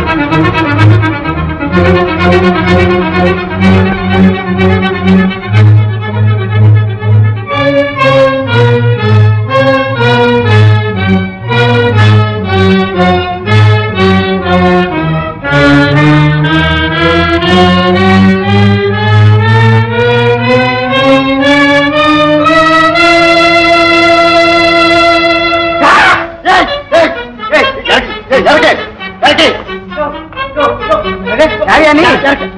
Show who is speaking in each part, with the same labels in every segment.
Speaker 1: யாரையா நீ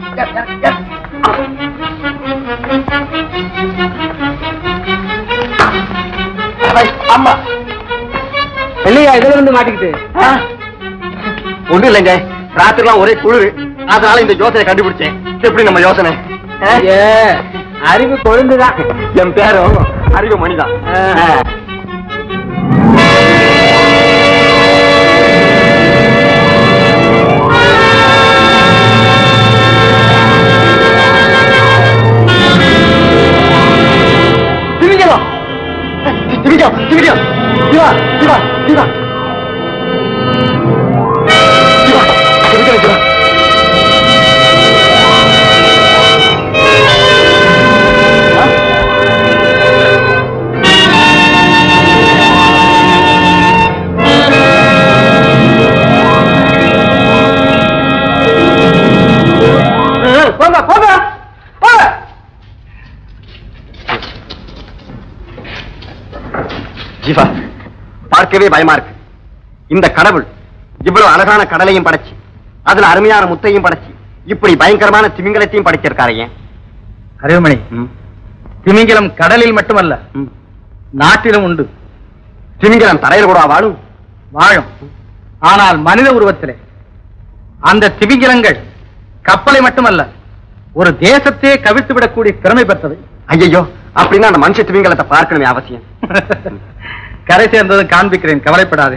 Speaker 2: அம்மா
Speaker 1: இல்லையா இதுல இருந்து மாட்டிக்கிட்டு
Speaker 2: ஒண்ணும் இல்லைங்க ராத்திரிலாம் ஒரே குளிர் அதனால இந்த யோசனை கண்டுபிடிச்சேன் எப்படி நம்ம யோசனை ஆ?
Speaker 1: ஏ அறிவு கொழுந்துதான்
Speaker 2: என் பேரும் அறிவு மணிதான்
Speaker 1: ஆ.
Speaker 2: திமிங்கலம் திமிங்கலம் திமிங்கலம் சிவா சிவா சிவா சிவா திமிங்கலம் சிவா
Speaker 1: போங்க போங்க போங்க
Speaker 2: ஜீவா பார்க்கவே பயமா இருக்கு இந்த கடவுள் இவ்வளவு அழகான கடலையும் படைச்சு அதுல அருமையான முத்தையும் படைச்சு இப்படி பயங்கரமான திமிங்கலத்தையும் படைச்சிருக்காரு ஏன்
Speaker 1: அறிவுமணி
Speaker 2: ம்,
Speaker 1: திமிங்கலம் கடலில் மட்டுமல்ல
Speaker 2: ம்.
Speaker 1: நாட்டிலும் உண்டு
Speaker 2: திமிங்கலம் தரையில் கூட வாழும்
Speaker 1: வாழும் ஆனால் மனித உருவத்திலே அந்த திமிங்கிலங்கள் கப்பலை மட்டுமல்ல ஒரு தேசத்தையே கவிழ்த்து விடக்கூடிய திறமை பெற்றது
Speaker 2: ஐயோ அப்படின்னா அந்த மனுஷ திமிங்கலத்தை பார்க்கணுமே அவசியம்
Speaker 1: கரை சேர்ந்ததும் காண்பிக்கிறேன் கவலைப்படாதே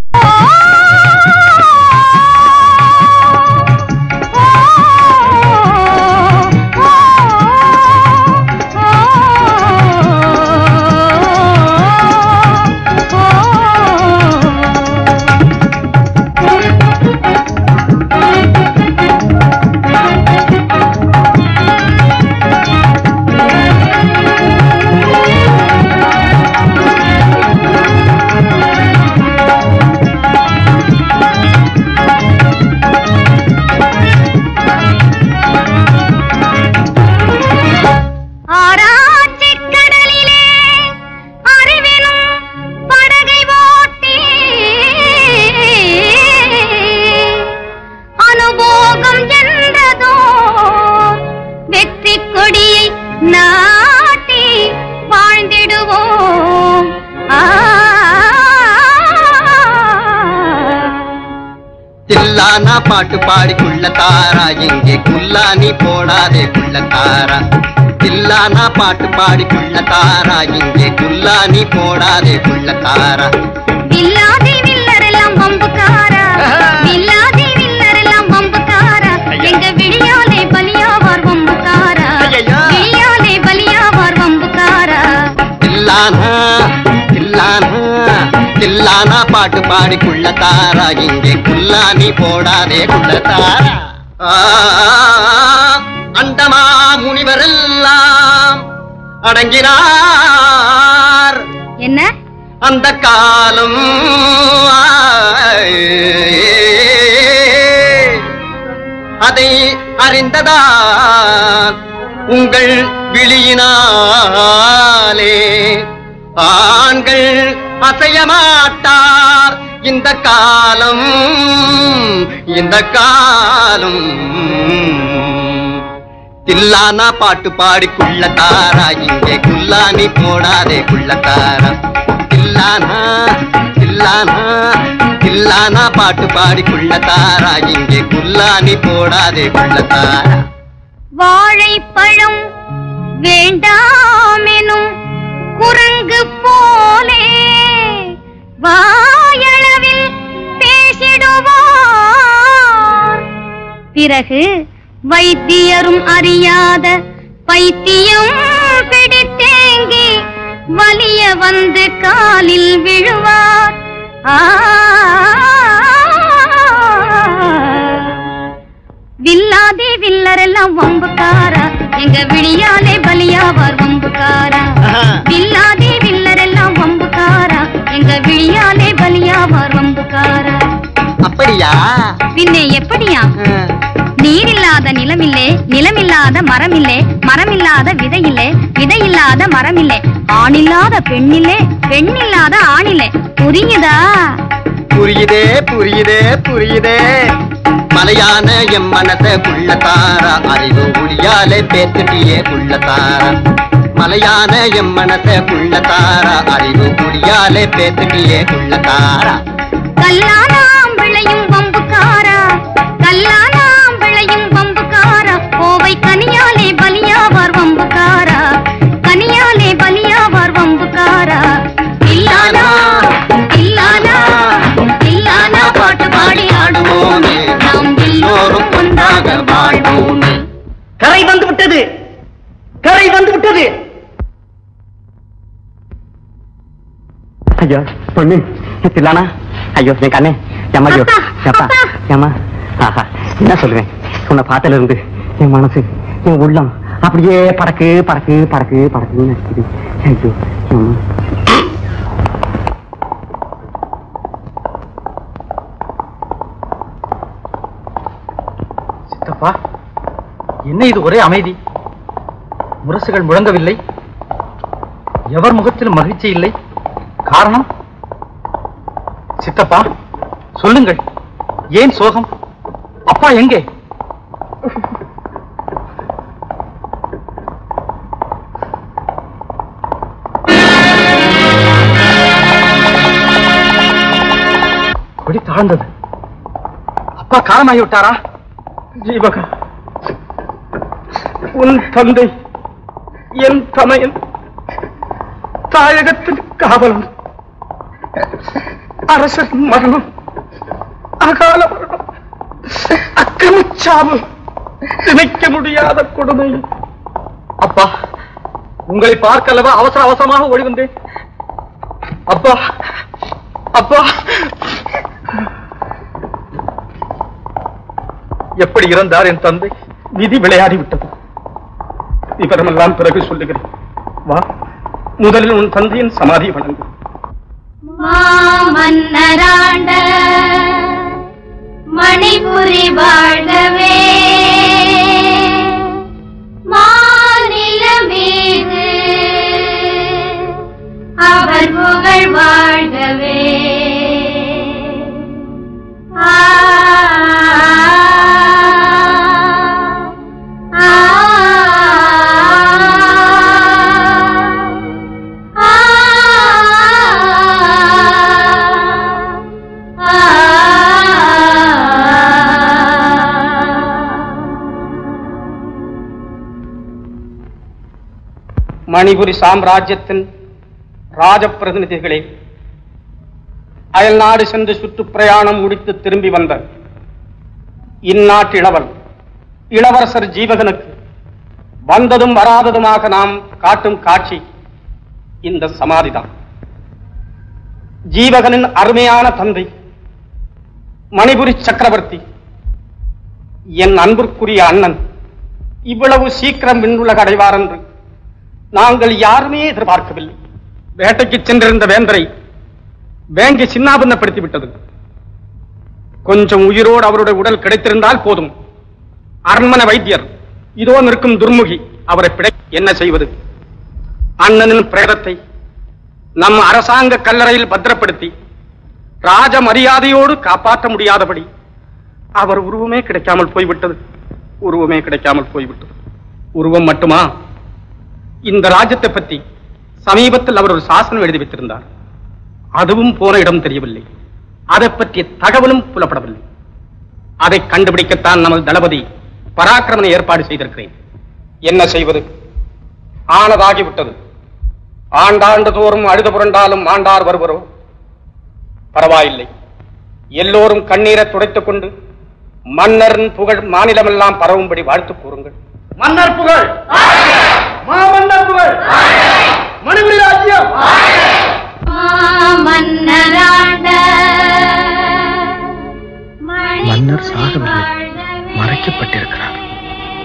Speaker 3: ஆராய்ச்சிக் கடலிலே அறிவினும் படகை ஓட்டி அனுபோகம் என்றதோ வெற்றி கொடியை நாட்டி வாழ்ந்திடுவோம் ஆ
Speaker 4: தில்லானா பாட்டு பாடி குள்ள தாரா எங்கே குல்லானி போடாதே குள்ள தாரா தில்லானா பாட்டு பாடி குள்ள தாரா எங்கே குல்லானி போடாதே குள்ள தாரா
Speaker 3: வில்லாதி வில்லரெல்லாம் வம்புக்காரா வில்லாதி வில்லரெல்லாம் வம்புக்காரா எங்க விழியாலே பலியாவார் வம்புக்காரா
Speaker 4: ஐயையோ.
Speaker 3: விழியாலே பலியாவார் வம்புக்காரா
Speaker 4: தில்லானா தில்லானா தில்லானா பாட்டு பாடி குள்ள தாரா இங்கே குல்லானி போடாதே குள்ள தாரா ஆ, அண்டமா முனிவரெல்லாம் அடங்கினார்
Speaker 3: என்ன
Speaker 4: அந்த காலம் அதை அறிந்ததா உங்கள் விழியினாலே ஆண்கள் அசைய மாட்டார் இந்த காலம் இந்த காலம் தில்லானா பாட்டு பாடி குள்ள தாரா இங்கே குல்லானி போடாதே குள்ள தாரா தில்லானா தில்லானா தில்லானா பாட்டு பாடி குள்ள தாரா இங்கே குல்லானி போடாதே குள்ள தாரா
Speaker 3: வாழைப்பழம் வேண்டாமெனும் குரங்கு போலே வாயளவில் பேசிடுவார் பிறகு வைத்தியரும் அறியாத பைத்தியம் பிடித்தேங்கி வலிய வந்து காலில் விழுவார் ஆ வில்லரெல்லாம் வம்புக்காரா எங்க விழியாலே பலியாவார் வம்புக்காரா வில்லாதே வில்லரெல்லாம் வம்புக்காரா எங்க விழியாலே பலியாவார் வம்புக்காரா
Speaker 4: அப்படியா
Speaker 3: பின்னே எப்படியா நீரில்லாத நிலமில்லே நிலமில்லாத மரமில்லே மரமில்லாத விதையில்லே விதையில்லாத மரமில்லே ஆணில்லாத பெண்ணில்லே பெண்ணில்லாத ஆணில்லே புரியுதா
Speaker 4: புரியுதே புரியுதே புரியுதே மலையான எம் மனச குள்ளத்தாரா அறிவு ஒளியாலே பேத்துட்டியே குள்ளத்தாரா மலையான எம் மனச குள்ளத்தாரா அறிவு ஒளியாலே பேத்துட்டியே குள்ளத்தாரா
Speaker 3: கல்லானாம் விளையும் வம்புக்காரா கல்லானாம் விளையும் வம்புக்காரா கோவை கனியாலே பலியாவார் வம்புக்காரா கனியாலே பலியாவார் வம்புக்காரா இல்லானா இல்லானா இல்லானா பாட்டு பாடி ஆடுவோமே நாம் எல்லோரும் ஒன்றாக வாழ்வோமே
Speaker 1: கரை வந்து விட்டது கரை வந்து விட்டது
Speaker 2: ஐயோ பொண்ணு தில்லானா ஐயோ என் கண்ணே ஏம்மா ஐயோ
Speaker 3: அப்பா,
Speaker 2: ஏப்பா
Speaker 3: அப்பா.
Speaker 2: ஏம்மா ஆஹா என்ன சொல்லுவேன் உன்னை பார்த்தல இருந்து என் மனசு என் உள்ளம் அப்படியே பறக்கு பறக்கு பறக்கு பறக்குன்னு நினைக்குது ஐயோ அம்மா
Speaker 1: சித்தப்பா என்ன இது ஒரே அமைதி முரசுகள் முழங்கவில்லை எவர் முகத்திலும் மகிழ்ச்சி இல்லை காரணம் சித்தப்பா சொல்லுங்கள் ஏன் சோகம் அப்பா எங்கே கொடி தாழ்ந்தது அப்பா காலமாகி விட்டாரா ஜீவகா உன் தந்தை என் தமையன் தாயகத்தின் காவலன் அரசர் மரணம் அகால மரணம் அக்கிரமச்சாவு நினைக்க முடியாத கொடுமை அப்பா உங்களை பார்க்கலவா அவசர அவசரமாக ஓடி வந்தேன் அப்பா அப்பா எப்படி இறந்தார் என் தந்தை விதி விளையாடி விட்டது விவரமெல்லாம் பிறகு சொல்லுகிறேன் வா முதலில் உன் தந்தையின் சமாதி வணங்கு
Speaker 3: மாமன்னராண்ட மணிபுரி வாழ்கவே மாநில மீது அவர் புகழ் வாழ்கவே ஆ, ஆ, ஆ,
Speaker 1: மணிபுரி சாம்ராஜ்யத்தின் ராஜப்பிரதிநிதிகளே அயல் நாடு சென்று சுற்றுப்பிரயாணம் முடித்து திரும்பி வந்த இந்நாட்டு இளவல் இளவரசர் ஜீவகனுக்கு வந்ததும் வராததுமாக நாம் காட்டும் காட்சி இந்த சமாதிதான் ஜீவகனின் அருமையான தந்தை மணிபுரி சக்கரவர்த்தி என் அன்பிற்குரிய அண்ணன் இவ்வளவு சீக்கிரம் விண்ணுலக அடைவார் என்று நாங்கள் யாருமே எதிர்பார்க்கவில்லை வேட்டைக்கு சென்றிருந்த வேந்தரை வேங்கி சின்னாபின்னப்படுத்தி விட்டது கொஞ்சம் உயிரோடு அவருடைய உடல் கிடைத்திருந்தால் போதும் அரண்மனை வைத்தியர் இதோ நிற்கும் துர்முகி அவரை பிடை என்ன செய்வது அண்ணனின் பிரேதத்தை நம் அரசாங்க கல்லறையில் பத்திரப்படுத்தி ராஜ மரியாதையோடு காப்பாற்ற முடியாதபடி அவர் உருவமே கிடைக்காமல் போய்விட்டது உருவமே கிடைக்காமல் போய்விட்டது உருவம் மட்டுமா இந்த ராஜ்யத்தை பற்றி சமீபத்தில் அவர் ஒரு சாசனம் எழுதி வைத்திருந்தார் அதுவும் போன இடம் தெரியவில்லை அதை பற்றிய தகவலும் புலப்படவில்லை அதை கண்டுபிடிக்கத்தான் நமது தளபதி பராக்கிரமனை ஏற்பாடு செய்திருக்கிறேன் என்ன செய்வது ஆனதாகிவிட்டது ஆண்டாண்டு தோறும் அழுது புரண்டாலும் ஆண்டார் வருவரோ பரவாயில்லை எல்லோரும் கண்ணீரை துடைத்துக் கொண்டு மன்னரின் புகழ் மாநிலமெல்லாம் பரவும்படி வாழ்த்து கூறுங்கள் மன்னர் புகழ் மாமன்னர் புகழ் மணிபுரி ராஜ்யம்
Speaker 3: மாமன்னராண்ட
Speaker 1: மன்னர் சாகவில்லை, மறைக்கப்பட்டிருக்கிறார்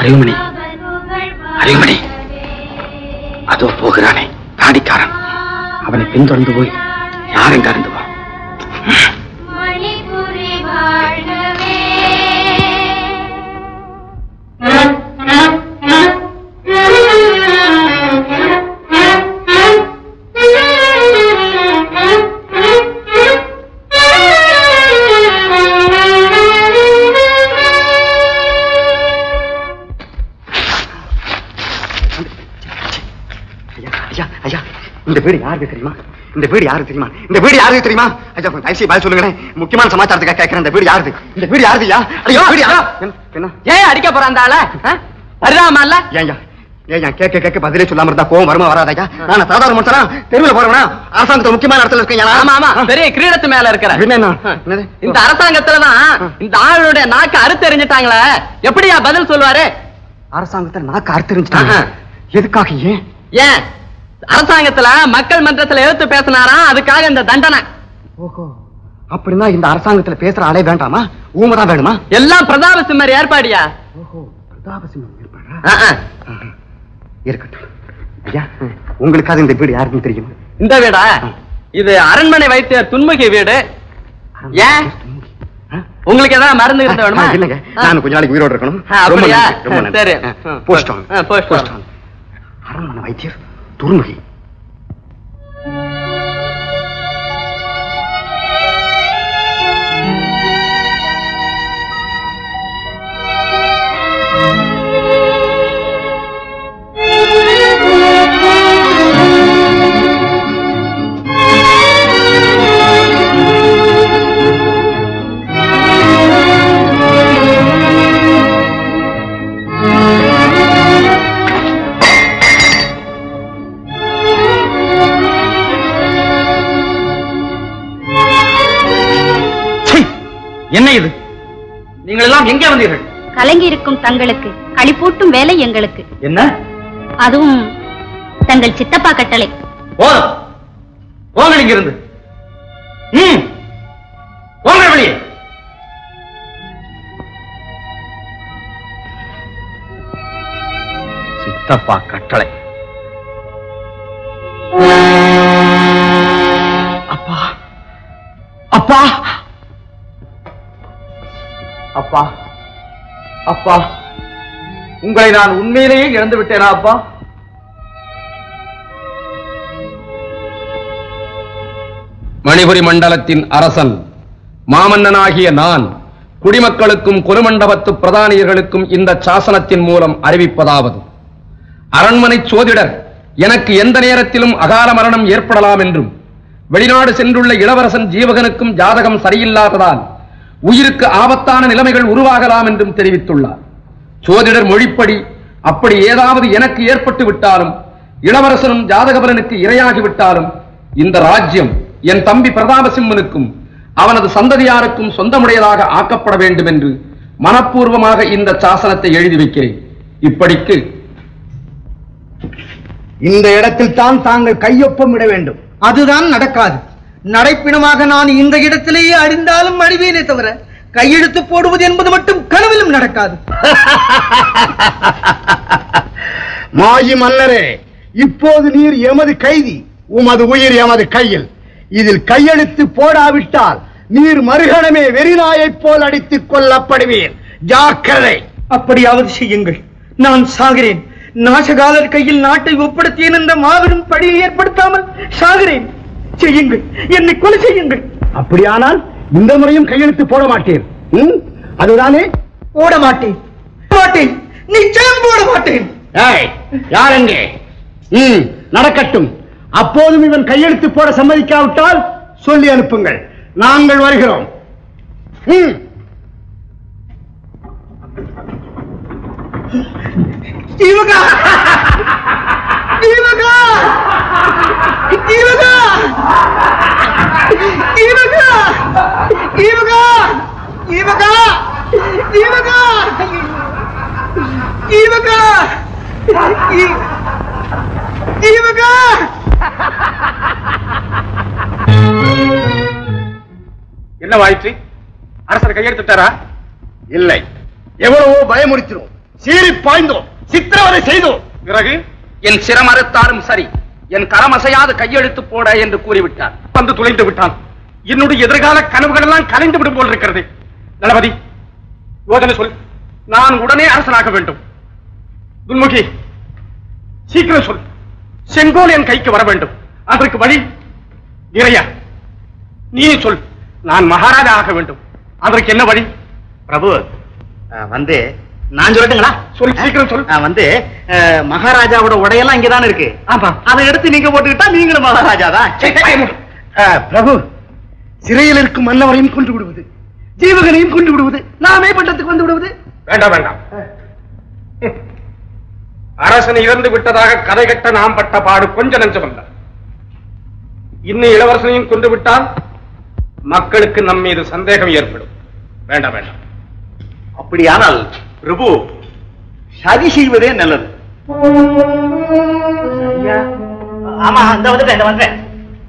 Speaker 1: அறிவுமணி
Speaker 3: அவர் புகழ்
Speaker 1: அறிவுமணி.
Speaker 3: வாழ்கவே.
Speaker 1: அதோ போகிறானே தாடிக்காரன் அவனை பின்தொடர்ந்து போய் யார் எங்க இருந்து வா
Speaker 3: மணிபுரி வாழ்கவே
Speaker 2: ஐயா ஐயா ஐயா இந்த வீடு யாருக்கு தெரியுமா இந்த வீடு யாருக்கு தெரியுமா இந்த வீடு யாருக்கு தெரியுமா ஐயா கொஞ்சம் தயவுசெய்து பதில் சொல்லுங்களேன் முக்கியமான சமாச்சாரத்துக்காக கேட்கிறேன் இந்த வீடு யாருது இந்த வீடு யாருது ஐயா ஐயோ வீடு யாரு என்ன, என்ன
Speaker 1: ஏன் அடிக்க போறான் அந்த ஆள வருதாமா இல்ல
Speaker 2: ஏன் ஐயா ஏன் ஐயா கேட்க கேட்க பதிலே சொல்லாம இருந்தா கோவம் வருமா வராதா நான் சாதாரண மனுஷனா தெருவில் போறவனா அரசாங்கத்துல முக்கியமான இடத்துல இருக்கேன்
Speaker 1: ஆமா ஆமா பெரிய கிரீடத்து மேல இருக்கிற
Speaker 2: என்ன என்ன? என்னது?
Speaker 1: இந்த அரசாங்கத்துலதான் இந்த ஆளுடைய நாக்கு அறுத்தெறிஞ்சிட்டாங்களே எப்படியா பதில் சொல்லுவாரு
Speaker 2: அரசாங்கத்துல நாக்கு அறுத்தறிஞ்சிட்டாங்க
Speaker 1: ஆஹா.
Speaker 2: எதுக்காக ஏன்
Speaker 1: ஏன் அரசாங்கத்துல மக்கள் மன்றத்துல எடுத்து பேசினாராம் அதுக்காக இந்த தண்டனை
Speaker 2: ஓஹோ அப்படின்னா இந்த அரசாங்கத்துல பேசுற ஆளே வேண்டாமா ஊமை தான் வேணுமா
Speaker 1: எல்லாம் பிரதாப சிம்மர் ஏற்பாடியா
Speaker 2: ஓஹோ பிரதாபசிங்கம் ஏற்பாடா
Speaker 1: ஆ, ஆ.
Speaker 2: ஆஹா. இருக்கட்டும் ஐயா உங்களுக்காவது இந்த வீடு யாருக்குன்னு தெரியுமா
Speaker 1: இந்த வீடா இது அரண்மனை வைத்தியர் துன்முகி வீடு ஏன்
Speaker 2: ஆ?
Speaker 1: உங்களுக்கு ஏதாவது மருந்து இருந்த வேணுமா
Speaker 2: ஆ, இல்லைங்க நான் கொஞ்ச நாளைக்கு உயிரோட இருக்கணும்
Speaker 1: ஆ,
Speaker 2: ரொம்ப
Speaker 1: அப்படியா?
Speaker 2: நன்றி, ரொம்ப நன்றி.
Speaker 1: சரி.
Speaker 2: ஆ, போஸ்ட் வாங்க.
Speaker 1: ஆ, போஸ்ட்
Speaker 2: போஸ்ட்
Speaker 1: வாங்க.
Speaker 2: வாங்க. அரண்மனை வைத்தியர் துர்முகி
Speaker 1: சீ! என்ன இது நீங்கள் எல்லாம் எங்கே வந்தீர்கள்
Speaker 5: கலங்கி இருக்கும் தங்களுக்கு களிப்பூட்டும் வேலை எங்களுக்கு
Speaker 1: என்ன
Speaker 5: அதுவும் தங்கள் சித்தப்பா கட்டளை
Speaker 1: போதும் போங்கள் இங்கிருந்து ம் போங்கள் வெளியே சித்தப்பா கட்டளை அப்பா அப்பா அப்பா அப்பா உங்களை நான் உண்மையிலேயே இழந்து விட்டேனா அப்பா
Speaker 6: மணிபுரி மண்டலத்தின் அரசன் மாமன்னனாகிய நான் குடிமக்களுக்கும் குருமண்டபத்து பிரதானியர்களுக்கும் இந்த சாசனத்தின் மூலம் அறிவிப்பதாவது அரண்மனை சோதிடர் எனக்கு எந்த நேரத்திலும் அகால மரணம் ஏற்படலாம் என்றும் வெளிநாடு சென்றுள்ள இளவரசன் ஜீவகனுக்கும் ஜாதகம் சரியில்லாததால் உயிருக்கு ஆபத்தான நிலைமைகள் உருவாகலாம் என்றும் தெரிவித்துள்ளார் சோதிடர் மொழிப்படி அப்படி ஏதாவது எனக்கு ஏற்பட்டு விட்டாலும் இளவரசனும் ஜாதகபலனுக்கு இரையாகி விட்டாலும் இந்த ராஜ்யம் என் தம்பி பிரதாபசிம்மனுக்கும் அவனது சந்ததியாருக்கும் சொந்தமுடையதாக ஆக்கப்பட வேண்டும் என்று மனப்பூர்வமாக இந்த சாசனத்தை எழுதி வைக்கிறேன் இப்படிக்கு
Speaker 7: இந்த இடத்தில் தான் தாங்கள் கையொப்பம் இட வேண்டும் அதுதான் நடக்காது நடைப்பிணமாக நான் இந்த இடத்திலேயே அடிந்தாலும் அடிவேனே தவிர கையெழுத்து போடுவது என்பது மட்டும் கனவிலும் நடக்காது
Speaker 8: மாயி மன்னரே இப்போது நீர் எமது கைதி உமது உயிர் எமது கையில் இதில் கையெழுத்து போடாவிட்டால் நீர் மறுகணமே வெறிநாயைப் போல் அடித்துக் கொல்லப்படுவீர் ஜாக்கிரதை
Speaker 7: அப்படியாவது செய்யுங்கள் நான் சாகிறேன் நாசகாலர் கையில் நாட்டை ஒப்படைத்தேன் என்ற மாபெரும் பழியை ஏற்படுத்தாமல் சாகிறேன் செய்யுங்கள் என்னை கொலை செய்யுங்கள்
Speaker 8: அப்படியானால் இந்த முறையும் கையெழுத்து போட மாட்டீர் ம்? அதுதானே
Speaker 7: போட மாட்டேன் மாட்டேன் நிச்சயம் போட மாட்டேன்
Speaker 8: ஏய் யார் எங்கே ம் நடக்கட்டும் அப்போதும் இவன் கையெழுத்து போட சம்மதிக்காவிட்டால் சொல்லி அனுப்புங்கள் நாங்கள் வருகிறோம் ம்
Speaker 7: ஜீவகா ஜீவகா ஜீவகா ஜீவகா ஜீவகா ஜீவகா ஜீவகா ஜீவகா ஜீ- ஜீவகா
Speaker 1: என்ன வாயிற்று அரசர் கையெழுத்துட்டாரா
Speaker 8: இல்லை எவ்வளவோ பயமுறுத்தினோம் சீறி பாய்ந்தோம் சித்திரவதை செய்தோம்
Speaker 6: பிறகு என் சிரமறுத்தாலும் சரி என் கரமசையாத கையெழுத்து போட என்று கூறிவிட்டார் வந்து துளைந்து விட்டான் என்னுடைய எதிர்கால கனவுகள் எல்லாம் கலைந்து விடும் போல் இருக்கிறது தளபதி யோஜனை சொல் நான் உடனே அரசனாக வேண்டும் துன்முகி சீக்கிரம் சொல் செங்கோல் என் கைக்கு வர வேண்டும் அதற்கு வழி நிறையா நீ சொல் நான் மகாராஜா ஆக வேண்டும் அதற்கு என்ன வழி
Speaker 2: பிரபு அஹ், வந்து நான் சொல்லட்டுங்களா
Speaker 6: சொல் சீக்கிரம் சொல்
Speaker 2: அஹ், வந்து அஹ், மகாராஜாவோட உடையெல்லாம் இங்கதானே இருக்கு
Speaker 6: ஆமா
Speaker 2: அதை எடுத்து நீங்க போட்டுக்கிட்டா நீங்களும் மகாராஜா தான்
Speaker 8: அஹ், பிரபு சிறையில் இருக்கும் மன்னவரையும் கொண்டு விடுவது ஜீவகனையும் கொண்டு விடுவது நாமே பட்டத்துக்கு வந்து விடுவது
Speaker 6: வேண்டாம் வேண்டாம் அரசன் இறந்து விட்டதாக கதை கட்ட நாம் பட்ட பாடு கொஞ்ச நஞ்சமல்ல இன்னும் இளவரசனையும் கொண்டு விட்டால் மக்களுக்கு நம் மீது சந்தேகம் ஏற்படும் வேண்டாம் வேண்டாம்
Speaker 2: அப்படியானால் பிரபு சதி செய்வதே நல்லது ஆமா இந்த வந்துட்டேன் இந்த வந்துட்டேன்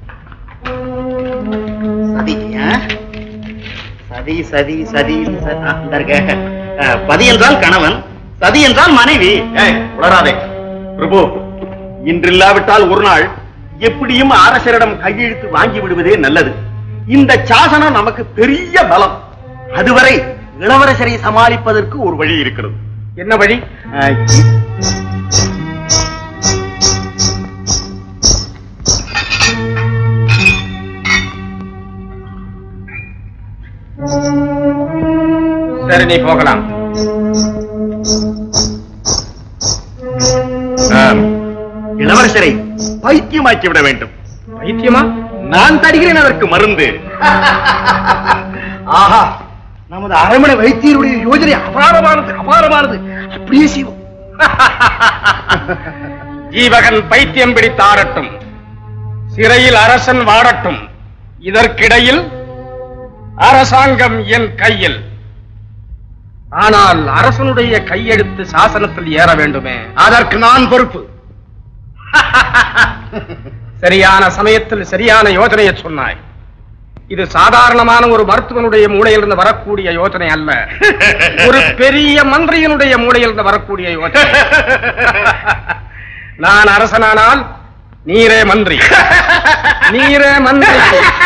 Speaker 2: சதி ஆ? சதி சதி சதி ச- ஆ, இந்த இருக்க. ஆ, பதி என்றால் கணவன் சதி என்றால் மனைவி உளராதே பிரபு இன்றில்லாவிட்டால் ஒரு நாள் எப்படியும் அரசரிடம் கையெழுத்து வாங்கி விடுவதே நல்லது இந்த சாசனம் நமக்கு பெரிய பலம் அதுவரை இளவரசரை சமாளிப்பதற்கு ஒரு வழி இருக்கிறது
Speaker 6: என்ன வழி
Speaker 2: ஆ,
Speaker 6: சரி நீ போகலாம்
Speaker 2: ஆம். இளவரசரை பைத்தியமாக்கி விட வேண்டும்
Speaker 6: பைத்தியமா
Speaker 2: நான் தருகிறேன் அதற்கு மருந்து
Speaker 8: ஆஹா நமது அரண்மனை வைத்தியருடைய யோஜனை அபாரமானது அபாரமானது அப்படியே செய்வோம்
Speaker 6: ஜீவகன் பைத்தியம் பிடித்து ஆடட்டும் சிறையில் அரசன் வாடட்டும் இதற்கிடையில் அரசாங்கம் என் கையில் ஆனால் அரசனுடைய கையெழுத்து சாசனத்தில் ஏற வேண்டுமே
Speaker 8: அதற்கு நான் பொறுப்பு
Speaker 6: சரியான சமயத்தில் சரியான யோசனையை சொன்னாய் இது சாதாரணமான ஒரு மருத்துவனுடைய மூளையிலிருந்து வரக்கூடிய யோசனை அல்ல ஒரு பெரிய மந்திரியினுடைய மூளையிலிருந்து வரக்கூடிய யோசனை நான் அரசனானால் நீரே மந்திரி நீரே மந்திரி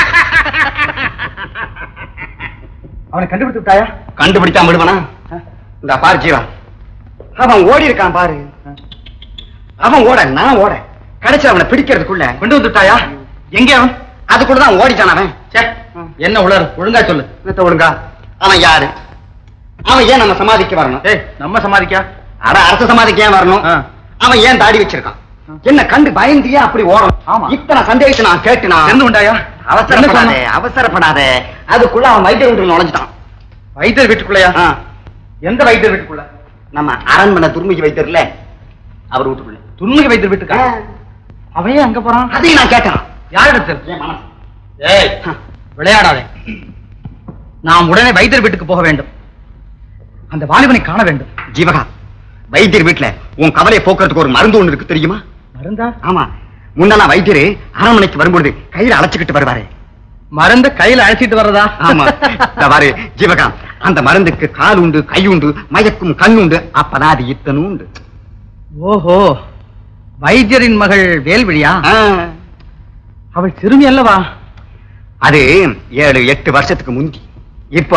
Speaker 1: அவனை கண்டுபிடித்து விட்டாயா
Speaker 2: கண்டுபிடிச்சா விடுவானா இந்த பாரு ஜீவா அவன் ஓடி இருக்கான் பாரு அவன் ஓட நான் ஓட கடைசி அவனை பிடிக்கிறதுக்குள்ள
Speaker 1: கொண்டு வந்துட்டாயா எங்கே அவன்
Speaker 2: அதுக்குள்ளதான் ஓடிட்டான் அவன்
Speaker 1: ச்சே, என்ன உளறு ஒழுங்கா சொல்லு
Speaker 2: என்னத்த ஒழுங்கா அவன் யாரு அவன் ஏன் நம்ம சமாதிக்கு வரணும்
Speaker 1: ஏய் நம்ம சமாதிக்கா
Speaker 2: அட அரச சமாதிக்கு ஏன் வரணும்
Speaker 1: ஆ.
Speaker 2: அவன் ஏன் தாடி வச்சிருக்கான் என்ன கண்டு பயந்தியே அப்படி ஓடும்
Speaker 1: ஆமா.
Speaker 2: இத்தனை சந்தேகத்தை நான் கேட்டு நான்
Speaker 1: தெரிந்து கொண்டாயா
Speaker 2: அவசரப்படாதே அவசரப்படாதே அதுக்குள்ள அவன் வைத்திய வீட்டுக்கு நுழைஞ்சிட்டான்
Speaker 1: வைத்தியர் வீட்டுக்குள்ளயா
Speaker 2: ஆ.
Speaker 1: எந்த வைத்தியர் வீட்டுக்குள்ள
Speaker 2: நம்ம அரண்மனை துர்மிக்கு வைத்தியர்ல அவர் வீட்டுக்குள்ள
Speaker 1: துன்முகி வைத்தியர் வீட்டுக்கா அவன் ஏன் அங்க போறான்
Speaker 2: அதையும் நான் கேட்டேன்
Speaker 1: யாரிடத்தில்
Speaker 2: என் மனசு
Speaker 1: ஏய் விளையாடாதே நாம் உடனே வைத்தியர் வீட்டுக்கு போக வேண்டும் அந்த வாலிபனை காண வேண்டும்
Speaker 2: ஜீவகா வைத்தியர் வீட்டுல உன் கவலையை போக்குறதுக்கு ஒரு மருந்து ஒண்ணு இருக்கு தெரியுமா
Speaker 1: மருந்தா
Speaker 2: ஆமா முன்னெல்லாம் வைத்தியர் அரண்மனைக்கு வரும்பொழுது கையில அழைச்சுக்கிட்டு வருவாரு
Speaker 1: மருந்து கையில அழைச்சிட்டு வர்றதா
Speaker 2: ஆமா இந்த பாரு ஜீவகா அந்த மருந்துக்கு கால் உண்டு கை உண்டு மயக்கும் கண் உண்டு அப்பதான் அது இத்தனும் உண்டு
Speaker 1: ஓஹோ வைத்தியரின் மகள் வேல்விழியா
Speaker 2: ஆ,
Speaker 1: அவள் சிறுமி அல்லவா
Speaker 2: அது ஏழு எட்டு வருஷத்துக்கு முந்தி இப்போ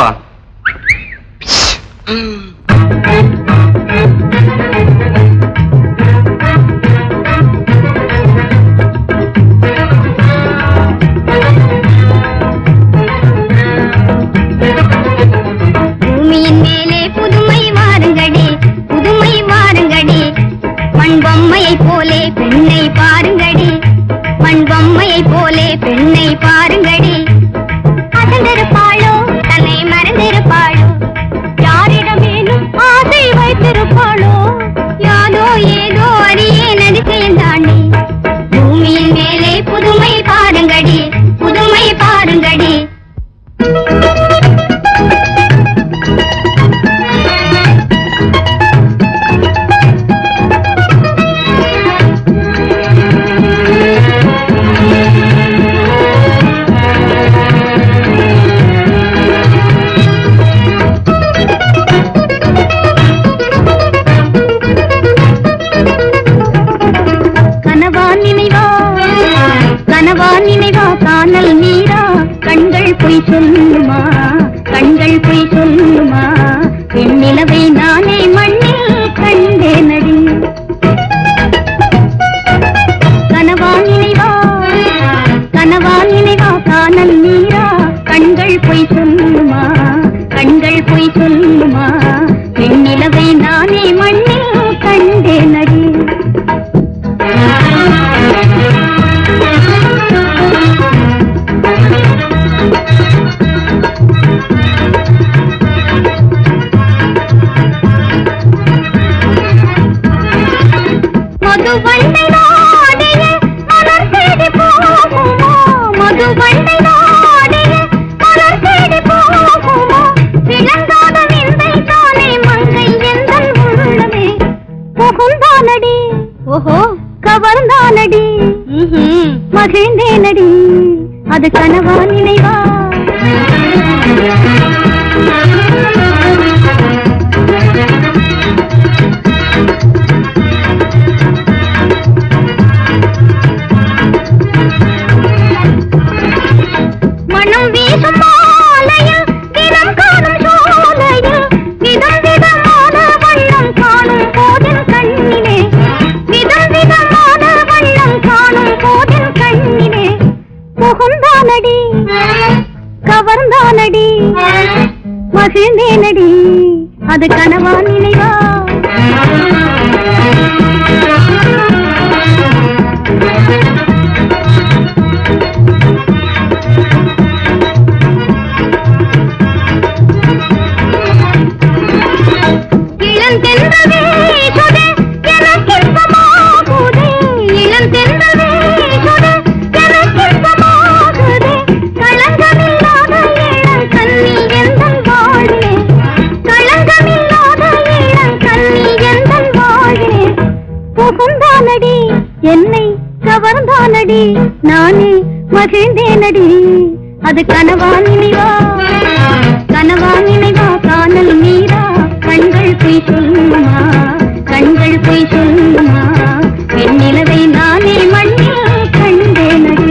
Speaker 3: பூமியின் மேலே புதுமை வாருங்கடி புதுமை வாருங்கடி மண் பொம்மையைப் போலே பெண்ணை பாருங்கடி மண் பொம்மையைப் போலே பெண்ணை பாருங்கடி அசந்திருப்பாளோ தன்னை மறந்திருப்பாளோ யாரிடமேனும் ஆசை வைத்திருப்பாளோ யாதோ ஏதோ அறியே நதிசையில் தாண்டி பூமியின் மேலே புதுமை பாருங்கடி புதுமை பாருங்கடி பொய் சொல்லுமா கண்கள் பொய் சொல்லுமா பெண்ணிலவை நானே மண்ணில் கண்டேனடி கனவா நினைவா கனவா நினைவா காணல் நீரா கண்கள் பொய் சொல்லுமா கண்கள் பொய் சொல்லுமா பெண்ணிலவை நானே மண்ணில் கண்டேனடி மதுவண்டை நாடிய மலர் தேடி போகுமோ மதுவண்டை நாடிய மலர் தேடி போகுமோ விளங்காத விந்தை தானே மங்கை எந்தன் உள்ளமே புகுந்தானடி ஓஹோ கவர்ந்தானடி மகிழ்ந்தேனடி அது கனவா நினைவா மனம் வீசும் மாலையில் தினம் காணும் சோலையில் விதம் விதமான வண்ணம் காணும் போதின் கண்ணிலே விதம் விதமான வண்ணம் காணும் போதின் கண்ணிலே புகுந்தானடி கவர்ந்தானடி மகிழ்ந்தேனடி அது கனவா நினைவா இளந்தென்றல் வீசுதே, எனக்கின்பமாகுதே. இளந்தென்றல் வீசுதே, எனக்கின்பமாகுதே. களங்கமில்லாத இளங்கன்னி எந்தன் வாழ்வே. களங்கமில்லாத இளங்கன்னி எந்தன் வாழ்வே. புகுந்தானடி என்னை கவர்ந்தானடி நானே மகிழ்ந்தேனடி அது கனவா நினைவா கனவா நினைவா காணல் நீரா கண்கள் பொய் சொல்லுமா கண்கள் பொய் சொல்லுமா வெண்ணிலவை நானே மண்ணில் கண்டேனடி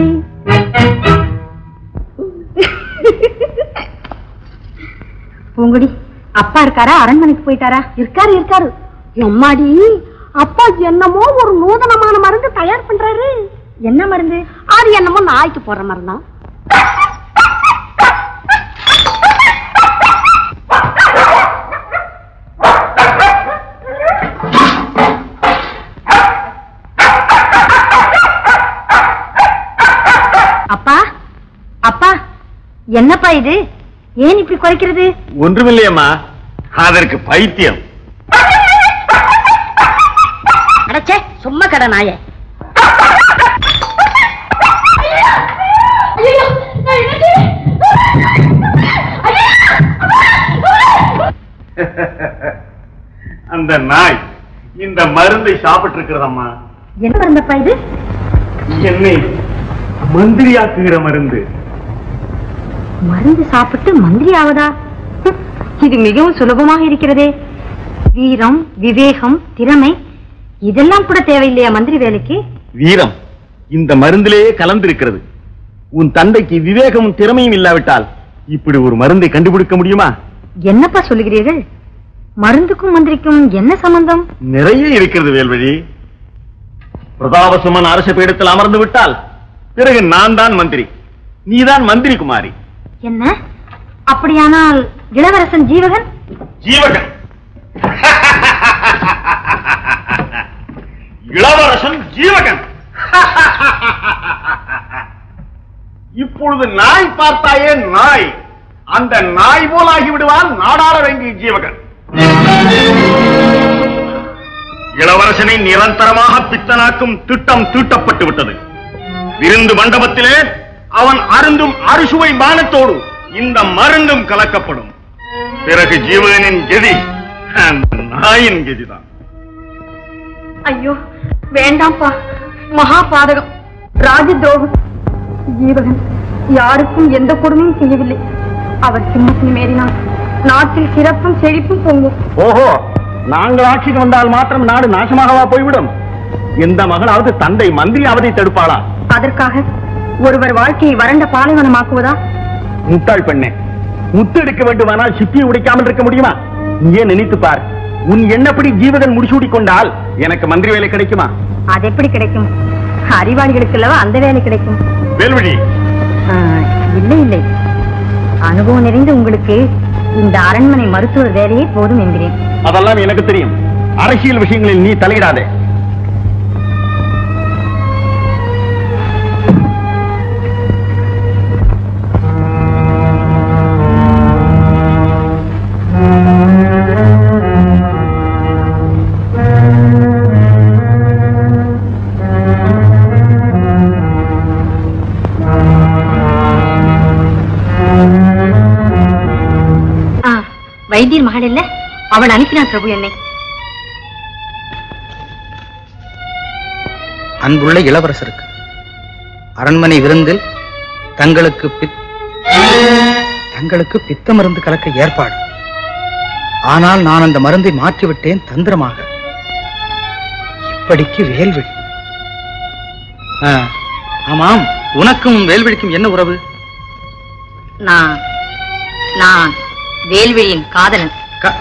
Speaker 5: பூங்குடி அப்பா இருக்காரா அரண்மனைக்கு போயிட்டாரா இருக்காரு இருக்காரு எம்மாடி அப்பா என்னமோ ஒரு நூதனமான மருந்து தயார் பண்றாரு என்ன மருந்து அது என்னமோ நாய்க்கு போடுற மருந்தா அப்பா அப்பா என்னப்பா இது ஏன் இப்படி குறைக்கிறது
Speaker 2: ஒன்றுமில்லையம்மா அதற்கு பைத்தியம்
Speaker 5: அடச்சே சும்மா கடை நாயே
Speaker 2: அந்த நாய் இந்த மருந்தை சாப்பிட்டு இருக்கிறதம்மா
Speaker 5: என்ன மருந்தப்பா இது
Speaker 2: என்னை மந்திரியாக்குகிற மருந்து
Speaker 5: மருந்து சாப்பிட்டு மந்திரி ஆவதா ஹம், இது மிகவும் சுலபமாக இருக்கிறதே வீரம் விவேகம் திறமை இதெல்லாம் கூட தேவையில்லையா மந்திரி வேலைக்கு
Speaker 2: வீரம் இந்த மருந்திலேயே கலந்திருக்கிறது உன் தந்தைக்கு விவேகமும் திறமையும் இல்லாவிட்டால் இப்படி ஒரு மருந்தை கண்டுபிடிக்க முடியுமா
Speaker 5: என்னப்பா சொல்லுகிறீர்கள் மருந்துக்கும் மந்திரிக்கும் என்ன சம்பந்தம்
Speaker 2: நிறைய இருக்கிறது வேல்வழி பிரதாபசுமன் அரச பீடத்தில் அமர்ந்து விட்டால் பிறகு நான் தான் மந்திரி நீதான் மந்திரி குமாரி
Speaker 5: என்ன அப்படியானால் இளவரசன் ஜீவகன்
Speaker 2: ஜீவகன் இளவரசன் ஜீவகன் இப்பொழுது நாய் பார்த்தாயே நாய் அந்த நாய் போல் ஆகி விடுவான் நாடாள வேண்டிய ஜீவகன் இளவரசனை நிரந்தரமாக பித்தனாக்கும் திட்டம் தீட்டப்பட்டு விட்டது விருந்து மண்டபத்திலே அவன் அருந்தும் அறுசுவை பானத்தோடு இந்த மருந்தும் கலக்கப்படும் பிறகு ஜீவகனின் கதி அந்த நாயின் கதிதான்
Speaker 5: ஐயோ வேண்டாம்ப்பா மகா பாதகம் ராஜ துரோகம் ஜீவகன் யாருக்கும் எந்த கொடுமையும் செய்யவில்லை அவர் சிம்மத்தில் மேறினார் நாட்டில் சிறப்பும் செழிப்பும் பொங்கும்
Speaker 2: ஓஹோ நாங்கள் ஆட்சிக்கு வந்தால் மாத்திரம் நாடு நாசமாகவா போய்விடும் எந்த மகளாவது தந்தை மந்திரி அவதை தடுப்பாளா
Speaker 5: அதற்காக ஒருவர் வாழ்க்கையை வறண்ட பாலைவனமாக்குவதா
Speaker 2: முட்டாள் பெண்ணே முத்து எடுக்க வேண்டுமானால் சிப்பியை உடைக்காமல் இருக்க முடியுமா நீயே நினைத்து பார் உன் எண்ணப்படி ஜீவகன் முடிசூடி கொண்டால் எனக்கு மந்திரி வேலை கிடைக்குமா
Speaker 5: அது எப்படி கிடைக்கும் அறிவாளிகளுக்கு அல்லவா அந்த வேலை கிடைக்கும்
Speaker 2: வேல்வழி
Speaker 5: ஆ, இல்லை இல்லை அனுபவம் நிறைந்த உங்களுக்கு இந்த அரண்மனை மருத்துவர் வேலையே போதும் என்கிறேன்
Speaker 2: அதெல்லாம் எனக்கு தெரியும் அரசியல் விஷயங்களில் நீ தலையிடாதே
Speaker 5: ஆ, வைத்தியர் மகள் இல்ல அவள் அனுப்பினான் பிரபு என்னை
Speaker 1: அன்புள்ள இளவரசருக்கு அரண்மனை விருந்தில் தங்களுக்கு பித்- தங்களுக்கு பித்த மருந்து கலக்க ஏற்பாடு ஆனால் நான் அந்த மருந்தை மாற்றிவிட்டேன் தந்திரமாக இப்படிக்கு வேல்விழி ஆ, ஆமாம் உனக்கும் வேல்விழிக்கும் என்ன உறவு
Speaker 5: நான் நான் வேல்விழியின் காதலன்
Speaker 1: க-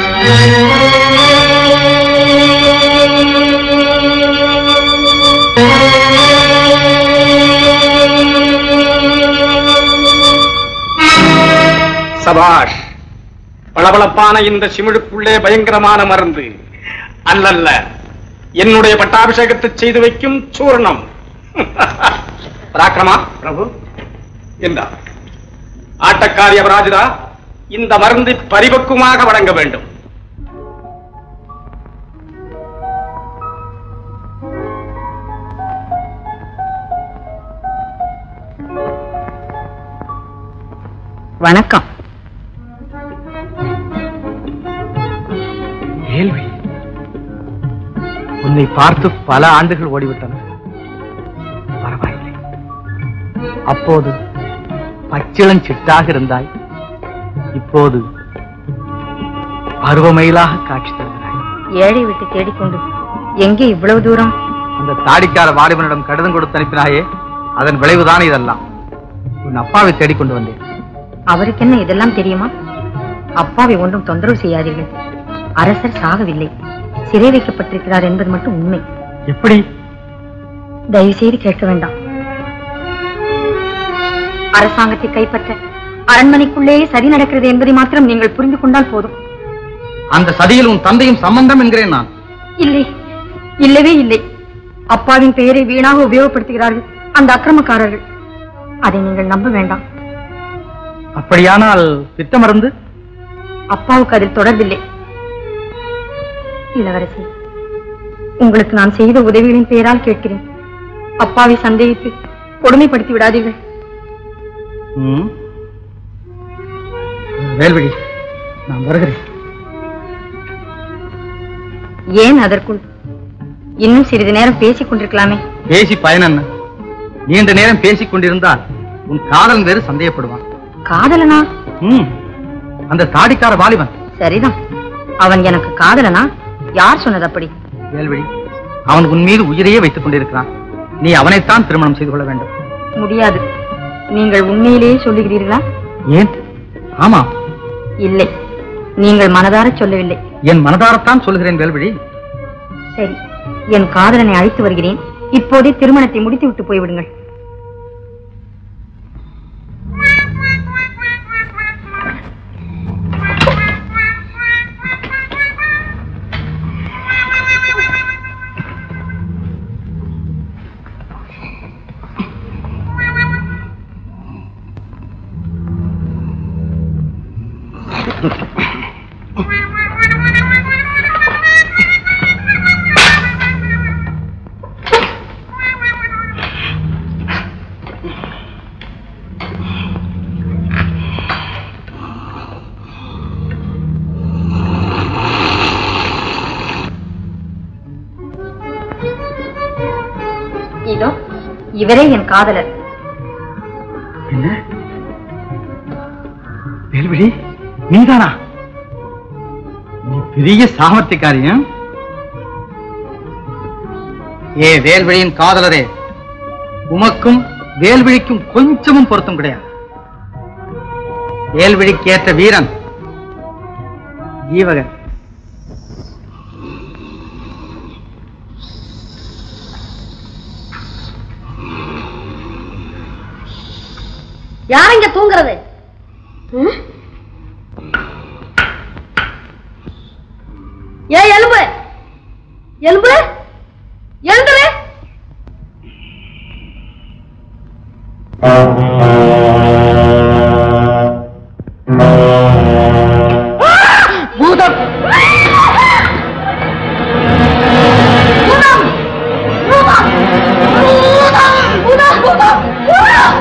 Speaker 6: சபாஷ் பளபளப்பான இந்த சிமிழுக்குள்ளே பயங்கரமான மருந்து அல்லல்ல என்னுடைய பட்டாபிஷேகத்தை செய்து வைக்கும் சூர்ணம் பராக்கிரமா பிரபு என்றா ஆட்டக்காரி அபராஜிதா இந்த மருந்தை பரிபக்குவமாக வழங்க வேண்டும்
Speaker 5: வணக்கம்
Speaker 1: வேல்விழி உன்னை பார்த்து பல ஆண்டுகள் ஓடிவிட்டன பரவாயில்லை அப்போது பச்சிளம் சிட்டாக இருந்தாய் இப்போது பருவமயிலாக காட்சி தருகிறாய்
Speaker 5: ஏழை விட்டு தேடிக்கொண்டு எங்கே இவ்வளவு தூரம்
Speaker 1: அந்த தாடிக்கார வாலிபனிடம் கடிதம் கொடுத்து அனுப்பினாயே அதன் விளைவுதான் இதெல்லாம் உன் அப்பாவை தேடிக்கொண்டு வந்தேன்
Speaker 5: அவருக்கு என்ன இதெல்லாம் தெரியுமா அப்பாவை ஒன்றும் தொந்தரவு செய்யாதீர்கள் அரசர் சாகவில்லை சிறை வைக்கப்பட்டிருக்கிறார் என்பது மட்டும் உண்மை
Speaker 1: எப்படி
Speaker 5: தயவு செய்து கேட்க வேண்டாம் அரசாங்கத்தை கைப்பற்ற அரண்மனைக்குள்ளேயே சரி நடக்கிறது என்பதை மாத்திரம் நீங்கள் புரிந்து கொண்டால் போதும்
Speaker 1: அந்த சதியில் உன் தந்தையும் சம்பந்தம் என்கிறேன் நான்
Speaker 5: இல்லை இல்லவே இல்லை அப்பாவின் பெயரை வீணாக உபயோகப்படுத்துகிறார்கள் அந்த அக்கிரமக்காரர்கள் அதை நீங்கள் நம்ப வேண்டாம்
Speaker 1: அப்படியானால் பித்த மருந்து
Speaker 5: அப்பாவுக்கு அதில் தொடர்பில்லை இளவரசி உங்களுக்கு நான் செய்த உதவிகளின் பெயரால் கேட்கிறேன் அப்பாவை சந்தேகித்து கொடுமைப்படுத்தி விடாதீர்கள்
Speaker 1: ம். வேல்விழி நான் வருகிறேன்
Speaker 5: ஏன் அதற்குள் இன்னும் சிறிது நேரம் பேசிக் கொண்டிருக்கலாமே
Speaker 1: பேசி பயன் என்ன நீண்ட நேரம் பேசிக் கொண்டிருந்தால் உன் காதலன் வேறு சந்தேகப்படுவான்
Speaker 5: காதலனா
Speaker 1: ம். அந்த தாடிக்கார வாலிபன்
Speaker 5: சரிதான் அவன் எனக்கு காதலனா யார் சொன்னது அப்படி
Speaker 1: வேல்விழி அவன் உன் மீது உயிரையே வைத்துக் கொண்டிருக்கிறான் நீ அவனைத்தான் திருமணம் செய்து கொள்ள வேண்டும்
Speaker 5: முடியாது நீங்கள் உண்மையிலேயே சொல்லுகிறீர்களா
Speaker 1: ஏன் ஆமாம்
Speaker 5: இல்லை நீங்கள் மனதார சொல்லவில்லை
Speaker 1: என் மனதாரத்தான் சொல்கிறேன் வேல்விழி
Speaker 5: சரி என் காதலனை அழைத்து வருகிறேன் இப்போதே திருமணத்தை முடித்து விட்டு போய்விடுங்கள் இதோ இவரே என் காதலர்
Speaker 1: என்ன வேல்விழி நீதானா நீ பெரிய சாமர்த்தியக்காரியம் ஏ வேல்விழியின் காதலரே உமக்கும் வேல்விழிக்கும் கொஞ்சமும் பொருத்தம் கிடையாது வேல்விழிக்கேற்ற வீரன் ஜீவகன்
Speaker 5: யார் இங்க தூங்குறது ம்? ஏ எலும்பு எலும்பு எழுந்துரு
Speaker 1: பூதம்
Speaker 5: பூதம் பூதம் பூதம் பூதம் பூதம் பூதம்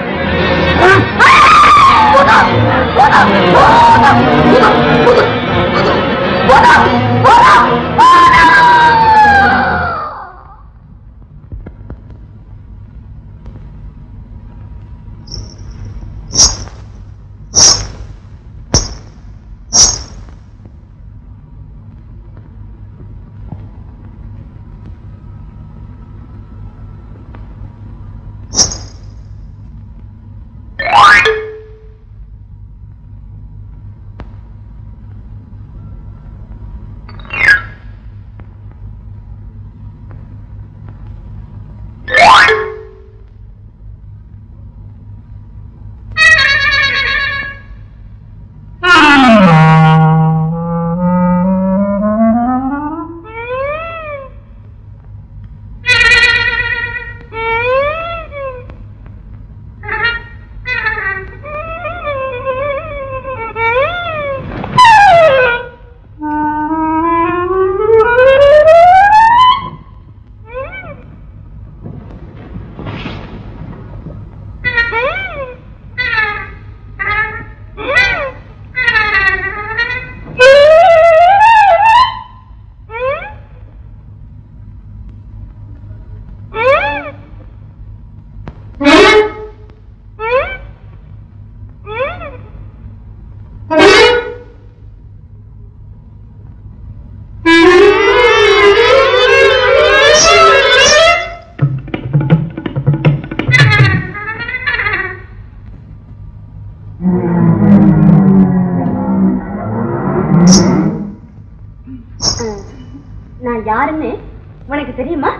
Speaker 5: நான் யாருன்னு உனக்கு தெரியுமா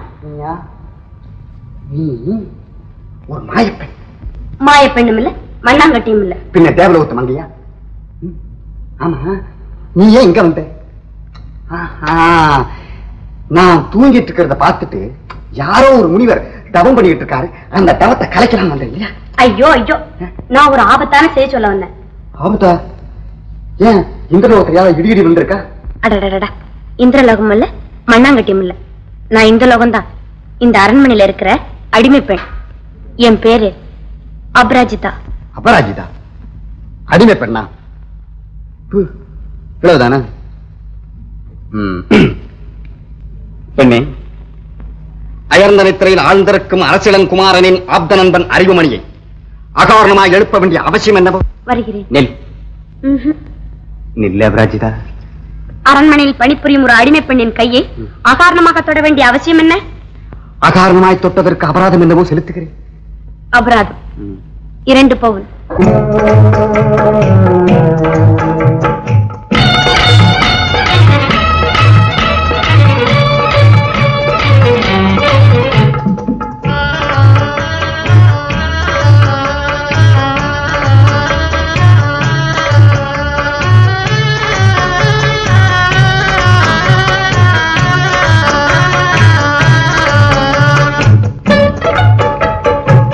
Speaker 8: நீ ஒரு மாயப்பெண்
Speaker 5: மாய பெண்ணும் இல்ல மண்ணாங்கட்டியும் இல்ல
Speaker 8: பின்ன தேவலோகத்து மங்கையா ம், ஆமா நீ ஏன் இங்க வந்த ஆஹா, நான் தூங்கிட்டு இருக்கிறத பார்த்துட்டு யாரோ ஒரு முனிவர் தவம் பண்ணிட்டு இருக்காரு அந்த தவத்தை கலைக்கலாம் வந்த இல்லையா
Speaker 5: ஐயோ ஐயோ நான் ஒரு ஆபத்தான செய்ய சொல்ல வந்தேன்
Speaker 8: ஆபத்தா ஏன் இந்திரலோகத்தில் யாரோ இடி இடி வந்திருக்கா
Speaker 5: அடடடடா இந்திரலோகம் இல்ல மண்ணாங்கட்டியும் இல்ல நான் இந்த லோகம் தான் இந்த அரண்மனையில இருக்கிற அடிமை பெண் என் பேரு அபராஜிதா
Speaker 8: அபராஜிதா அடிமை பெண்ணா ப்பு, இவ்வளவுதானா ம். பெண்ணே அயர்ந்த நித்திரையில் ஆழ்ந்திருக்கும் அரசியலங்குமாரனின் ஆப்த நண்பன் அறிவுமணியை அகாரணமாய் எழுப்ப வேண்டிய அவசியம் என்னவோ
Speaker 5: வருகிறேன்
Speaker 8: நெல்
Speaker 5: ம்ஹும்.
Speaker 8: நில்ல அபராஜிதா
Speaker 5: அரண்மனையில் பணிபுரியும் ஒரு அடிமை பெண்ணின் கையை அகாரணமாக தொட வேண்டிய அவசியம் என்ன
Speaker 8: அகாரணமாய் தொட்டதற்கு அபராதம் என்னவோ செலுத்துகிறேன்
Speaker 5: அபராதம் இரண்டு பவுன்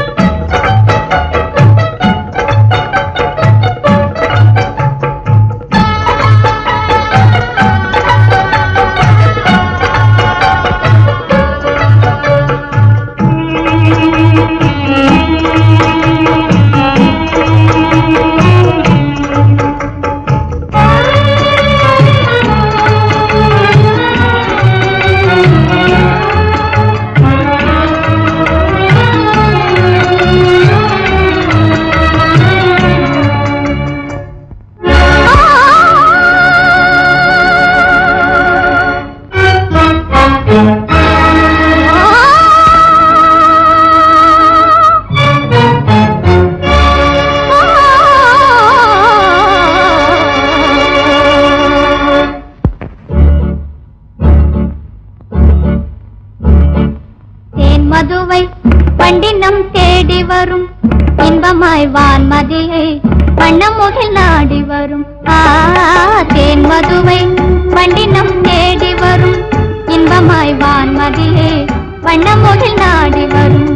Speaker 3: ஆ வான்மதியை வண்ணமுகில் நாடி வரும் ஆ தேன் மதுவை வண்டினம் தேடி வரும் இன்பமாய் வான்மதியை வண்ணமுகில் நாடி வரும்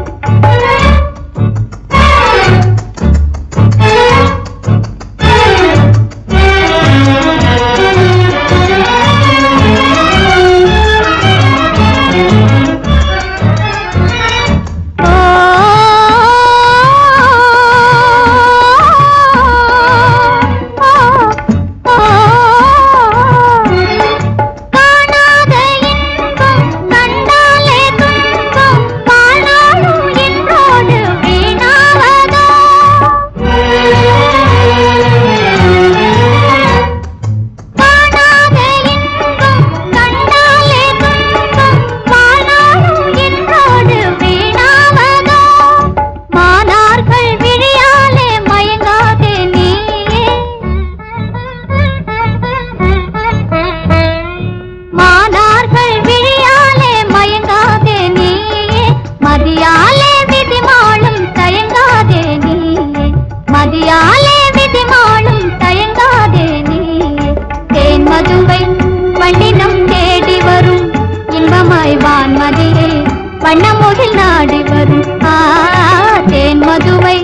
Speaker 3: காணாத இன்பம் கண்டாலே துன்பம் வாழ்நாளும் என்றோடு வீணாவதோ காணாத இன்பம் கண்டாலே துன்பம் வாழ்நாளும் என்றோடு வீணாவதோ மானார்கள் விழியாலே மயங்காதே நீயே மானார்கள் விழியாலே மயங்காதே நீயே மதியாலே விதிமாளும் தயங்காதே நீயே மதியாலே விதிமாளும் தயங்காதே நீயே தேன் மதுவை வண்டினம் தேடி வரும் இன்பமாய் வான்மதியே வண்ணமுகில் நாடி வரும் ஆ தேன் மதுவை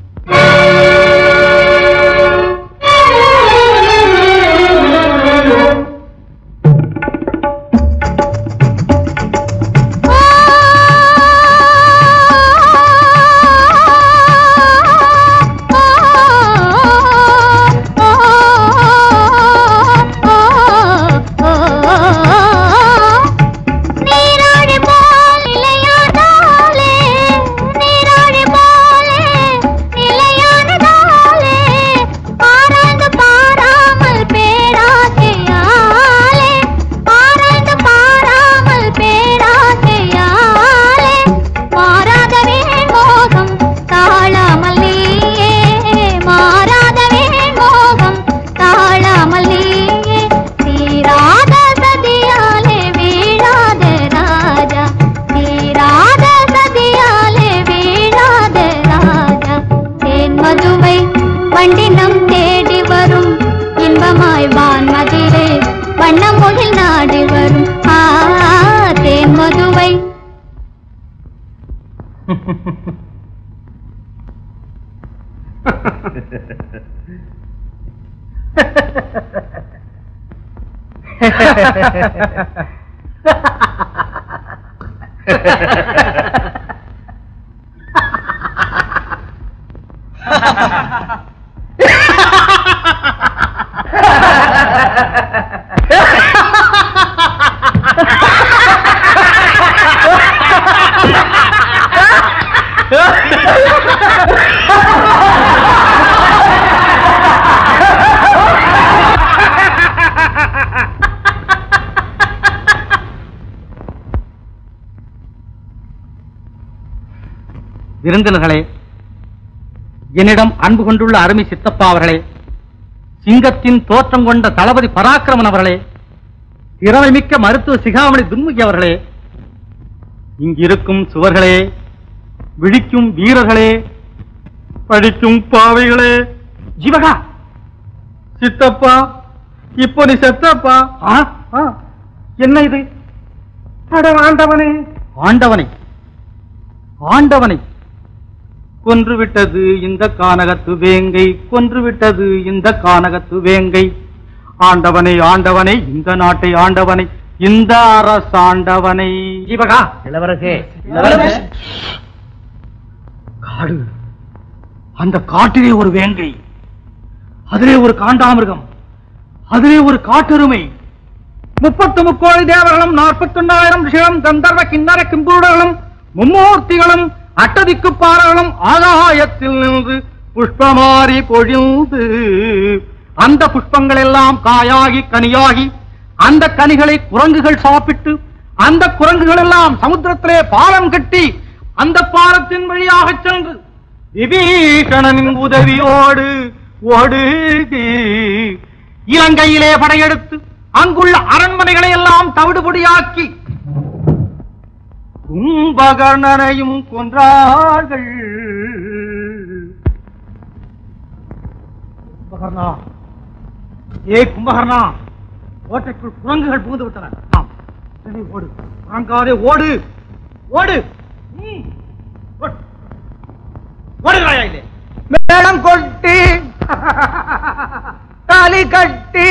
Speaker 3: நீராடி போல் நிலையானாலே நீராடி போலே நிலையானதாலே ஆராய்ந்து பாராமல் பேராசையாலே ஆராய்ந்து பாராமல் பேராசையாலே மாறாதவே மோகம் தாழாமல் நீயே மாறாதவே மோகம் தாழாமல் நீயே தீராத சதியாலே வீழாத ராஜா தீராத சதியாலே வீழாத ராஜா தேன் மதுவை வண்டினம் தேடி வரும் இன்பமாய் வான்மதிலே வண்ணமுகில் நாடி வரும் ஆ தேன் மதுவை
Speaker 1: விருந்தினர்களே என்னிடம் அன்பு கொண்டுள்ள அருமை சித்தப்பா அவர்களே சிங்கத்தின் தோற்றம் கொண்ட தளபதி பராக்கிரமன் அவர்களே திறமைமிக்க மருத்துவ சிகாமணி துன்முகி அவர்களே இங்கிருக்கும் சுவர்களே விழிக்கும் வீரர்களே படிக்கும் பாவைகளே ஜீவகா சித்தப்பா இப்போ நீ செத்தப்பா ஆ, ஆ, என்ன இது அட ஆண்டவனே ஆண்டவனை ஆண்டவனை கொன்று விட்டது இந்த கானகத்து வேங்கை கொன்று விட்டது இந்த கானகத்து வேங்கை ஆண்டவனை ஆண்டவனை இந்த நாட்டை ஆண்டவனை இந்த அரசாண்டவனை ஜீவகா
Speaker 2: இளவரசே
Speaker 1: காடு அந்த காட்டிலே ஒரு வேங்கை அதிலே ஒரு காண்டாமிருகம் அதிலே ஒரு காட்டெருமை முப்பத்து முக்கோடி தேவர்களும் நாற்பத்தொன்னாயிரம் ரிஷிகளும் கந்தர்வ கிண்ணற கிம்பூடர்களும் மும்மூர்த்திகளும் அட்டதிக்கு பாறகளும் ஆகாயத்தில் நின்று புஷ்பமாரி பொழிந்து அந்த புஷ்பங்கள் எல்லாம் காயாகி கனியாகி அந்த கனிகளை குரங்குகள் சாப்பிட்டு அந்த குரங்குகள் எல்லாம் சமுத்திரத்திலே பாலம் கட்டி அந்த பாலத்தின் வழியாக சென்று விபீஷணனின் உதவியோடு ஓடுகி இலங்கையிலே படையெடுத்து அங்குள்ள அரண்மனைகளை எல்லாம் தவிடுபொடியாக்கி கும்பகர்ணனையும் கொன்றார்கள் கும்பகர்ணா ஏ கும்பகர்ணா கோட்டைக்குள் குரங்குகள் புகுந்து விட்டன ஆம் உடனே ஓடு குரங்காதே ஓடு ஓடு ம், ஓடு. ஓடுகிறாயா இல்லை
Speaker 7: மேளம் கொட்டி தாலி கட்டி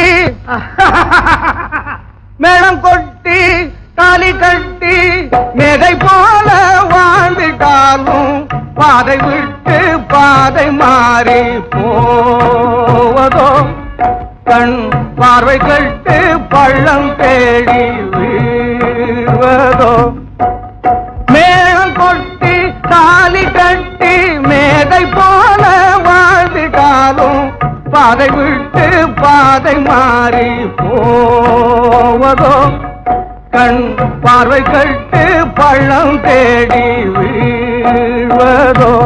Speaker 7: மேளம் கொட்டி தாலி கட்டி மேதை போல வாழ்ந்துட்டாலும் பாதை விட்டு பாதை மாறி போவதோ கண் பார்வை கட்டு பள்ளம் தேடி வீழ்வதோ மேளம் கொட்டி தாலி கட்டி மேதை போல வாழ்ந்துட்டாலும் பாதை விட்டு பாதை மாறி போவதோ கண் பார்வை கட்டு பள்ளம் தேடி வீழ்வதோ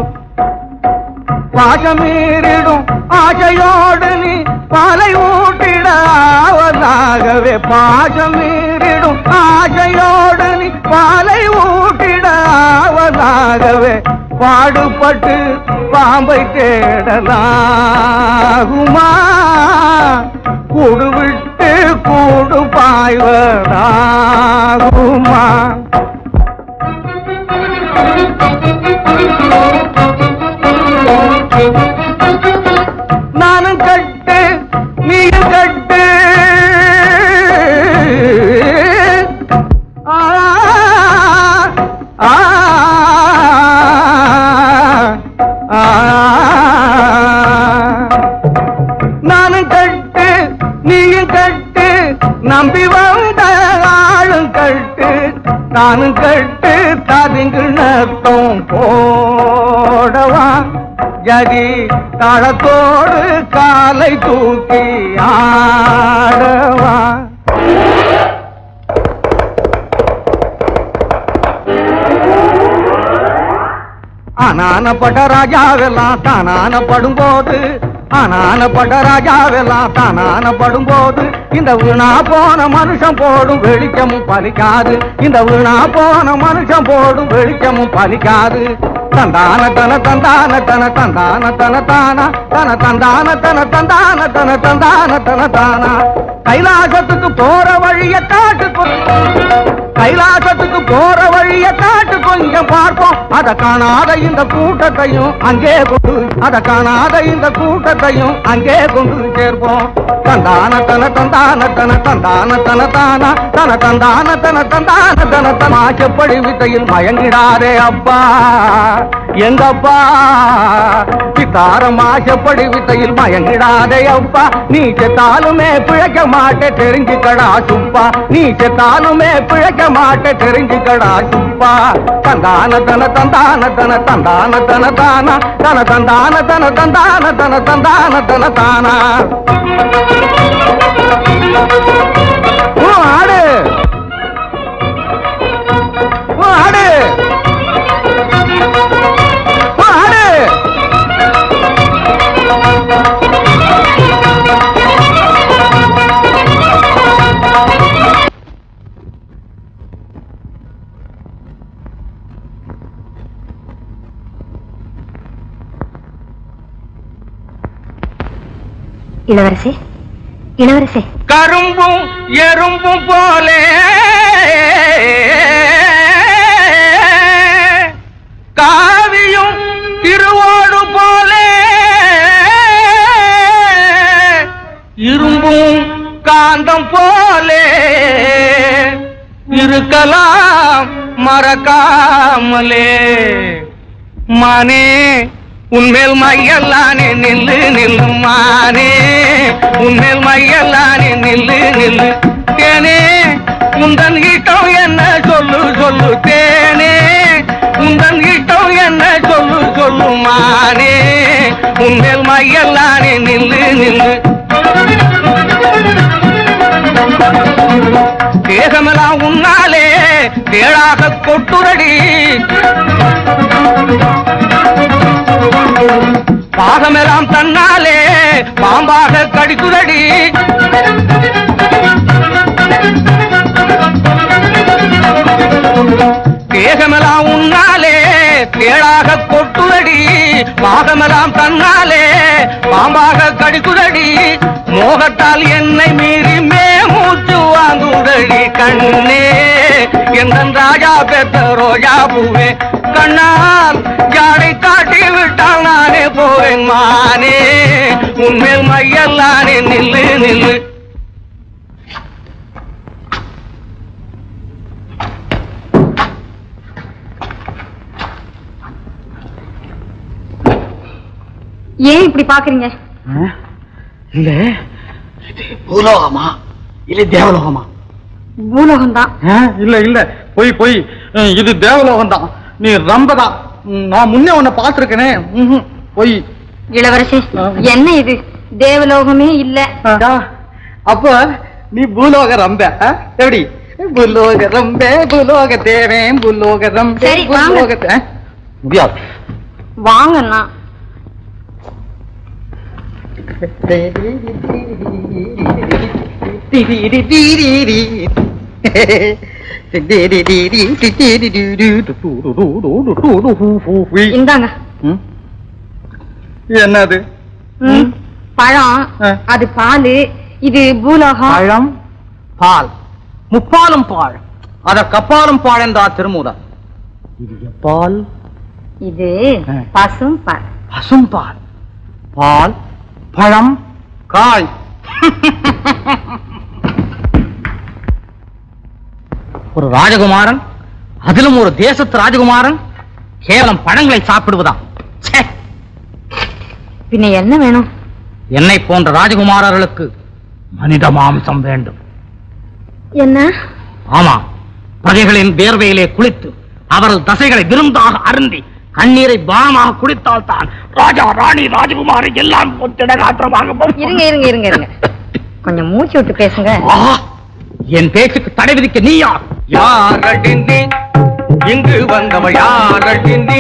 Speaker 7: பாசமீறிடும் ஆசையோடு நீ பாலை ஊட்டிட ஆவதாகவே பாசமீறிடும் ஆசையோடு நீ பாலை ஊட்டிட ஆவதாகவே பாடுபட்டு பாம்பை தேடலாகுமா கூடு விட்டு கூடு பாய்வதாகுமா நானும் கட்டு நீயும் கட்டு ஆ, ஆ, ஆ, நானும் கட்டு நீயும் கட்டு நம்பி வந்த ஆளும் கட்டு நானும் கட்டு ததுங்கு நத்தம் போடவா ஜதி தாளத்தோடு காலை தூக்கி ஆடவா அனானப்பட்ட ராஜாவெல்லாம் தானானப்படும் போது அனானப்பட்ட ராஜாவெல்லாம் தானானப்படும் போது இந்த வீணா போன மனுஷன் போடும் வெளிச்சமும் பலிக்காது இந்த வீணா போன மனுஷன் போடும் வெளிச்சமும் பலிக்காது தந்தான தன தந்தான தன தந்தான தன தானா தன தந்தான தன தந்தான தன தந்தான தன தானா கைலாசத்துக்கு போற வழிய காட்டு கைலாசத்துக்கு போற வழிய காட்டு கொஞ்சம் பார்ப்போம் அத காணாத இந்த கூட்டத்தையும் அங்கே கொண்டு அத காணாத இந்த கூட்டத்தையும் அங்கே கொண்டு சேர்ப்போம் தந்தான தன தந்தான தன தந்தான தன தானா தன தந்தான தன தந்தான தன தமாச்சப்படி வித்தையில் மயங்கிடாதே அப்பா எங்கப்பா சித்தாரம் ஆசைப்படி வித்தையில் மயங்கிடாதே அப்பா நீ செத்தாலுமே பிழைக்க மாட்டே தெரிஞ்சுக்கடா சுப்பா நீ செத்தாலுமே பிழைக்க மாட்டே தெரிஞ்சுக்கடா சுப்பா தந்தான தன தந்தான தன தந்தான தன தானா தன தந்தான தன தந்தான தன தந்தான தன தானா உன் ஆடு உன் ஆடு உன் ஆடு
Speaker 5: இளவரசே இளவரசே
Speaker 7: கரும்பும் எறும்பும் போலே காவியும் திருவோடு போலே இரும்பும் காந்தம் போலே இருக்கலாம் மறக்காமலே மானே உன்மேல் மையல்லானே நில்லு நில்லு மானே உன்மேல் மையல்லானே நில்லு நில்லு தேனே உந்தன் கிட்டம் என்ன சொல்லு சொல்லு தேனே உந்தன் கிட்டம் என்ன சொல்லு சொல்லு மானே உன்மேல் மையல்லானே நில்லு நில்லு தேகமெல்லாம் உன்னாலே தேழாக கொட்டுரடி பாகமெல்லாம் தன்னாலே பாம்பாக கடித்துதடி தேகமெல்லாம் உன்னாலே தேழாக கொட்டுதடி பாகமெல்லாம் தன்னாலே பாம்பாக கடிக்குதடி மோகத்தால் என்னை மீறி மே மூச்சு வாங்குதடி கண்ணே எந்த ராஜா பெற்ற ரோஜா பூவே கண்ணால் யாரை காட்டி விட்டால் நானே போவேன் மானே உன்மேல் மையல்லானே நில்லு நில்லு
Speaker 5: ஏன் இப்படி பாக்குறீங்க
Speaker 1: இல்ல இது பூலோகமா இல்ல தேவலோகமா
Speaker 5: பூலோகம் தான்
Speaker 1: ஆ, இல்ல இல்ல போய் போய் அஹ், இது தேவலோகம் தான் நீ ரம்பதான் ம், நான் முன்னே உன்னை பார்த்திருக்கேனே ம்ஹும். போய்
Speaker 5: இளவரசி என்ன இது தேவலோகமே இல்ல
Speaker 1: அப்ப நீ பூலோக ரம்ப ஆ? எப்படி பூலோக ரம்ப பூலோக தேவன் பூலோக ரம்ப
Speaker 5: சரி, வாங்க.
Speaker 1: பூலோக தே- முடியாது
Speaker 5: வாங்கண்ணா இந்தாங்க
Speaker 1: ம்? என்னது
Speaker 5: ம், பழம்
Speaker 1: ஆ.
Speaker 5: அது பாலு இது பூலோகம்
Speaker 1: பழம் பால் முப்பாலும் பால் அதற்கப்பாலும் பால் என்றா திருமூலம் இது எப்பால்
Speaker 5: இது
Speaker 1: ஆ.
Speaker 5: பசும் பால்
Speaker 1: பசும்பால் பால் பழம் காய் ஒரு ராஜகுமாரன் அதிலும் ஒரு தேசத்து ராஜகுமாரன் கேவலம் பழங்களை சாப்பிடுவதா ச்சே!
Speaker 5: பின்ன என்ன வேணும்
Speaker 1: என்னை போன்ற ராஜகுமாரர்களுக்கு மனித மாம்சம் வேண்டும்
Speaker 5: என்ன
Speaker 1: ஆமா பிரஜைகளின் வேர்வையிலே குளித்து அவரது தசைகளை விருந்தாக அருந்தி கண்ணீரை பானமாக குடித்தால் தான் ராஜா ராணி ராஜகுமாரி எல்லாம் திடகாத்திரமாக
Speaker 5: இருங்க இருங்க இருங்க இருங்க கொஞ்சம் மூச்சு விட்டு பேசுங்க
Speaker 1: ஆஹா! என் பேச்சுக்கு தடை விதிக்க நீ யார்
Speaker 7: யாரடி நீ இங்கு வந்தவள் யாரடி நீ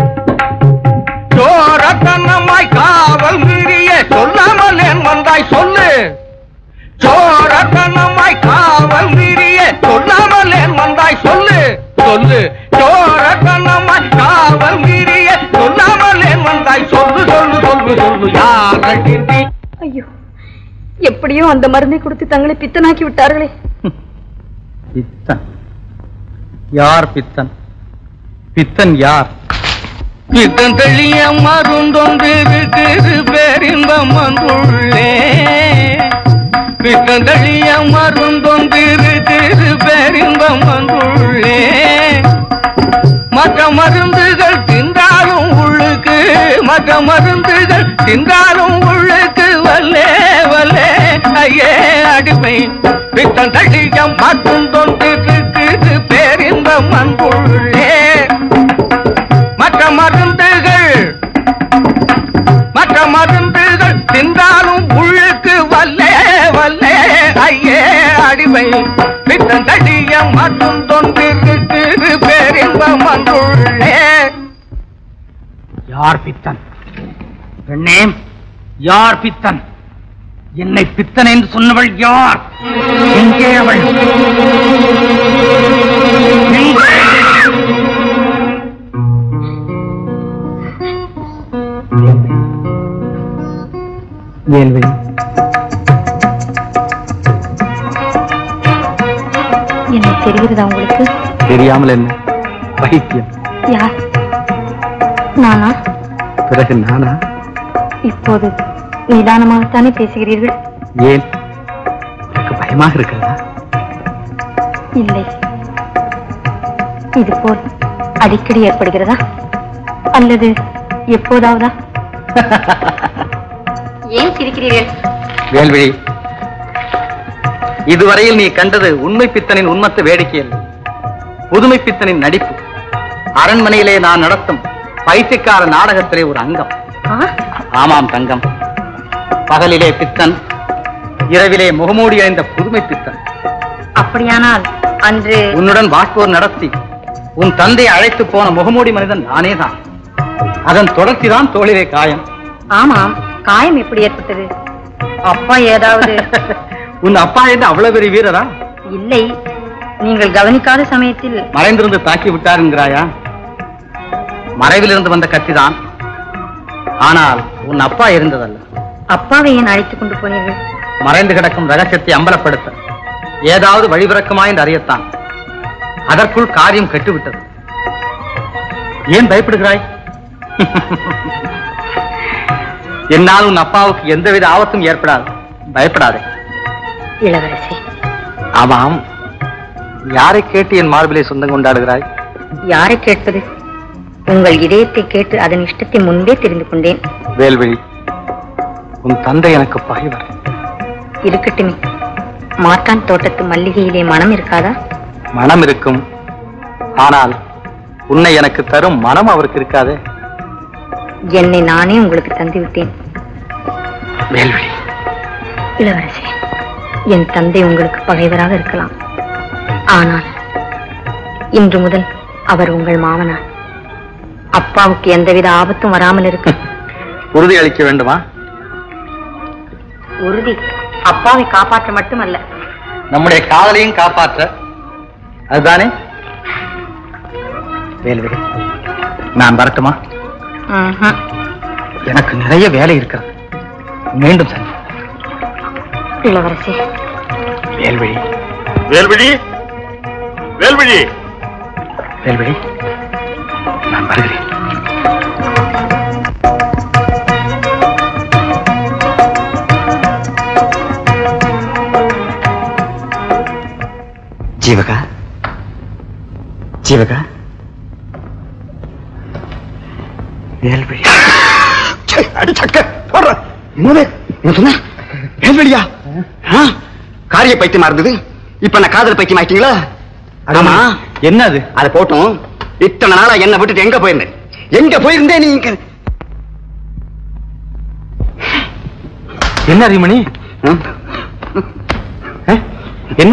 Speaker 7: சோரத்தனமாய் காவல் மீறிய சொல்லாமல் ஏன் வந்தாய் சொல்லு சோரத்தனமாய் காவல் மீறிய சொல்லாமல் ஏன் வந்தாய் சொல்லு சொல்லு சோரத்தனமாய் காவல் மீறிய சொல்லாமல் ஏன் வந்தாய் சொல்லு சொல்லு சொல்லு சொல்லு யாரடி நீ
Speaker 5: ஐயோ எப்படியோ அந்த மருந்தை கொடுத்து தங்களை பித்தனாக்கி விட்டார்களே
Speaker 1: பித்தன் யார் பித்தன் பித்தன் யார்
Speaker 7: பித்தன் தெளிய மருந்தொன்று இருக்குது பேரின்பம் வந்துள்ளே பித்தன் தெளிய மருந்தொன்று இருக்குது பேரின்பம் வந்துள்ளே மற்ற மருந்துகள் தின்றாலும் உள்ளுக்கு மற்ற மருந்துகள் தின்றாலும் உள்ளுக்கு வல்லே வல்லே ஐயே அடிமை பித்தன் தழிய மருந்தொன்று இருக்குது பேரின்பம் வந்துள்ளே மற்ற மருந்துகள் மற்ற மருந்துகள் தின்றாலும் உள்ளுக்கு வல்லே வல்லே ஐயே அடிமை பித்தன் தடிய மற்றும் தொன்றிருக்கு பேரின்பம் வந்துள்ளே
Speaker 1: யார் பித்தன் பெண்ணே யார் பித்தன் என்னை பித்தன் என்று சொன்னவள் யார் எங்கே அவள் எங்கே? வேல்விழி
Speaker 5: என்ன தெரிகிறதா உங்களுக்கு
Speaker 1: தெரியாமல் என்ன பைத்தியம்
Speaker 5: யார் நானா
Speaker 1: பிறகு நானா
Speaker 5: இப்போது நிதானமாகத்தானே பேசுகிறீர்கள்
Speaker 1: ஏன் உனக்கு பயமாக இருக்கிறதா
Speaker 5: இல்லை இது போல் அடிக்கடி ஏற்படுகிறதா அல்லது எப்போதாவதா ஏன் சிரிக்கிறீர்கள்
Speaker 1: வேல்விழி இதுவரையில் நீ கண்டது உண்மை பித்தனின் உண்மத்த வேடிக்கை அல்ல புதுமை பித்தனின் நடிப்பு அரண்மனையிலே நான் நடத்தும் பைத்தியக்கார நாடகத்திலே ஒரு அங்கம்
Speaker 5: ஆ?
Speaker 1: ஆமாம் தங்கம் பகலிலே பித்தன் இரவிலே முகமூடி அணிந்த புதுமை பித்தன்
Speaker 5: அப்படியானால் அன்று
Speaker 1: உன்னுடன் வாக்கோர் நடத்தி உன் தந்தை அழைத்து போன முகமூடி மனிதன் நானே தான் அதன் தொடர்ச்சிதான் தோளிலே காயம்
Speaker 5: ஆமாம் காயம் எப்படி ஏற்பட்டது அப்பா ஏதாவது
Speaker 1: உன் அப்பா என்ன அவ்வளவு பெரிய வீரரா
Speaker 5: இல்லை நீங்கள் கவனிக்காத சமயத்தில்
Speaker 1: மறைந்திருந்து தாக்கி விட்டார் என்கிறாயா மறைவிலிருந்து வந்த கத்திதான் ஆனால் உன் அப்பா இருந்ததல்ல
Speaker 5: அப்பாவை ஏன் அழைத்துக் கொண்டு போனீர்கள்
Speaker 1: மறைந்து கிடக்கும் ரகசியத்தை அம்பலப்படுத்த ஏதாவது வழிபிறக்குமா என்று அறியத்தான் அதற்குள் காரியம் கெட்டுவிட்டது ஏன் பயப்படுகிறாய் என்னால் உன் அப்பாவுக்கு எந்தவித ஆபத்தும் ஏற்படாது பயப்படாதே
Speaker 5: இளவரசி
Speaker 1: ஆமாம் யாரை கேட்டு என் மார்பிலை சொந்தம் கொண்டாடுகிறாய்
Speaker 5: யாரை கேட்பது உங்கள் இதயத்தை கேட்டு அதன் இஷ்டத்தை முன்பே தெரிந்து கொண்டேன்
Speaker 1: வேல்விழி உன் தந்தை எனக்கு பகைவர்
Speaker 5: இருக்கட்டுமே மாட்டான் தோட்டத்து மல்லிகையிலே மனம் இருக்காதா
Speaker 1: மனம் இருக்கும் ஆனால் உன்னை எனக்கு தரும் மனம் அவருக்கு இருக்காதே
Speaker 5: என்னை நானே உங்களுக்கு தந்து விட்டேன்
Speaker 1: வேல்விழி
Speaker 5: இளவரசி என் தந்தை உங்களுக்கு பகைவராக இருக்கலாம் ஆனால் இன்று முதல் அவர் உங்கள் மாமனார் அப்பாவுக்கு எந்தவித ஆபத்தும் வராமல் இருக்க
Speaker 1: உறுதி அளிக்க வேண்டுமா
Speaker 5: உறுதி அப்பாவை காப்பாற்ற மட்டுமல்ல
Speaker 1: நம்முடைய காதலையும் காப்பாற்ற அதுதானே வேல்விழி நான் வரட்டுமா
Speaker 5: ம்ஹும்.
Speaker 1: எனக்கு நிறைய வேலை இருக்கிறது மீண்டும் சந்தி
Speaker 5: இளவரசி
Speaker 1: வேல்விழி
Speaker 2: வேல்விழி வேல்விழி
Speaker 1: வேல்விழி நான் வருகிறேன்
Speaker 2: ஜீவகா ஜீவகா வேல்விழி அடிச்சக்க போடுற என்னது என்ன சொன்ன வேல்விழியா ஆ? காரிய பைத்தியமா இருந்தது இப்ப நான் காதல் பைத்தியம் ஆயிட்டீங்களா ஆமா
Speaker 1: என்னது
Speaker 2: அது போட்டும் இத்தனை நாளா என்ன விட்டுட்டு எங்க போயிருந்தேன் எங்க போயிருந்தேன் நீங்க
Speaker 1: என்ன அறிமணி என்ன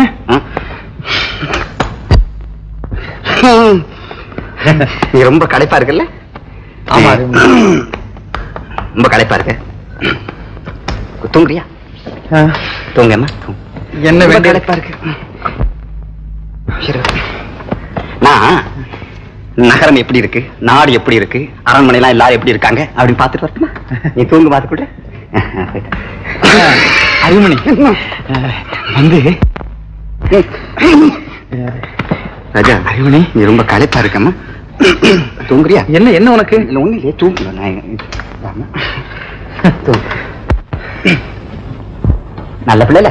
Speaker 2: நீ ரொம்ப களைப்பா இருக்குல்ல
Speaker 1: ஆமா,
Speaker 2: ரொம்ப களைப்பா இருக்கு தூங்குறியா தூங்கம்மா தூங்கு
Speaker 1: என்ன
Speaker 2: ரொம்ப
Speaker 1: வேண்டிய
Speaker 2: களைப்பா இருக்கு சரி. நான் நகரம் எப்படி இருக்கு நாடு எப்படி இருக்கு அரண்மனை எல்லாம் எல்லாரும் எப்படி இருக்காங்க அப்படின்னு பார்த்துட்டு வரட்டுமா நீ தூங்கு பார்த்து கூட
Speaker 1: அறிமணி
Speaker 2: வந்து ராஜா அறிவணி நீ ரொம்ப களைப்பா இருக்கம்மா தூங்குறியா
Speaker 1: என்ன என்ன உனக்கு
Speaker 2: இல்ல ஒண்ணு இல்லையே தூங்கு நான் ஆமா. தூங்கு நல்ல பிள்ளைல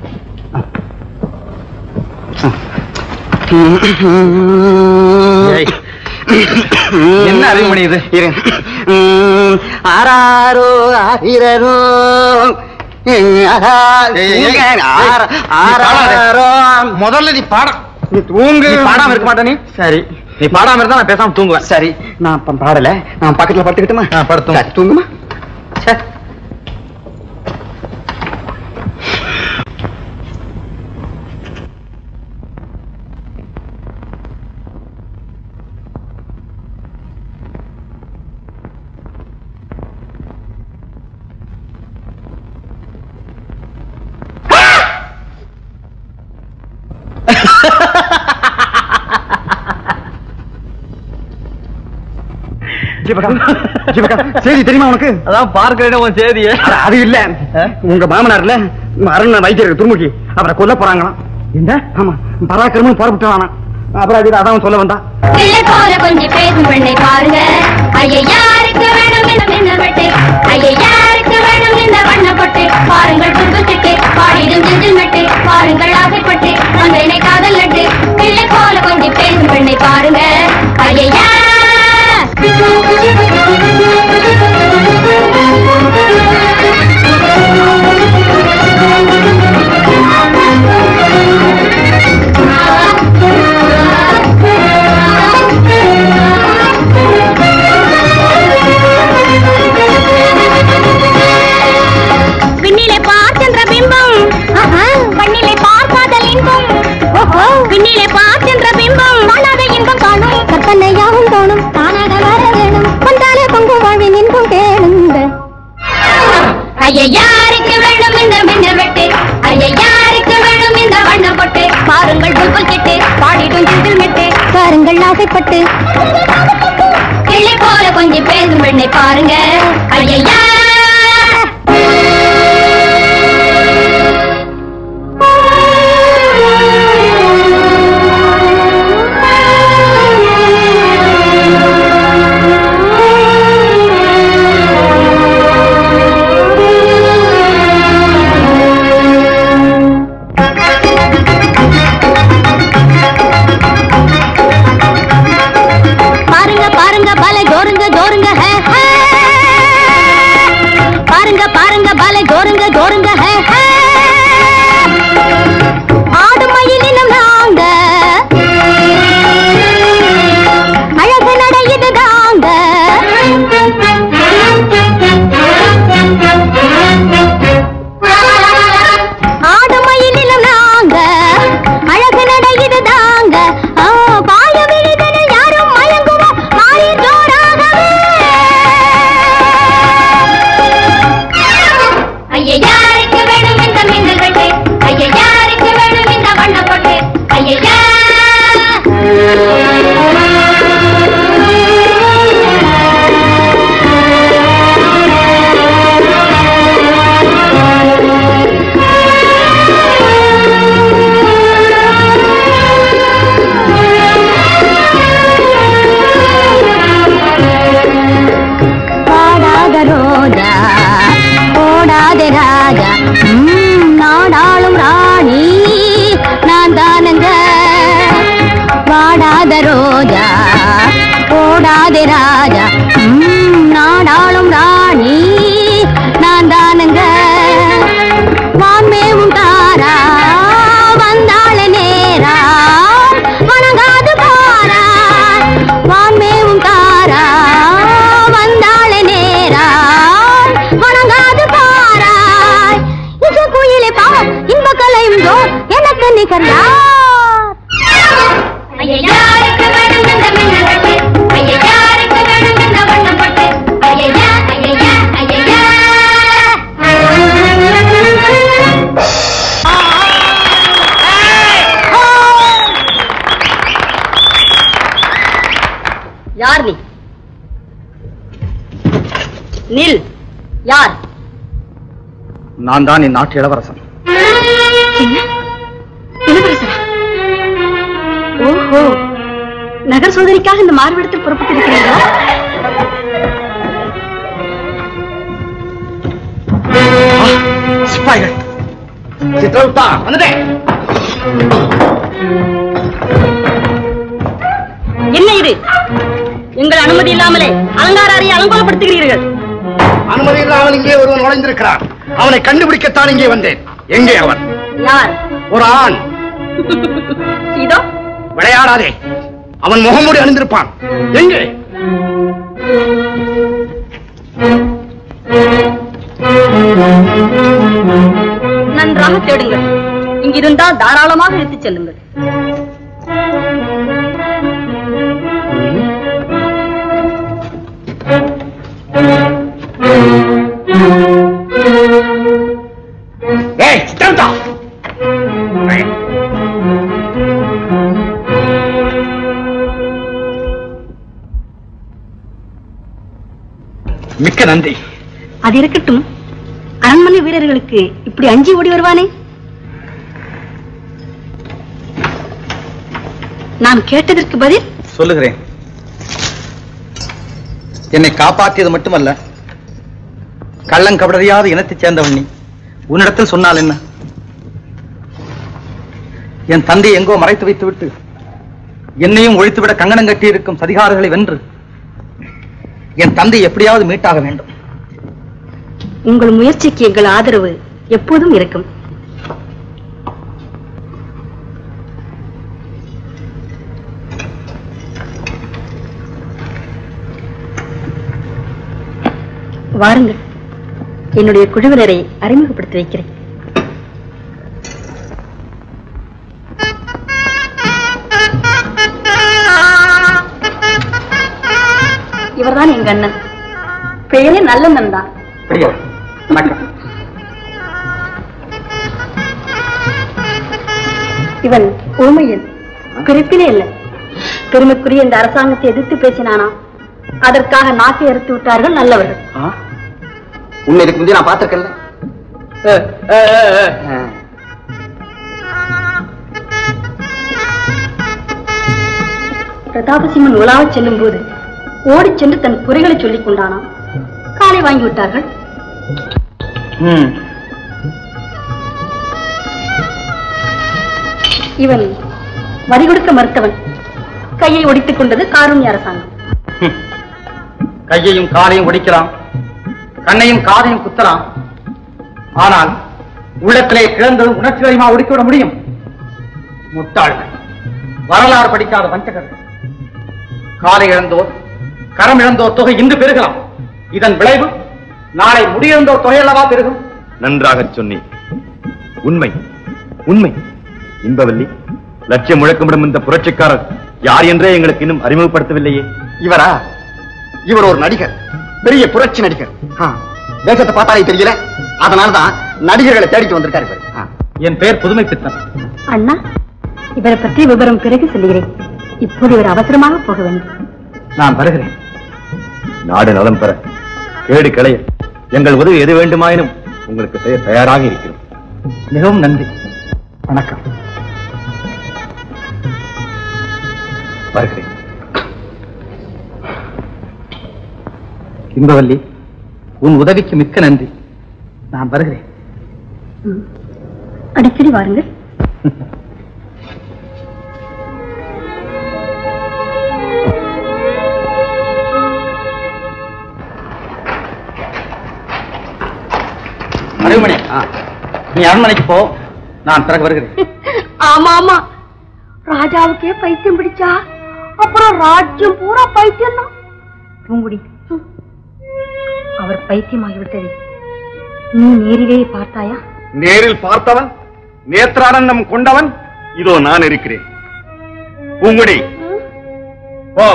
Speaker 1: ஏய், என்ன அறிவுமணி இது?
Speaker 2: இரு. உம், ஆராரோ ஆயிரரோ ஆர- ஆராரோ
Speaker 1: முதல்ல நீ பாடம்
Speaker 2: நீ தூங்கு
Speaker 1: நீ பாடாம இருக்க மாட்டே நீ சரி நீ பாடாம இருந்தா நான் பேசாம தூங்குவேன்
Speaker 2: சரி நான் இப்ப பாடல நான் பக்கத்துல படுத்துக்கிட்டுமா
Speaker 1: ஆ, படுத்து தூங்கு.
Speaker 2: சரி, தூங்குமா சரி ஜீவகா ஜீவகா செய்தி தெரியுமா உனக்கு
Speaker 1: அதான் பார்க்கிறேன் உன் செய்தியே
Speaker 2: அட, அது இல்ல உங்க மாமனார்ல அருண் வைத்தியர் துருமுகி அவரை கொல்ல போறாங்களாம் என்ன ஆமா பராக்கிரமும் புறப்பட்டு அப்புறம் அது அதான் சொல்ல வந்தா
Speaker 3: கிள்ளை போல கொஞ்சம் பேசும் பெண்ணை பாருங்க ஐயா யாருக்கு வேணும் இந்த மின்னப்பட்டு ஐயா யாருக்கு வேணும் இந்த வண்ணப்பட்டு பாருங்கள் புல்புத்திட்டு பாடிடும் ஜிஞ்சில் மெட்டு பாருங்கள் ஆசைப்பட்டு வந்தேனை காதல் நட்டு கிள்ளை போல கொஞ்சம் பேசும் பெண்ணை பாருங்க ஐயா விண்ணிலே பார்க்கின்ற பிம்பம் பண்ணிலே பார்க்காதல் இன்பம் விண்ணிலே பார்க்கின்ற பிம்பம் காணாத இன்பம் காணும் கற்பனையாவும் தோணும் தானாக வர வேணும் வந்தாலே பொங்கும் வாழ்வின் இன்பம் கேளுங்க ஐயா யாருக்கு வேணும் இந்த மின்னல் வெட்டு ஐயா யாருக்கு வேணும் இந்த வண்ணம் பொட்டு பாருங்கள் புல்புல் கெட்டு பாடிடும் சிந்தில் மெட்டு பாருங்கள் ஆசைப்பட்டு கிளி போல கொஞ்சம் பேசும் பெண்ணை பாருங்க ஐயா ஜோருங்க ஜோருங்க ஹே, ஹே. ஆடும் மயிலினம் நாங்க அழகு நடையுது தாங்க ஆடும் மயிலினம் நாங்க அழகு நடையுது தாங்க ஆ, பாய விழிதனில் யாரும் மயங்குவோம் மாறி ஜோராகவே ஐயா யாருக்கு வேணும் இந்த மின்னல் வெட்டு ஐயா யாருக்கு வேணும் இந்த வண்ண பொட்டு ஐயா பாடாத ரோஜா ஓடாத ராஜா ம், நாடாளும் ராணி நான் தானுங்க வாடாத ரோஜா ஓடாத ராஜா ம், நாடாளும் ராணி நான் தானுங்க வான்மேவும் தாரா வந்தாள நேரா வணங்காது பாரா வான்மேவும் தாரா வந்தாள நேரா வணங்காது பாராய் இசை குயிலே பாவம் இன்ப கலையும் ஜோ எனக்கு நிகழ்ந்தார் ஐயா யாருக்கு வேணும் இந்த மின்னல் வெட்டு ஐயா யாருக்கு வேணும் இந்த வண்ணம் பட்டு ஐயா ஐயா ஐயா
Speaker 5: யார் நீ நில் யார்
Speaker 1: நான் தான் என் நாட்டு இளவரசன்
Speaker 5: என்ன இளவரசரா ஓஹோ நகர் சோதனைக்காக இந்த மாறுவிடத்தில் புறப்பட்டிருக்கிறீர்களா
Speaker 1: சிப்பாய்கள் சித்ரகுப்தா வந்துட்டேன்
Speaker 5: என்ன இது எங்கள் அனுமதி இல்லாமலே அலங்கார அறையை அலங்கோலப்படுத்துகிறீர்கள்
Speaker 8: அனுமதி இல்லாமல் இங்கே ஒருவன் நுழைந்திருக்கிறான் அவனை கண்டுபிடிக்கத்தான் இங்கே வந்தேன் எங்கே அவன்
Speaker 5: யார்
Speaker 8: ஒரு ஆண்
Speaker 5: இதோ
Speaker 8: விளையாடாதே அவன் முகமூடி அணிந்திருப்பான் எங்கே
Speaker 5: நன்றாக தேடுங்கள் இங்கிருந்தால் தாராளமாக எடுத்துச் செல்லுங்கள்
Speaker 8: ஏய் சித்தந்தா
Speaker 1: மிக்க நன்றி
Speaker 5: அது இருக்கட்டும் அரண்மனை வீரர்களுக்கு இப்படி அஞ்சி ஓடி வருவானே நான் கேட்டதற்கு பதில்
Speaker 1: சொல்லுகிறேன் என்னை காப்பாற்றியது மட்டுமல்ல கள்ளங்கபடறியாத இனத்தைச் சேர்ந்தவன் நீ உன்னிடத்தில் சொன்னால் என்ன என் தந்தை எங்கோ மறைத்து வைத்துவிட்டு என்னையும் ஒழித்துவிட கங்கணம் கட்டியிருக்கும் சதிகாரர்களை வென்று என் தந்தை எப்படியாவது மீட்டாக வேண்டும்
Speaker 5: உங்கள் முயற்சிக்கு எங்கள் ஆதரவு எப்போதும் இருக்கும் வாருங்கள் என்னுடைய குழுவினரை அறிமுகப்படுத்தி வைக்கிறேன் இவர்தான் எங்க அண்ணன் பெயரே நல்லண்ணன் தான்
Speaker 1: அப்படியா வணக்கம்
Speaker 5: இவன் ஊமையன் பிறப்பிலே இல்லை பெருமைக்குரிய இந்த அரசாங்கத்தை எதிர்த்து பேசினானா அதற்காக நாக்கை அறுத்து விட்டார்கள் நல்லவர்கள்
Speaker 1: உன்னை இதுக்கு முந்தைய நான் பார்த்திருக்கேன்ல
Speaker 5: பிரதாபசிம்மன் உலாவச் செல்லும் போது ஓடிச் சென்று தன் குறைகளை சொல்லிக் கொண்டானாம் காலை வாங்கி விட்டார்கள்
Speaker 1: ம்
Speaker 5: இவன் வரி கொடுக்க மறுத்தவன் கையை ஒடித்துக் கொண்டது காருண்ய அரசாங்கம்
Speaker 1: ஹம். கையையும் காலையும் ஒடிக்கலாம் கண்ணையும் காதையும் குத்தலாம் ஆனால் உள்ளத்திலே கிழந்தது உணர்ச்சிகளையுமா ஒடுக்கிவிட முடியும் முட்டாள்கள் வரலாறு படிக்காத வஞ்சகர்கள் காலை இழந்தோர் கரம் இழந்தோர் தொகை இன்று பெருகலாம் இதன் விளைவு நாளை முடியிழந்தோர் தொகை அல்லவா பெருகும்
Speaker 2: நன்றாகச் சொன்னி உண்மை உண்மை இன்பவல்லி லட்சியம் முழக்கமிடும் இந்த புரட்சிக்காரர் யார் என்றே எங்களுக்கு இன்னும் அறிமுகப்படுத்தவில்லையே
Speaker 8: இவரா இவர் ஒரு நடிகர் பெரிய புரட்சி நடிகர் ஆ, வேஷத்தை பார்த்தாலே தெரியல அதனாலதான் நடிகர்களை தேடிட்டு வந்திருக்காரு இவர் ஆ.
Speaker 1: என் பெயர் புதுமை பித்தன்
Speaker 5: அண்ணா இவரை பற்றி விவரம் பிறகு சொல்லுகிறேன் இப்போது இவர் அவசரமாக போக வேண்டும்
Speaker 1: நான் வருகிறேன்
Speaker 2: நாடு நலம் பெற கேடு களைய எங்கள் உதவி எது வேண்டுமாயினும் உங்களுக்கு செய்ய தயாராக இருக்கிறோம்
Speaker 1: மிகவும் நன்றி வணக்கம்
Speaker 2: வருகிறேன்
Speaker 1: இன்பவல்லி உன் உதவிக்கு மிக்க நன்றி நான் வருகிறேன்
Speaker 5: அடிக்கடி வாருங்கள்
Speaker 1: அறிவுமணி நீ அரண்மனைக்கு போ நான் பிறகு வருகிறேன்
Speaker 5: ஆமா ஆமா ராஜாவுக்கே பைத்தியம் பிடிச்சா அப்புறம் ராஜ்யம் பூரா பைத்தியம் தான் பூங்குடி அவர் பைத்தியமாகிவிட்டது நீ நேரிலே பார்த்தாயா
Speaker 2: நேரில் பார்த்தவன் நேத்ரானந்தம் கொண்டவன் இதோ நான் இருக்கிறேன் பூங்குடி ஓ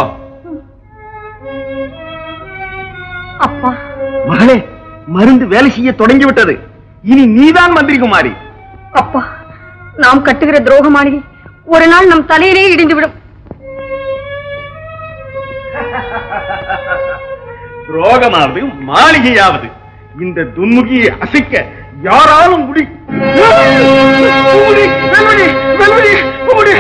Speaker 5: அப்பா
Speaker 2: மகளே மருந்து வேலை செய்ய தொடங்கி விட்டது இனி நீதான் மந்திரி குமாரி
Speaker 5: அப்பா நாம் கட்டுகிற துரோகமானது ஒரு நாள் நம் தலையிலே இடிந்துவிடும்
Speaker 2: ரோகமாவது மாளிகையாவது இந்த துன்முகியை அசைக்க யாராலும் முடி பூங்குடி, வெல்வடி, வெல்வடி, பூங்குடி.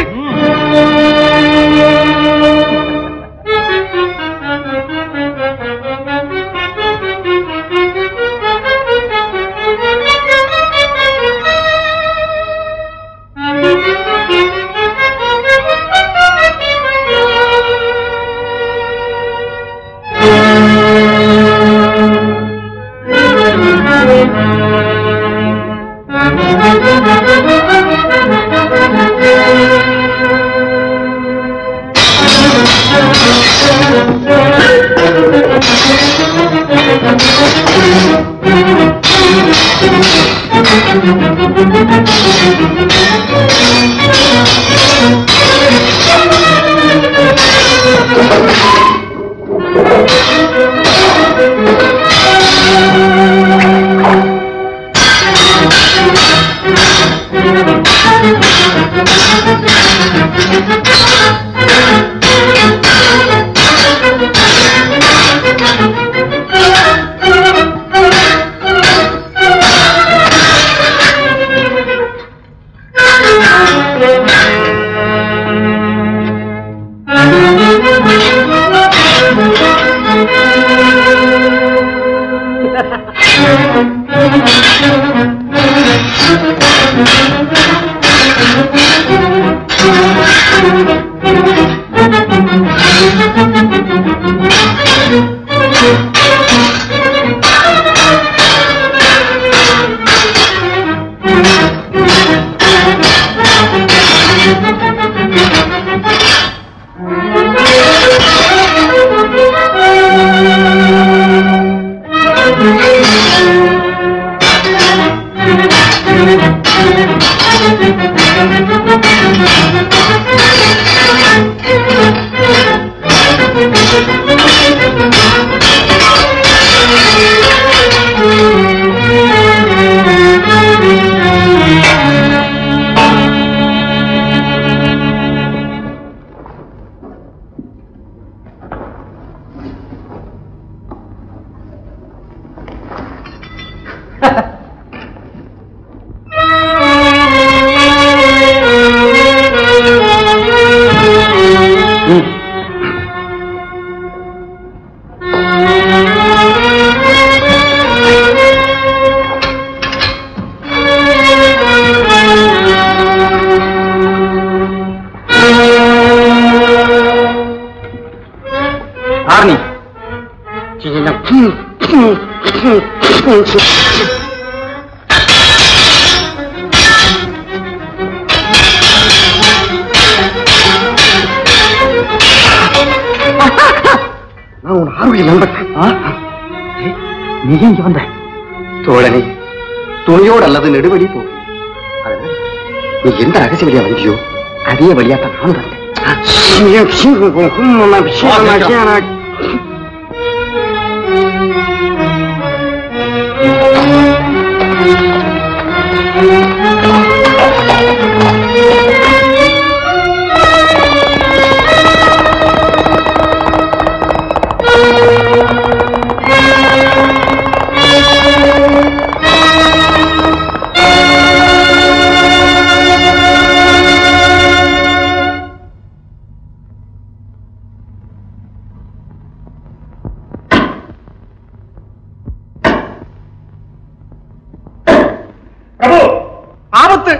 Speaker 1: ஆர்னி
Speaker 8: ஆருடைய நண்பன்
Speaker 1: நீ இங்க வந்த
Speaker 8: தோழனே துணையோடு அல்லது நெடுவழி போ அதனால நீ எந்த ரகசிய வழியா வந்தியோ அதே வழியாத்தான் நானும் வந்தேன்
Speaker 2: பிரபு ஆபத்து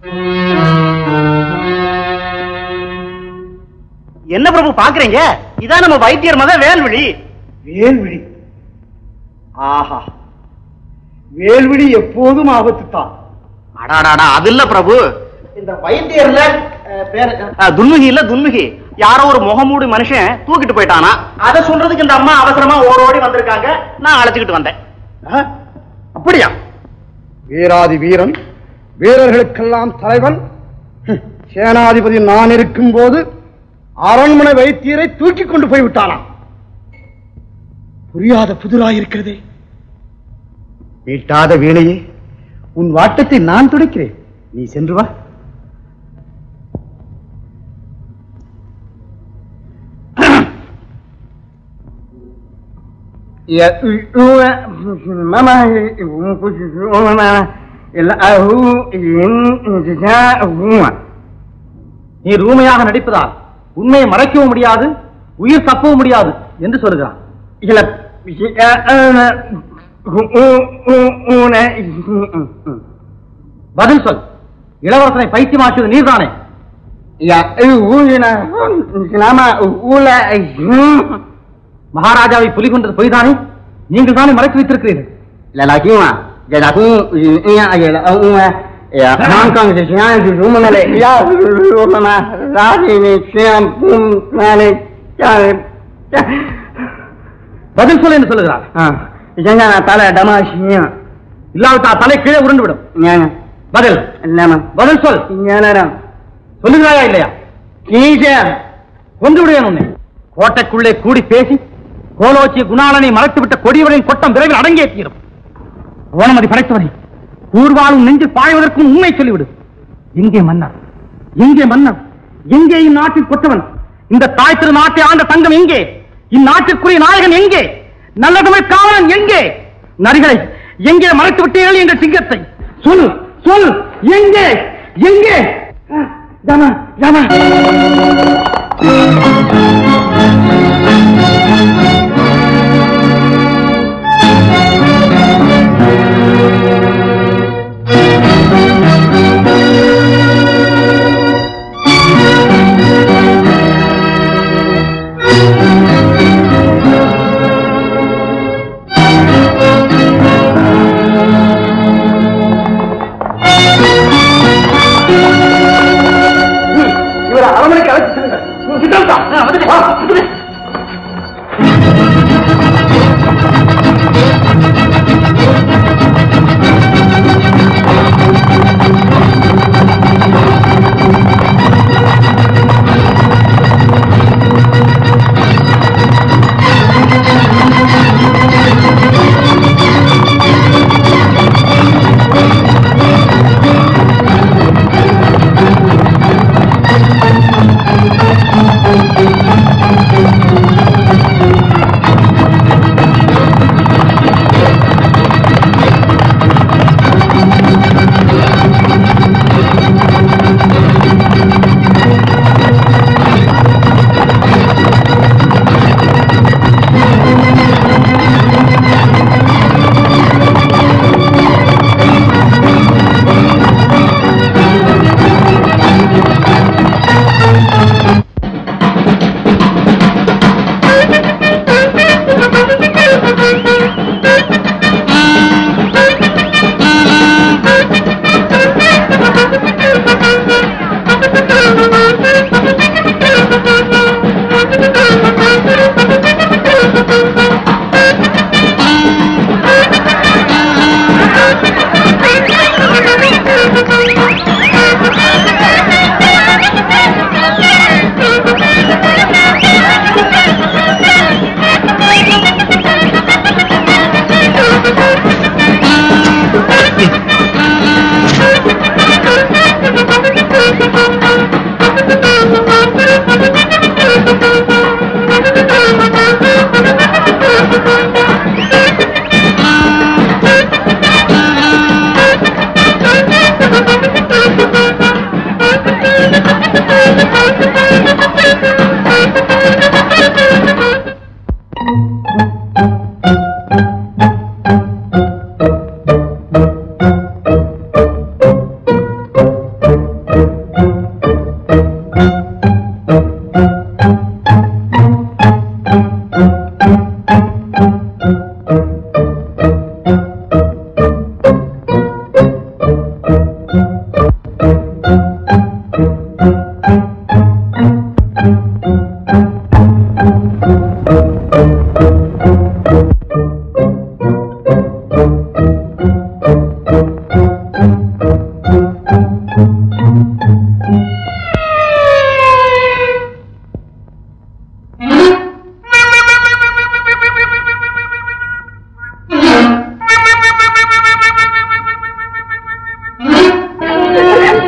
Speaker 2: என்ன பிரபு பாக்குறீங்க இதான் நம்ம வைத்தியர் மக வேல்விழி
Speaker 8: வேல்விழி ஆஹா வேல்விழி எப்போதும் ஆபத்து தான்
Speaker 2: அடாடாடா அது இல்ல பிரபு இந்த வைத்தியர்ல அஹ், பேர் அஹ், துன்முகி இல்ல துன்முகி யாரோ ஒரு முகமூடி மனுஷன் தூக்கிட்டு போயிட்டானா அதை சொல்றதுக்கு இந்த அம்மா அவசரமா ஓடி ஓடி வந்திருக்காங்க நான் அழைச்சுக்கிட்டு வந்தேன்
Speaker 8: அப்படியா வீராதி வீரன் வீரர்களுக்கெல்லாம் தலைவன் ஹம், சேனாதிபதி நான் இருக்கும் போது அரண்மனை வைத்தியரை தூக்கி கொண்டு போய் விட்டானாம் புரியாத புதிராயிருக்கிறதே மீட்டாத வீணையே உன் வாட்டத்தை நான் துடைக்கிறேன் நீ சென்று வா
Speaker 1: நீ ரூமையாக நடிப்பதால் உண்மையை மறைக்கவும் முடியாது உயிர் தப்பவும் முடியாது என்று சொல்லுகிறான் பதில் சொல் இளவரசனை பைத்தியமாக்கியது நீர்தானே மகாராஜாவை புலி கொண்டது பொய்தானே நீங்கள் தானே மறைத்து வைத்திருக்கிறீர்கள் பதில் சொல் என்று சொல்லுகிறார்
Speaker 8: தலை டமாஷியம்
Speaker 1: இல்லாவிட்டால் தலை கீழே உருண்டு விடும் பதில்
Speaker 8: இல்லாம
Speaker 1: பதில் சொல்
Speaker 8: ஞானம்
Speaker 1: சொல்லுகிறாயா இல்லையா கொண்டு விடுவேன் உன்னை கோட்டைக்குள்ளே கூடி பேசி கோலோச்சிய குணாளனை மறைத்துவிட்ட கொடியவரின் கொட்டம் விரைவில் அடங்கியே தீரும் ஓனமதி படைத்தவனை ஊர்வாழும் நெஞ்சில் பாய்வதற்கும் உண்மை சொல்லிவிடு எங்கே மன்னர் எங்கே மன்னர் எங்கே இந்நாட்டில் கொட்டவன் இந்த தாய் திரு நாட்டை ஆண்ட தங்கம் எங்கே இந்நாட்டிற்குரிய நாயகன் எங்கே நல்ல தமிழ் காவலன் எங்கே நரிகளை எங்கே மறைத்து விட்டீர்கள் எங்கள் சிங்கத்தை சொல் சொல் எங்கே எங்கே ஜாமா ஜாமா இவரை அரண்மனைக்கு அழைத்து செல்லுங்கள் சித்தாந்தா, வந்துடு, வா, வந்துடு.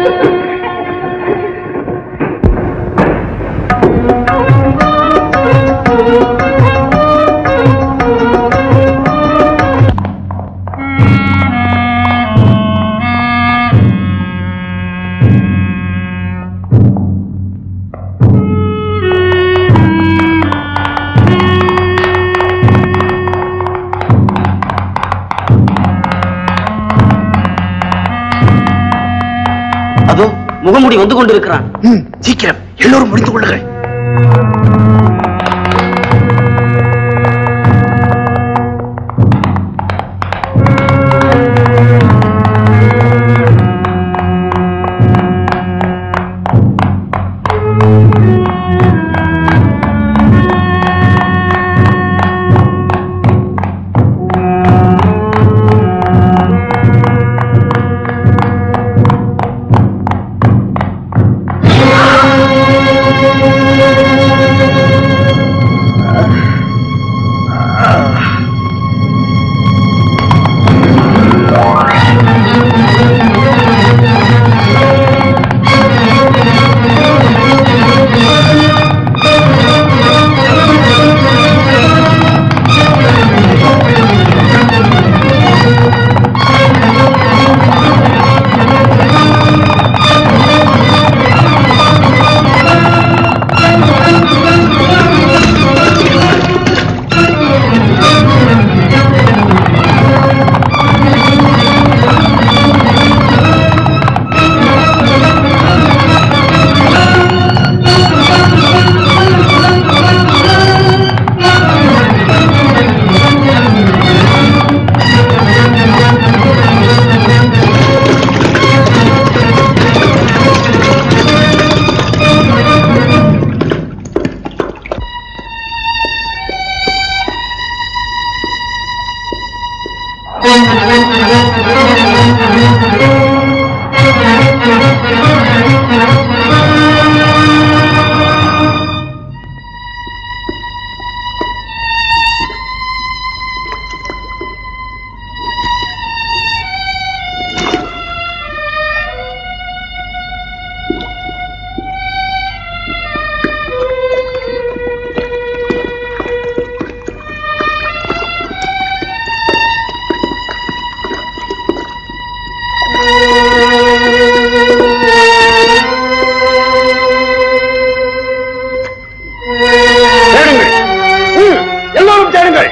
Speaker 2: அதோ முகமுடி வந்து கொண்டிருக்கிறான் சீக்கிரம் எல்லோரும் முடிந்து கொள்ளுங்கள்
Speaker 6: தேடுங்கள் ம், எல்லோரும் தேடுங்கள்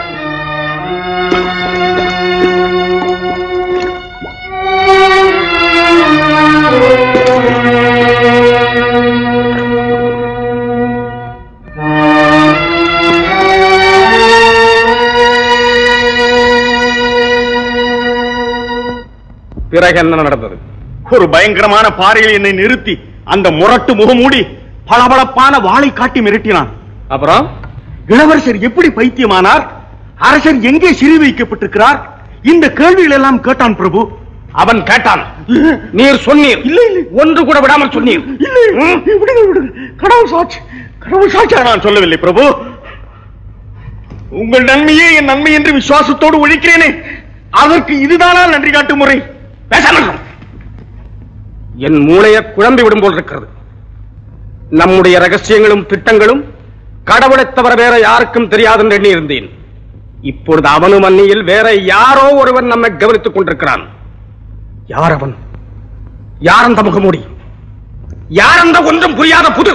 Speaker 6: பிறகு என்ன நடந்தது
Speaker 2: ஒரு பயங்கரமான பாறையில் என்னை நிறுத்தி அந்த முரட்டு முகமூடி பளபளப்பான வாளை காட்டி மிரட்டினான்
Speaker 6: அப்புறம்
Speaker 2: இளவரசர் எப்படி பைத்தியமானார் அரசர் எங்கே சிறை வைக்கப்பட்டிருக்கிறார் இந்த கேள்விகள் எல்லாம் கேட்டான் பிரபு
Speaker 6: அவன் கேட்டான் நீர் சொன்னீர்
Speaker 2: இல்ல இல்ல
Speaker 6: ஒன்று கூட விடாமல் சொன்னீர்
Speaker 2: இல்ல விடுங்க விடுங்க கடவுள் சாட்சி கடவுள் சாட்சியா நான் சொல்லவில்லை பிரபு உங்கள் நன்மையே என் நன்மை என்று விசுவாசத்தோடு ஒழிக்கிறேனே அதற்கு இதுதானா நன்றி காட்டும் முறை
Speaker 6: பேசாமல் இரு. என் மூளைய குழம்பி விடும் போல் இருக்கிறது நம்முடைய ரகசியங்களும் திட்டங்களும் கடவுளைத் தவிர வேற யாருக்கும் தெரியாது என்று எண்ணியிருந்தேன் இப்பொழுது அவனும் அந்நியில் வேற யாரோ ஒருவன் நம்மை கவனித்துக் கொண்டிருக்கிறான் யார் அவன் யார் அந்த முகமூடி யார் அந்த ஒன்றும் புரியாத புது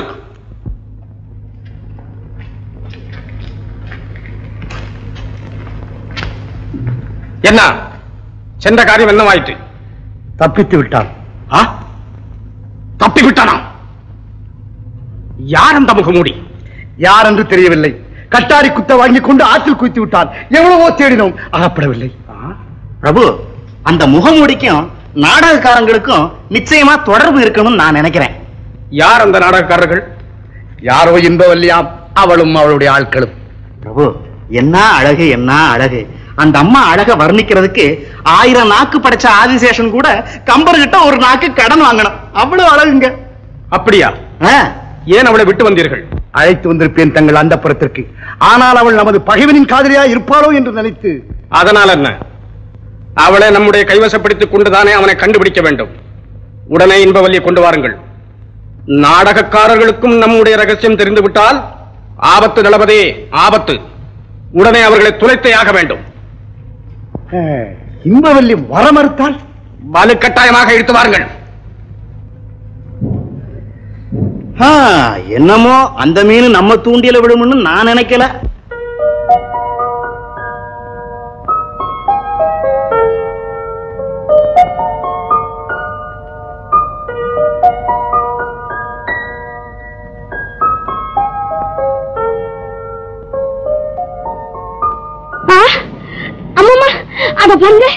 Speaker 6: என்ன சென்ற காரியம் என்னவாயிற்று
Speaker 8: தப்பித்து விட்டான்
Speaker 6: ஆ? தப்பி விட்டானா யார் அந்த முகமூடி
Speaker 8: யார் என்று தெரியவில்லை கட்டாரி குத்த வாங்கி கொண்டு ஆற்றில் குவித்து விட்டான் எவ்வளவோ தேடினோம் அகப்படவில்லை
Speaker 2: பிரபு அந்த முகமூடிக்கும் நாடகக்காரங்களுக்கும் நிச்சயமா தொடர்பு இருக்கணும்னு நான் நினைக்கிறேன்
Speaker 6: யார் அந்த நாடகக்காரர்கள்
Speaker 8: யாரோ இன்பவல்லியாம் அவளும் அவளுடைய ஆட்களும்
Speaker 2: பிரபு என்ன அழகு என்ன அழகு அந்த அம்மா அழக வர்ணிக்கிறதுக்கு ஆயிரம் நாக்கு படைச்ச ஆதிசேஷன் கூட கம்பர்கிட்ட ஒரு நாக்கு கடன் வாங்கணும் அவ்வளவு அழகுங்க
Speaker 6: அப்படியா
Speaker 2: ஆ,
Speaker 6: ஏன் அவளை விட்டு வந்தீர்கள்
Speaker 8: அழைத்து வந்திருப்பேன் தங்கள் அந்த புறத்திற்கு ஆனால் அவள் நமது பகைவனின் காதலியா இருப்பாளோ என்று நினைத்து
Speaker 6: அதனால் என்ன அவளை நம்முடைய கைவசப்படுத்திக் கொண்டுதானே அவனை கண்டுபிடிக்க வேண்டும் உடனே இன்பவல்லியை கொண்டு வாருங்கள் நாடகக்காரர்களுக்கும் நம்முடைய ரகசியம் தெரிந்துவிட்டால் ஆபத்து நிலவதே ஆபத்து உடனே அவர்களை துளைத்தே ஆக வேண்டும்
Speaker 8: இன்பவல்லி வர மறுத்தால்
Speaker 6: வலுக்கட்டாயமாக இழுத்து வாருங்கள்
Speaker 2: ஆ, என்னமோ அந்த மீன் நம்ம தூண்டில விடும்னு நான் நினைக்கல
Speaker 3: ஆ, அம்மம்மா அத பாருங்க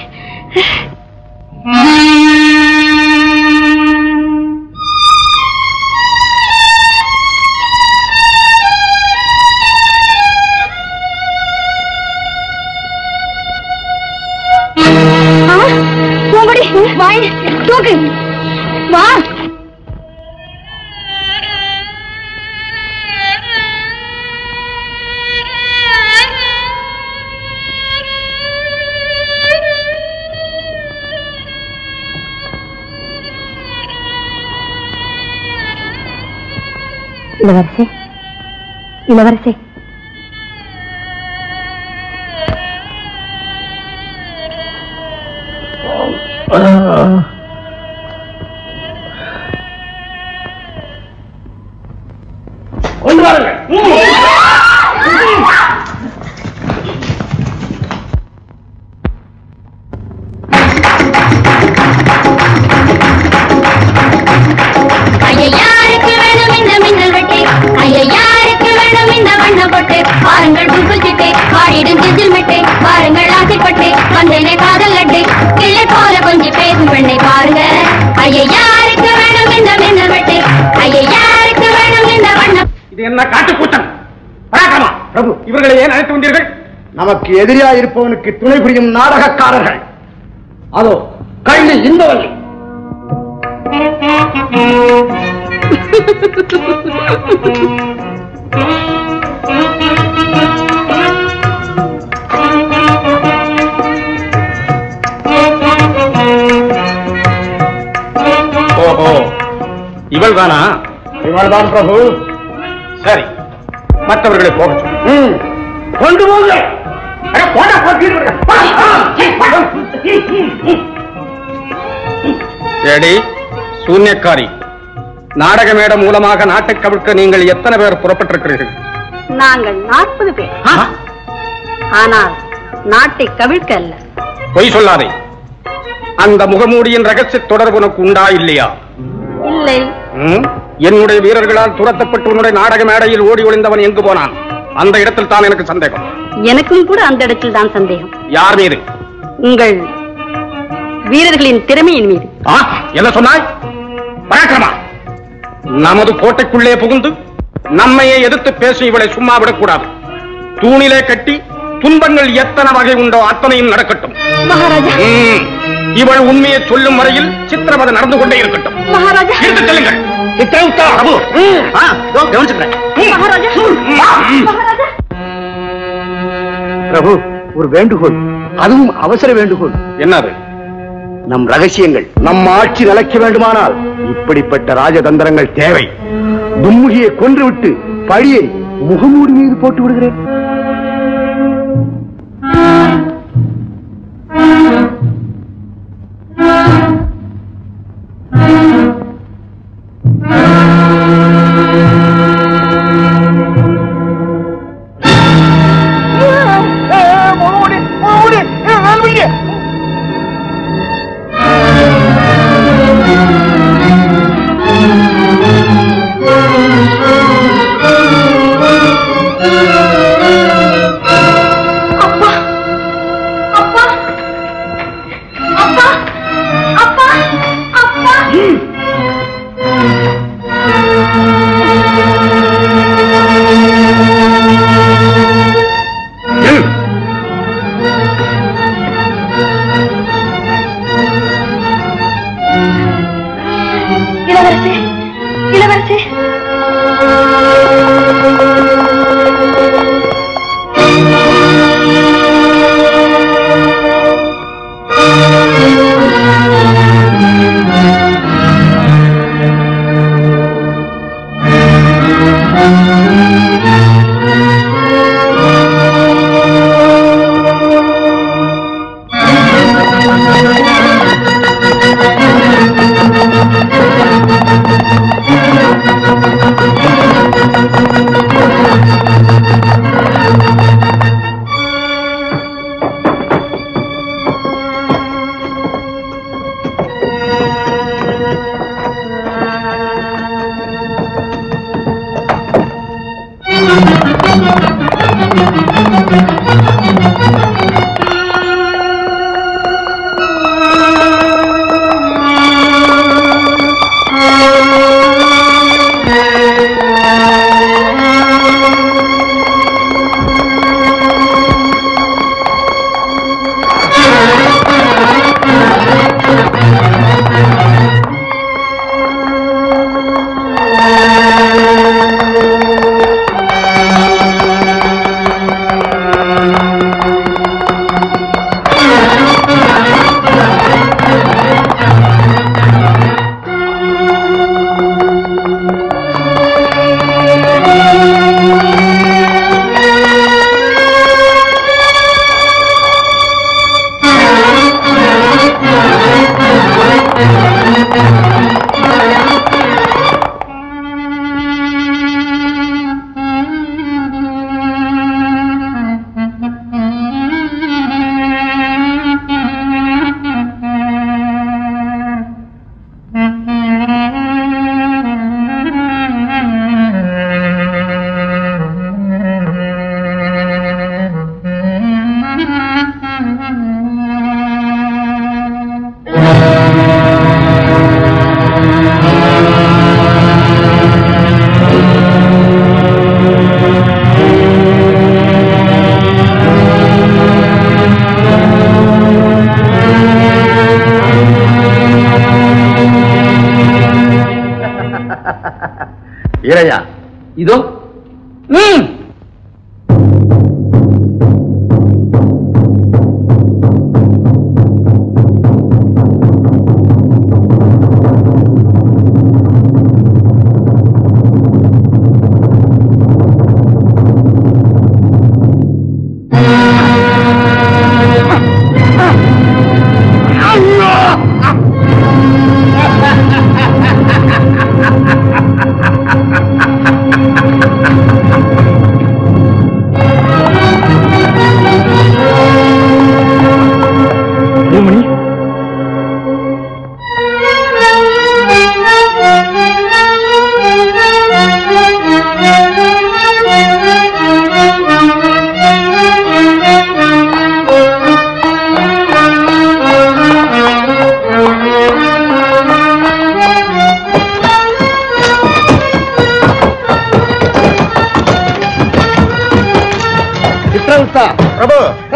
Speaker 3: ஆ, பூங்கொடி வாய் தூக்கு வா
Speaker 5: இளவரசே இளவரசே
Speaker 6: கொண்டு வாருங்கள்
Speaker 3: ஐயையாருக்கு வேணும் இந்த மின்னல் வெட்டு ஐயையாருக்கு வேணும் இந்த வண்ண பொட்டு பாருங்கள் புல்புல் சிட்டு பாடிடும் ஜிஜில் மெட்டு பாருங்கள் ஆசைப்பட்டு வந்தேனே காதல் லட்டு கிள்ளை போல கொஞ்சம் பேசும் பெண்ணை பாருங்க ஐயையாருக்கு வேணும் இந்த மின்னல் வெட்டு ஐயையாருக்கு வேணும் இந்த வண்ண
Speaker 6: இது என்ன காட்டு கூட்டம் பராக்கிரமா பிரபு இவர்களை ஏன் அழைத்து வந்தீர்கள்
Speaker 8: நமக்கு எதிரியா இருப்பவனுக்கு துணை புரியும் நாடகக்காரர்கள் அதோ கள்ளி இன்பவல்லி
Speaker 6: ஓஹோ இவள் தானா
Speaker 8: இவள்தான் பிரபு
Speaker 6: சரி மற்றவர்களை போக சொல்லு.
Speaker 8: ம், கொண்டு போங்க
Speaker 6: அட, போடா, போ, வீடு ஏடி சூன்யக்காரி நாடக மேடம் மூலமாக நாட்டை கவிழ்க்க நீங்கள் எத்தனை பேர் புறப்பட்டிருக்கிறீர்கள்
Speaker 5: நாங்கள் நாற்பது பேர் ஆனால் நாட்டை கவிழ்க்க அல்ல
Speaker 6: பொய் சொல்லாதே அந்த முகமூடியின் ரகசிய தொடர்பு உனக்கு உண்டா இல்லையா
Speaker 5: இல்லை
Speaker 6: ம்? என்னுடைய வீரர்களால் துரத்தப்பட்டு உன்னுடைய நாடக மேடையில் ஓடி ஒளிந்தவன் எங்கு போனான் அந்த இடத்தில் தான் எனக்கு சந்தேகம்
Speaker 5: எனக்கும் கூட அந்த இடத்தில் தான் சந்தேகம்
Speaker 6: யார் மீது
Speaker 5: உங்கள் வீரர்களின் திறமையின் மீது
Speaker 6: ஆ, என்ன சொன்னாய் பராக்கிரமா நமது கோட்டைக்குள்ளே புகுந்து நம்மையே எதிர்த்து பேசி இவளை சும்மா விடக்கூடாது தூணிலே கட்டி துன்பங்கள் எத்தனை வகை உண்டோ அத்தனையும் நடக்கட்டும்
Speaker 5: மகாராஜா
Speaker 6: ம், இவள் உண்மையை சொல்லும் வரையில் சித்திரவதை நடந்து கொண்டே இருக்கட்டும்
Speaker 5: மகாராஜா
Speaker 6: எடுத்து செல்லுங்கள்
Speaker 2: சித்திரகுப்தா பிரபு ஆ, இதோ கவனிச்சுக்கிறேன்
Speaker 5: மகாராஜா மகாராஜா
Speaker 8: பிரபு ஒரு வேண்டுகோள் அதுவும் அவசர வேண்டுகோள்
Speaker 6: என்னது
Speaker 8: நம் ரகசியங்கள் நம் ஆட்சி நிலைக்க வேண்டுமானால் இப்படிப்பட்ட ராஜதந்திரங்கள் தேவை தும்முகியை கொன்றுவிட்டு பழியை முகமூடி மீது போட்டு விடுகிறேன் வீரையா
Speaker 6: இதோ ம்
Speaker 1: மணி
Speaker 8: சித்ரகுப்தா பிரபு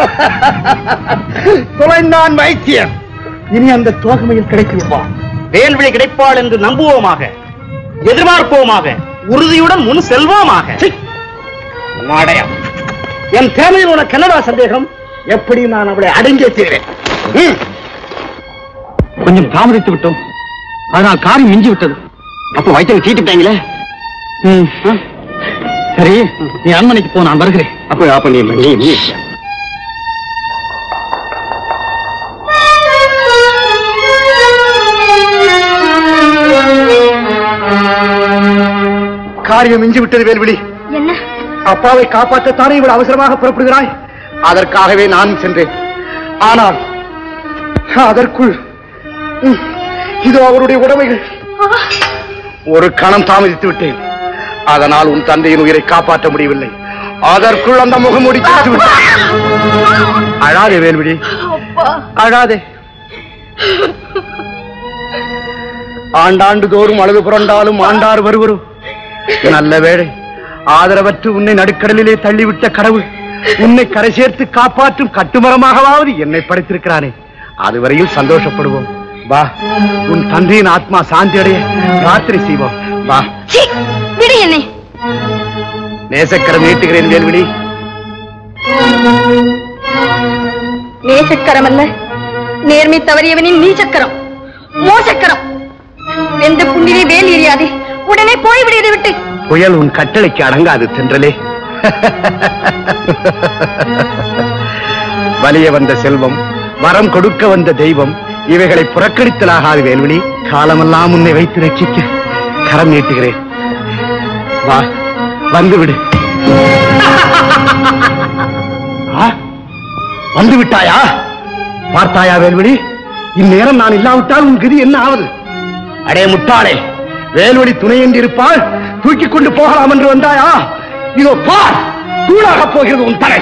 Speaker 8: தொலைந்தான் வைத்தியன் இனி அந்த தோகமையில் கிடைக்குமா
Speaker 2: வேல்விழி கிடைப்பாள் என்று நம்புவோமாக எதிர்பார்ப்போமாக உறுதியுடன் முன் செல்வோமாக
Speaker 8: அடையம் என் தேவையில் உனக்கு என்னடா சந்தேகம் எப்படி நான் அவளை அடங்கிய தீர்வேன் ம்.
Speaker 1: கொஞ்சம் தாமதித்து விட்டோம் அதனால் காரியம் மிஞ்சி விட்டது
Speaker 2: அப்ப வைத்தியம் சீட்டுட்டாங்களே
Speaker 1: ம், ஆ. சரி நீ அரண்மனைக்கு போ நான் வருகிறேன்
Speaker 2: அப்ப அப்ப நீ நீ நீ
Speaker 8: காரியம் மிஞ்சி விட்டது வேல்விழி
Speaker 5: என்ன
Speaker 8: அப்பாவை காப்பாற்றத்தானே இவள் அவசரமாக புறப்படுகிறாய் அதற்காகவே நான் சென்றேன் ஆனால் அதற்குள் ம், இதோ அவருடைய உடமைகள் ஒரு கணம் தாமதித்து விட்டேன் அதனால் உன் தந்தையின் உயிரை காப்பாற்ற முடியவில்லை அதற்குள் அந்த முகமூடி கிடைத்து விட்டான் அழாதே வேல்விழி அழாதே ஆண்டாண்டு தோறும் அழுது புரண்டாலும் ஆண்டார் வருவரும் நல்ல வேளை ஆதரவற்று உன்னை நடுக்கடலிலே தள்ளிவிட்ட கடவுள் உன்னை கரை சேர்த்து காப்பாற்றும் கட்டுமரமாகவாவது என்னை படைத்திருக்கிறானே அதுவரையில் சந்தோஷப்படுவோம் வா உன் தந்தையின் ஆத்மா சாந்தி அடைய பிரார்த்தனை செய்வோம் வா
Speaker 5: சீ, விடு என்னை
Speaker 8: நேசக்கரம் நீட்டுகிறேன் வேல்விழி
Speaker 5: நேசக்கரம் அல்ல நேர்மை தவறியவனின் நீச்சக்கரம் மோசக்கரம் வெந்த புண்ணிலே வேல் எறியாதே உடனே போய்விடு இதை விட்டு
Speaker 8: புயல் உன் கட்டளைக்கு அடங்காது தென்றலே வலிய வந்த செல்வம் வரம் கொடுக்க வந்த தெய்வம் இவைகளை புறக்கணித்தலாகாது வேல்விழி காலமெல்லாம் உன்னை வைத்து ரட்சிக்க கரம் நீட்டுகிறேன் வா வந்து விடு ஆ, வந்து விட்டாயா பார்த்தாயா வேல்விழி இந்நேரம் நான் இல்லாவிட்டால் உன் கதி என்ன ஆவது அடே முட்டாளே வேல்வழி துணை என்று இருப்பால் தூக்கிக் கொண்டு போகலாம் என்று வந்தாயா இதோ பார் தூளாகப் போகிறது உன் தலை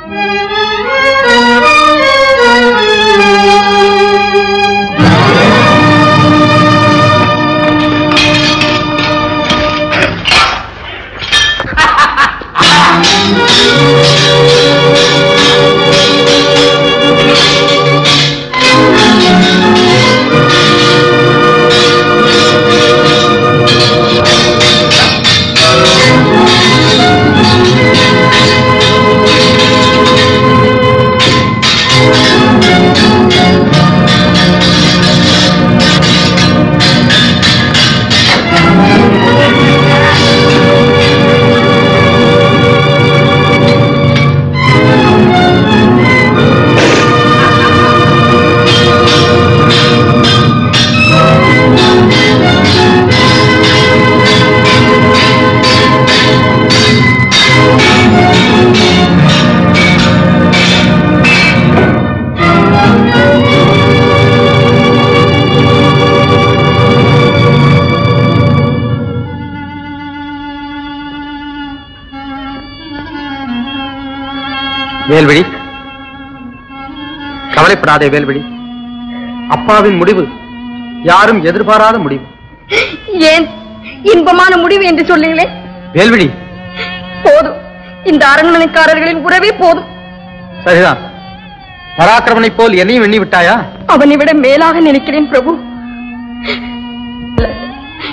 Speaker 1: வேல்விழி கவலைப்படாதே வேல்விழி அப்பாவின் முடிவு யாரும் எதிர்பாராத முடிவு
Speaker 5: ஏன் இன்பமான முடிவு என்று சொல்லுங்களே
Speaker 1: வேல்விழி
Speaker 5: போதும் இந்த அரண்மனைக்காரர்களின் உறவே போதும்
Speaker 1: சரிதான் பராக்கிரமனை போல் என்னையும் எண்ணி விட்டாயா
Speaker 5: அவனை விட மேலாக நினைக்கிறேன் பிரபு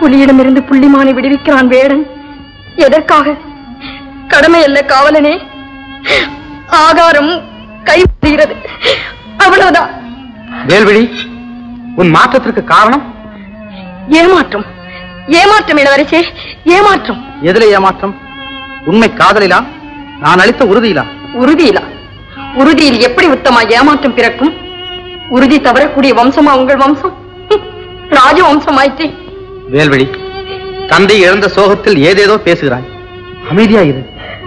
Speaker 5: புலியிடமிருந்து புள்ளிமானை விடுவிக்கிறான் வேடன் எதற்காக கடமை அல்ல காவலனே ஆகாரம் கைவிடுகிறது அவ்வளவுதான்
Speaker 1: வேல்விழி உன் மாற்றத்திற்கு காரணம்
Speaker 5: ஏமாற்றம் ஏமாற்றம் இளவரசே ஏமாற்றம்
Speaker 1: எதிலே ஏமாற்றம் உண்மை காதலிலா நான் அளித்த உறுதியிலா
Speaker 5: உறுதியிலா உறுதியில் எப்படி உத்தமா ஏமாற்றம் பிறக்கும் உறுதி தவறக்கூடிய வம்சமா உங்கள் வம்சம் ஹம், ராஜ வம்சம் ஆயிற்றே
Speaker 1: வேல்விழி தந்தை இழந்த சோகத்தில் ஏதேதோ பேசுகிறாய் அமைதியா இரு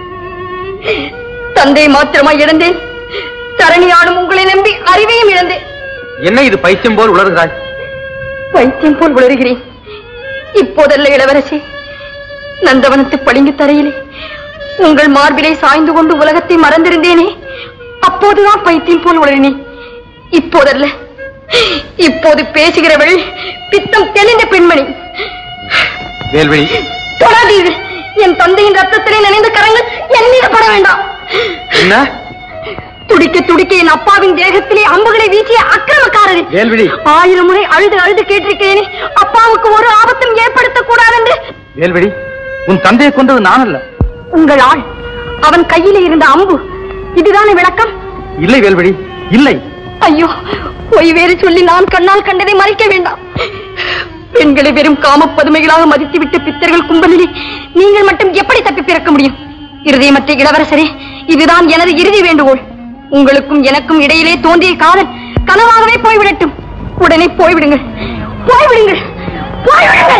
Speaker 5: தந்தை மாத்திரமா இழந்தேன் தரணியாடும் உங்களை நம்பி அறிவையும் இழந்தேன்
Speaker 1: என்ன இது பைத்தியம் போல் உளறுகிறாய்
Speaker 5: வைத்தியம் போல் உளறுகிறேன் இப்போதல்ல இளவரசி நந்தவனத்து பளிங்கு தரையிலே உங்கள் மார்பிலை சாய்ந்து கொண்டு உலகத்தை மறந்திருந்தேனே அப்போதுதான் பைத்தியம் போல் உளறினேன் இப்போதல்ல இப்போது பேசுகிறவள் பித்தம் தெளிந்த பெண்மணி
Speaker 1: வேல்விழி
Speaker 5: தொடாதீர்கள் என் தந்தையின் ரத்தத்திலே நினைந்த கரங்கள் என் மீது பட வேண்டாம்
Speaker 1: என்ன
Speaker 5: துடிக்க துடிக்க என் அப்பாவின் தேகத்திலே அம்புகளை வீசிய அக்கிரமக்காரர்
Speaker 1: வேல்விழி
Speaker 5: ஆயிரம் முறை அழுது அழுது கேட்டிருக்கேனே அப்பாவுக்கு ஒரு ஆபத்தும் ஏற்படுத்தக் கூடாதென்று
Speaker 1: வேல்விழி உன் தந்தையை கொண்டது நான் அல்ல
Speaker 5: உங்கள் ஆள் அவன் கையிலே இருந்த அம்பு இதுதானே விளக்கம்
Speaker 1: இல்லை வேல்விழி இல்லை
Speaker 5: ஐயோ பொய் வேறு சொல்லி நான் கண்ணால் கண்டதை மறைக்க வேண்டாம் பெண்களை வெறும் காமப்பதுமைகளாக மதித்துவிட்ட பித்தர்கள் கும்பலிலே நீங்கள் மட்டும் எப்படி தப்பி பிறக்க முடியும் இருதயமற்ற இளவரசரே இதுதான் எனது இறுதி வேண்டுகோள் உங்களுக்கும் எனக்கும் இடையிலே தோன்றிய காதல் கனவாகவே போய்விடட்டும் உடனே போய்விடுங்கள் போய்விடுங்கள் போய்விடுங்கள்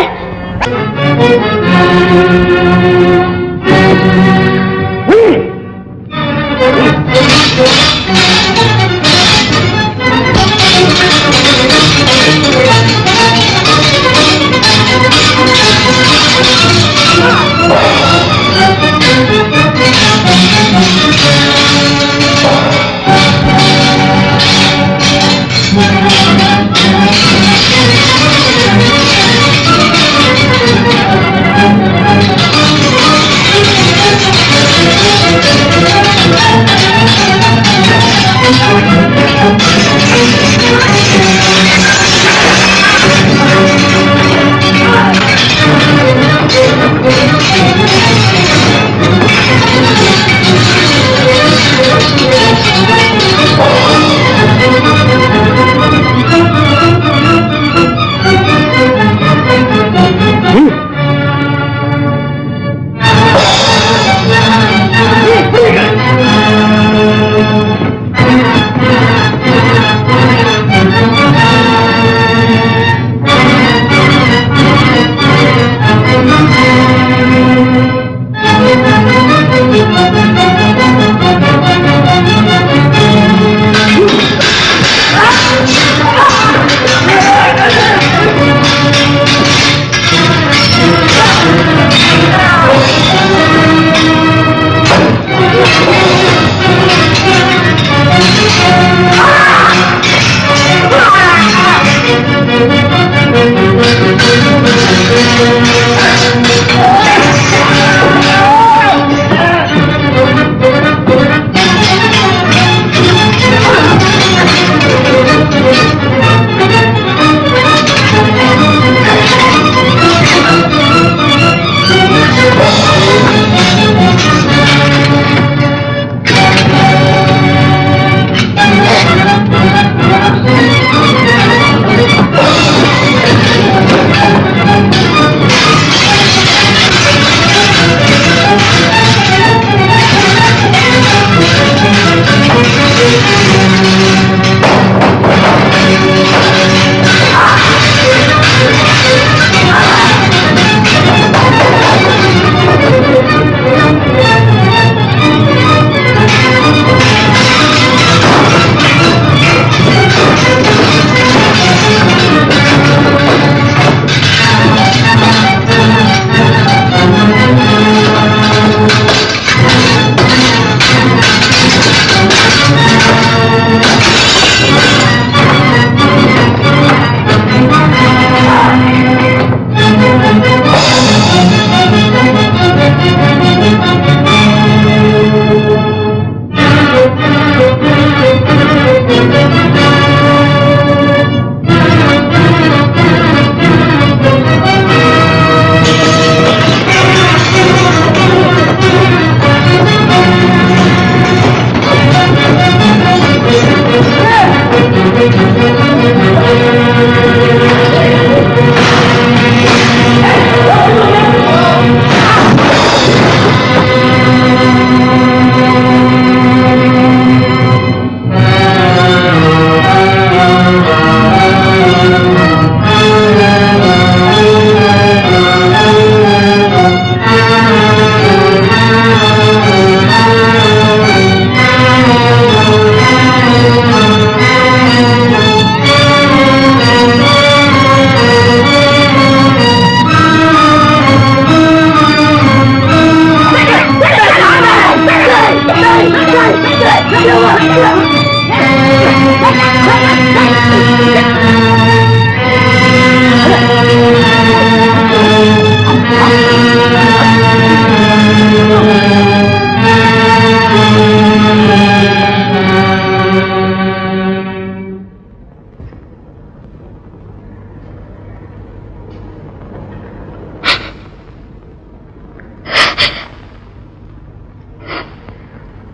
Speaker 3: Thank you.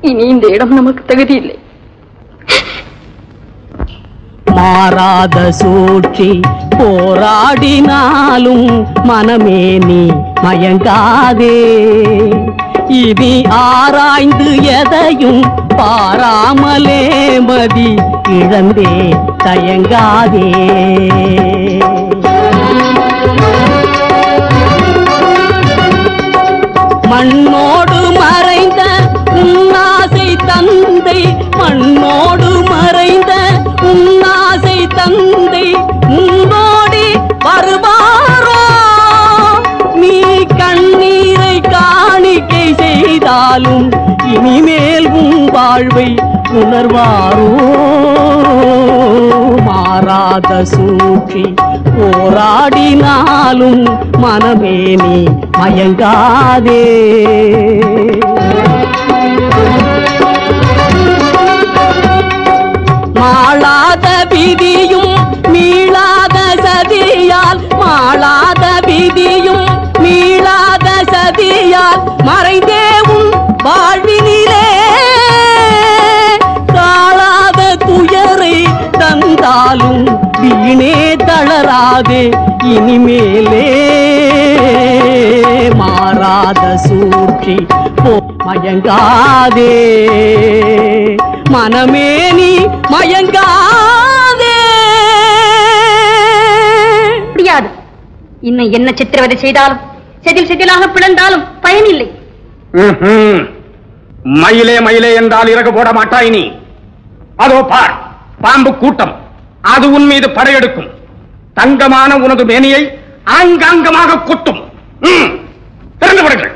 Speaker 5: இனி இந்த இடம் நமக்கு தகுதி இல்லை
Speaker 9: மாறாத சூழ்ச்சி போராடினாலும் மனமே நீ மயங்காதே இனி ஆராய்ந்து எதையும் பாராமலே மதி இழந்தே தயங்காதே மண்ணோடு மறைந்த உன்னாசை தந்தை மண்ணோடு மறைந்த உன்னாசை தந்தை முன்னோடி வருவாரோ நீ கண்ணீரை காணிக்கை செய்தாலும் இனிமேல் உன் வாழ்வை உணர்வாரோ மாறாத சூழ்ச்சி போராடினாலும் மனமே நீ மயங்காதே மாளாத விதியும் மீளாத சதியால் மாளாத விதியும் மீளாத சதியால் மறைந்தே உன் வாழ்வினிலே தாழாத துயரை தந்தாலும் வீணே தளராதே இனிமேலே மாறாத சூழ்ச்சி போ மயங்காதே மனமே நீ மயங்காதே
Speaker 5: முடியாது இன்னும் என்ன சித்திரவதை செய்தாலும் செதில் செதிலாக பிளந்தாலும் பயனில்லை
Speaker 6: ம்ஹும். மயிலே மயிலே என்றால் இறகு போட மாட்டாய் நீ அதோ பார் பாம்பு கூட்டம் அது உன் மீது படையெடுக்கும் தங்கமான உனது மேனியை ஆங்காங்கமாக கொட்டும் ம். திறந்து விடுங்கள்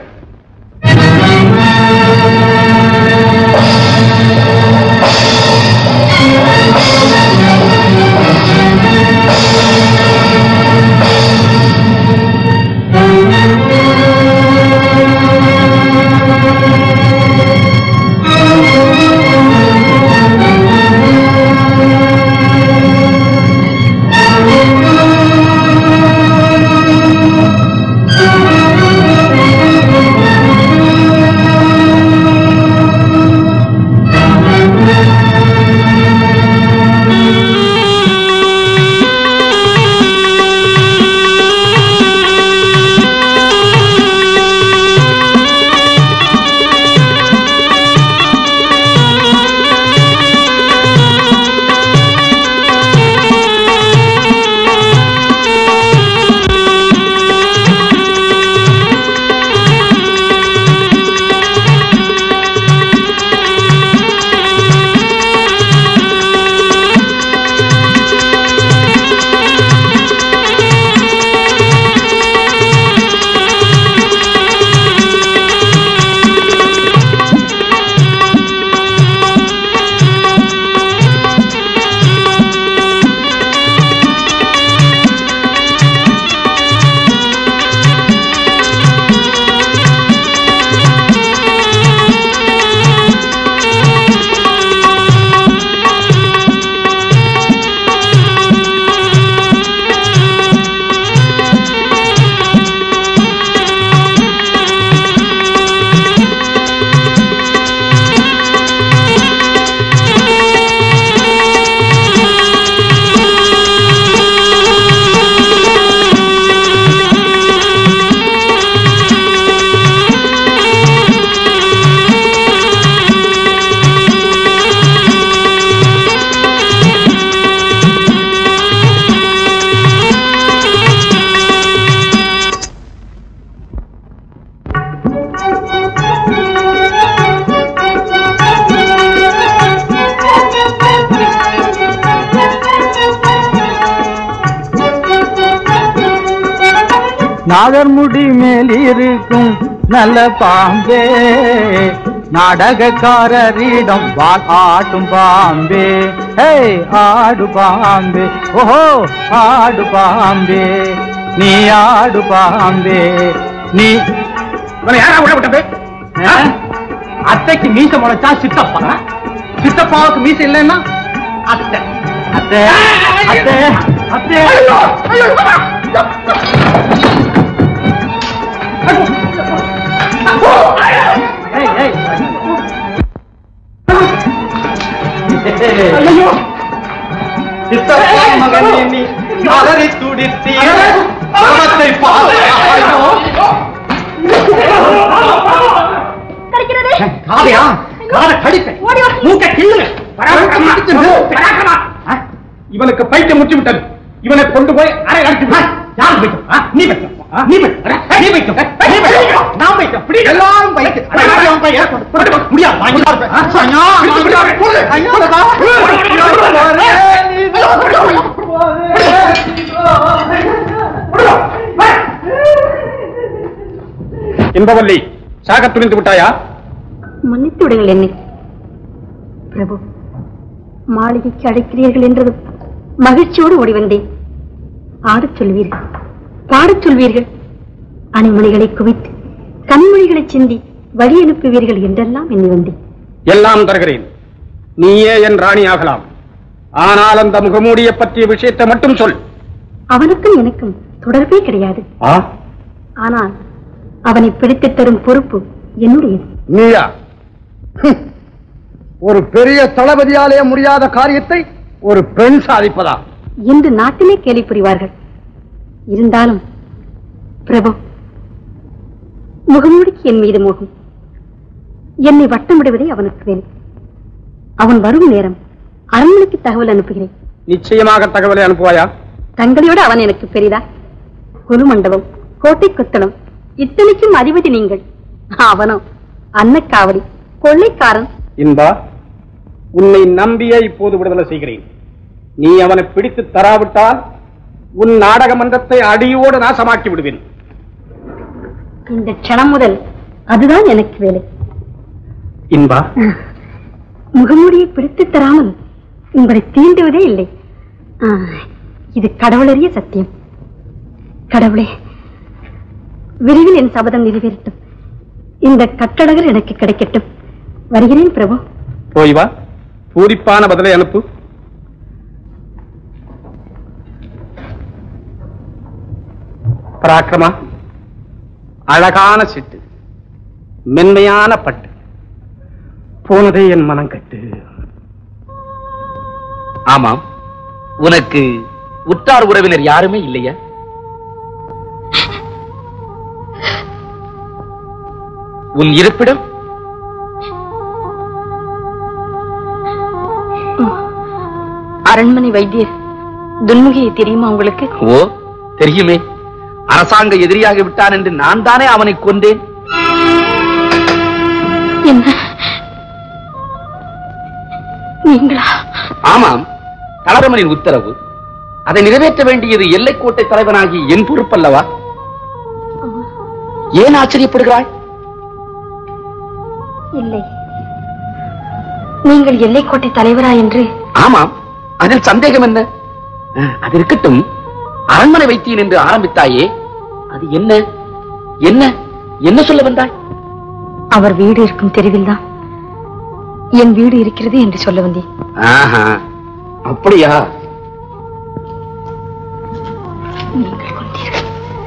Speaker 7: நாகர்முடி மேல் இருக்கும் நல்ல பாம்பே நாடகக்காரரிடம் வால் ஆட்டும் பாம்பே ஹே ஆடு பாம்பே ஓஹோ ஆடு பாம்பே நீ ஆடு பாம்பே நீ
Speaker 6: இவனை யாரா உள்ள விட்டது
Speaker 7: ஆ? அத்தைக்கு மீச முளைச்சா சித்தப்பா சித்தப்பாவுக்கு மீச இல்லைன்னா அத்தை அத்தை அத்தை அத்தை ஏய், ஏய்.
Speaker 6: எண்ணி மலரி துடித்தீர் பரமத்தை பாதையாயோ
Speaker 5: கிடைக்கிறது
Speaker 1: காதையா காதை கடிப்பேன்
Speaker 5: ஓடி வா.
Speaker 1: மூக்க கிள்ளுங்க பராக்கிரமா. பராக்கிரமா. ஆ?
Speaker 6: இவனுக்கு பைத்தியம் முற்றி விட்டது இவனை கொண்டு போய் அறை அடைச்சு
Speaker 1: ஆ, யார் வைக்கும் ஆ, நீ வைக்கும் ஆ, நீ வைக்கும் ஆ, நீ வைக்கும் நீ வைக்கும் நான் வைக்கும் இப்படி எல்லாரும் வைக்கும் அட, அட, அவன் பையன். கொண்டு போ. முடியாது வாங்கி பாருங்க. ஆ, ஐயா, பிடிச்சு, பிடிச்சு, போடு. ஐயா,
Speaker 6: இன்பவல்லி சாக துணிந்து விட்டாயா
Speaker 5: மன்னித்து விடுங்கள் என்னை பிரபு மாளிகைக்கு அழைக்கிறீர்கள் என்றது மகிழ்ச்சியோடு ஓடி வந்தேன் ஆடச் சொல்வீர்கள் பாடச் சொல்வீர்கள் அணிமொழிகளை குவித்து கண்மொழிகளை சிந்தி வழி அனுப்புவீர்கள் என்றெல்லாம் எண்ணி வந்தேன்
Speaker 6: எல்லாம் தருகிறேன் நீயே என் ராணி ஆகலாம் ஆனால் அந்த முகமூடியை பற்றிய விஷயத்தை மட்டும் சொல்
Speaker 5: அவனுக்கும் எனக்கும் தொடர்பே கிடையாது
Speaker 6: ஆ
Speaker 5: ஆனால் அவனை பிடித்துத் தரும் பொறுப்பு என்னுடையது
Speaker 8: நீயா ஹம். ஒரு பெரிய தளபதியாலே முடியாத காரியத்தை ஒரு பெண் சாதிப்பதா
Speaker 5: என்று நாட்டிலே கேலி புரிவார்கள் இருந்தாலும் பிரபு முகமூடிக்கு என் மீது மோகம் என்னை வட்டமிடுவதே அவனுக்கு வேலை அவன் வரும் நேரம் அரண்மனைக்கு தகவல் அனுப்புகிறேன்
Speaker 6: நிச்சயமாக தகவலை அனுப்புவாயா
Speaker 5: தங்களையோட அவன் எனக்கு பெரிதா குரு மண்டபம் கோட்டை கொத்தளம் இத்தனைக்கும் அதிபதி நீங்கள் அவனோ அன்னக்காவடி கொள்ளைக்காரன்
Speaker 6: இன்பா உன்னை நம்பியே இப்போது விடுதலை செய்கிறேன் நீ அவனை பிடித்து தராவிட்டால் உன் நாடக மன்றத்தை அடியோடு நாசமாக்கி விடுவேன்
Speaker 5: இந்த க்ஷணம் முதல் அதுதான் எனக்கு வேலை
Speaker 6: இன்பா
Speaker 5: முகமூடியை பிடித்துத் தராமல் உங்களை தீண்டுவதே இல்லை ஆ, இது கடவுளறிய சத்தியம் கடவுளே விரைவில் என் சபதம் நிறைவேறட்டும் இந்த கட்டழகர் எனக்கு கிடைக்கட்டும் வருகிறேன் பிரபு
Speaker 6: போய் வா பூரிப்பான பதிலை அனுப்பு பராக்கிரமா அழகான சிட்டு மென்மையான பட்டு போனதே என் மனம் கட்டு
Speaker 10: ஆமாம் உனக்கு உற்றார் உறவினர் யாருமே இல்லையா உன் இருப்பிடம்
Speaker 5: அரண்மனை வைத்தியர் துன்முகியை தெரியுமா உங்களுக்கு
Speaker 10: ஓ தெரியுமே அரசாங்க எதிரியாகி விட்டான் என்று நான் தானே அவனை கொண்டேன்
Speaker 5: என்ன நீங்களா
Speaker 10: ஆமாம் தளரமனின் உத்தரவு அதை நிறைவேற்ற வேண்டியது எல்லைக்கோட்டை தலைவனாகி என் பொறுப்பல்லவா ஏன் ஆச்சரியப்படுகிறாய்
Speaker 5: இல்லை நீங்கள் எல்லைக்கோட்டை தலைவரா என்று
Speaker 10: ஆமாம் அதில் சந்தேகம் என்ன அஹ், அது இருக்கட்டும் அரண்மனை வைத்தியன் என்று ஆரம்பித்தாயே அது என்ன என்ன என்ன சொல்ல வந்தாய்
Speaker 5: அவர் வீடு இருக்கும் தெருவில் தான் என் வீடு இருக்கிறது என்று சொல்ல வந்தேன்
Speaker 10: ஆஹா அப்படியா
Speaker 5: நீங்கள் கொண்டீர்கள்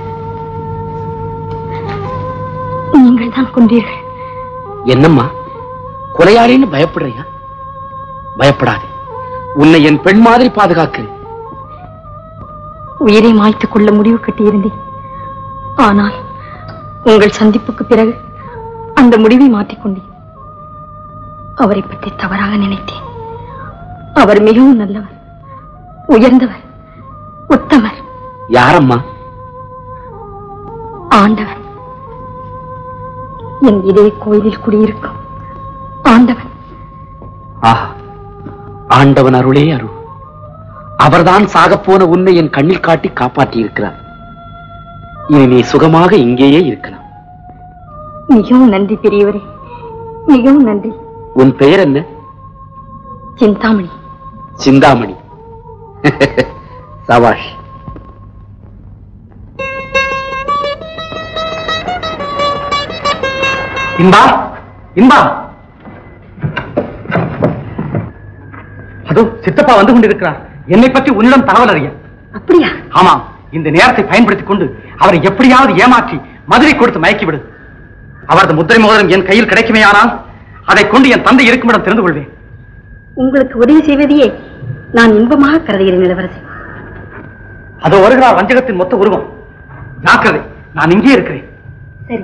Speaker 5: நீங்கள் தான் கொண்டீர்கள்
Speaker 10: என்னம்மா கொலையாளின்னு பயப்படுறியா பயப்படாதே உன்னை என் பெண் மாதிரி பாதுகாக்கிறேன்
Speaker 5: உயிரை மாய்த்துக் கொள்ள முடிவு கட்டியிருந்தேன் ஆனால் உங்கள் சந்திப்புக்கு பிறகு அந்த முடிவை மாற்றிக்கொண்டேன் அவரை பற்றி தவறாக நினைத்தேன் அவர் மிகவும் நல்லவர் உயர்ந்தவர் உத்தமர்
Speaker 10: யாரம்மா
Speaker 5: ஆண்டவன் என் இதே கோயிலில் குடியிருக்கும் ஆண்டவன்
Speaker 10: ஆஹா ஆண்டவன் அருளே அருள் அவர்தான் சாகப்போன உன்னை என் கண்ணில் காட்டி காப்பாற்றி இருக்கிறார் இனி நீ சுகமாக இங்கேயே இருக்கலாம்
Speaker 5: மிகவும் நன்றி பெரியவரே மிகவும் நன்றி
Speaker 10: உன் பெயர் என்ன
Speaker 5: சிந்தாமணி
Speaker 10: சிந்தாமணி சபாஷ்
Speaker 1: இன்பா இன்பா அதோ சித்தப்பா வந்து கொண்டிருக்கிறார் என்னை பற்றி உன்னிடம் தகவல் அறிய
Speaker 5: அப்படியா
Speaker 1: ஆமாம் இந்த நேரத்தை பயன்படுத்திக் கொண்டு அவரை எப்படியாவது ஏமாற்றி மதுரை கொடுத்து மயக்கிவிடு அவரது முத்திரை மோதிரம் என் கையில் கிடைக்குமேயானால் அதை கொண்டு என் தந்தை இருக்குமிடம் தெரிந்து கொள்வேன்
Speaker 5: உங்களுக்கு உதவி செய்வதையே நான் இன்பமாக கருதுகிறேன் இளவரசி
Speaker 1: அதோ வருகிறார் வஞ்சகத்தின் மொத்த உருவம் ஜாக்கிரதை நான் இங்கே இருக்கிறேன்
Speaker 5: சரி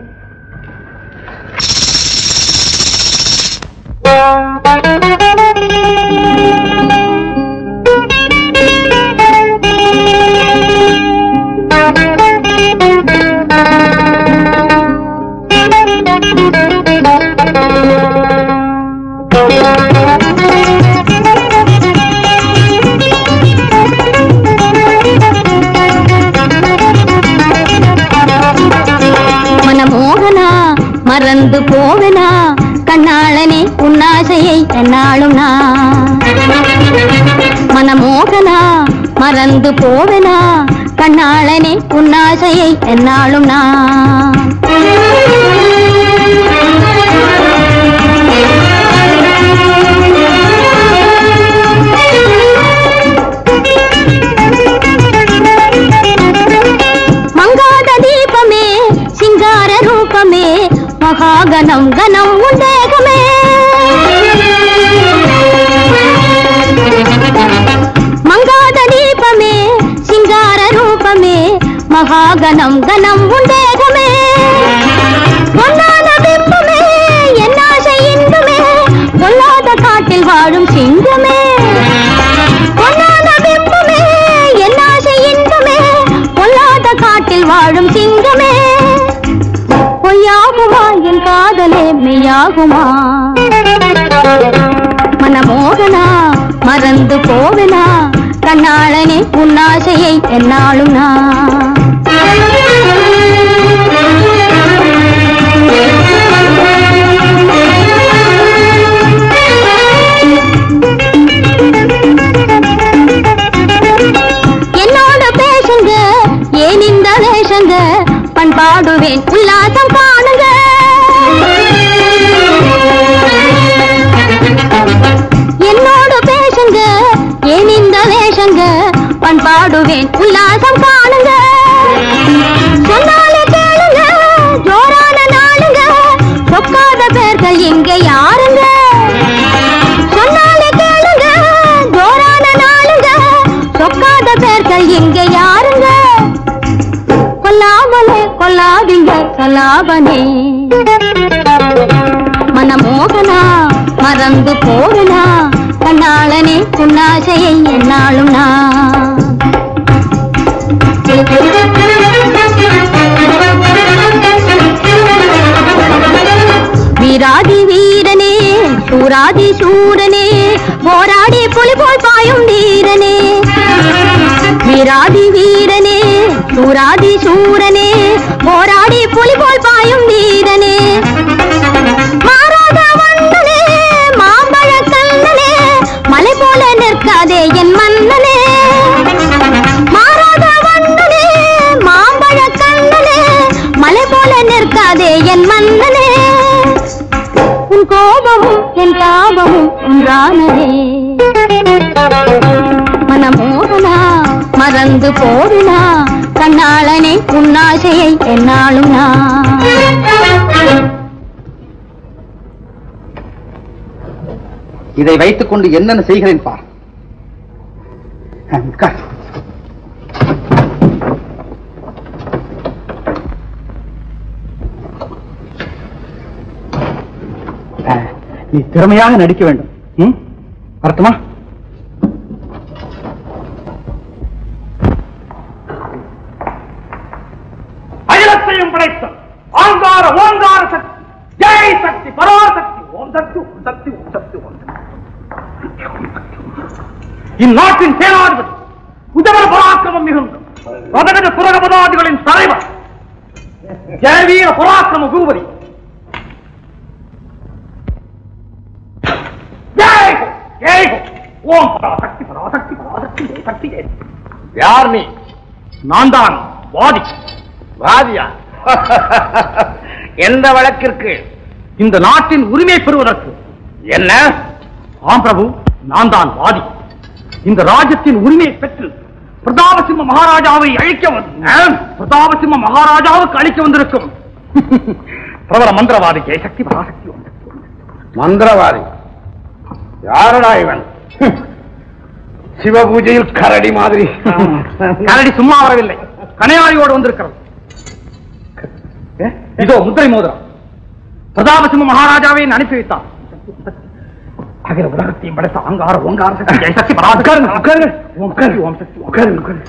Speaker 5: மனமோகனா மறந்து போவனா கண்ணாளனே உன்னாசையை என்னாலும் நான் மனமோகனா மறந்து போவனா கண்ணாளனே உன்னாசையை என்னாலும் நான் மங்காத தீபமே சிங்கார ரூபமே மகாகணம் கணம் உண்டேகமே மங்காத தீபமே சிங்கார ரூபமே மகாகணம் கணம் உண்டேகமே பொன்னான பிம்பமே என்னாசை இன்பமே பொல்லாத காட்டில் வாழும் சிங்கமே பொன்னான பிம்பமே என்னாசை இன்பமே பொல்லாத காட்டில் வாழும் சிங்கமே பொய்யாகுமா என் காதலே மெய்யாகுமா மனமோகனா மறந்து போவனா கண்ணாளனே உன்னாசையை என்னாலும் நான் என்னோட பேசுங்க ஏன் இந்த வேஷங்க பண்பாடுவேன் உல்லாசம் காணுங்க என்னோட பேசுங்க ஏன் இந்த வேஷங்க பண்பாடுவேன் உல்லாசம் காணுங்க சொன்னாலே கேளுங்க ஜோரான நாளுங்க சொக்காத பேர்கள் இங்க யாருங்க சொன்னாலே கேளுங்க ஜோரான நாளுங்க சொக்காத பேர்கள் இங்க யாருங்க கொல்லாமலே கொல்லாதீங்க சொல்லாபனே மனமோகனா மறந்து போவனா கண்ணாளனே புன்னாசையை என்னாலும் நான் வீராதி வீரனே சூராதி சூரனே போராடி புலி போல் பாயும் வீரனே வீராதி வீரனே சூராதி சூரனே போராடி புலி போல் பாயும் வீரனே மாறாத வண்ணனே மாம்பழ கண்ணனே மலை போல நிற்காதே என் மன்னனே மாறாத வண்ணனே மாம்பழ கண்ணனே மலை போல நிற்காதே என் மன்னனே உன் கோபமும் என் தாபமும் ஒன்றானதே மனமோகனா மறந்து போவினா கண்ணாளனே உன்னாசையை என்னாலும் நான்
Speaker 1: இதை வைத்துக் கொண்டு என்னென்ன செய்கிறேன் பார் உட்கார். அஹ், நீ திறமையாக நடிக்க வேண்டும் ம்? வரட்டுமா அகிலத்தையும் படைத்த ஆங்கார ஓங்கார சக்தி ஜெய் சக்தி பராசக்தி ஓம் சக்தி ஓம் சக்தி ஓம் சக்தி ஓம் சக்தி இந்நாட்டின் சேனாதிபதி உதவ பராக்கிரமம் மிகுந்த பதகஜ புரகபதாதிகளின் தலைவர் ஜெயவீர பராக்கிரம பூபதி ஜெய் ஹோ, ஜெய் ஹோ. ஓம் பராசக்தி பராசக்தி பராசக்தி ஜெய் சக்தி ஜெய் சக்தி. யார் நீ நான் தான் வாதி வாதியா எந்த வழக்கிற்கு இந்த நாட்டின் உரிமை பெறுவதற்கு என்ன ஆம் பிரபு நான் தான் வாதி இந்த ராஜ்யத்தின் உரிமையை பெற்று பிரதாபசிம்ம மகாராஜாவை அழிக்க வந்து பிரதாபசிம்ம மகாராஜாவுக்கு அழிக்க வந்திருக்கும் பிரபல மந்திரவாதி ஜெயசக்தி பராசக்தி
Speaker 8: மந்திரவாதி யாரடா இவன் சிவ பூஜையில் கரடி மாதிரி
Speaker 1: கரடி சும்மா வரவில்லை கனையாளியோடு வந்திருக்கிறது இதோ முத்திரை மோதிரம் பிரதாபசிம்ம மகாராஜாவை அனுப்பி வைத்தான் அகில உலகத்தையும் படைத்த அங்கார ஓங்கார சக்தி ஜெய சக்தி பராசக்தி.
Speaker 8: உட்காருங்க, உட்காருங்க.
Speaker 1: ஓம் சக்தி ஓம் சக்தி ஓம்
Speaker 8: உட்காருங்க, உட்காருங்க.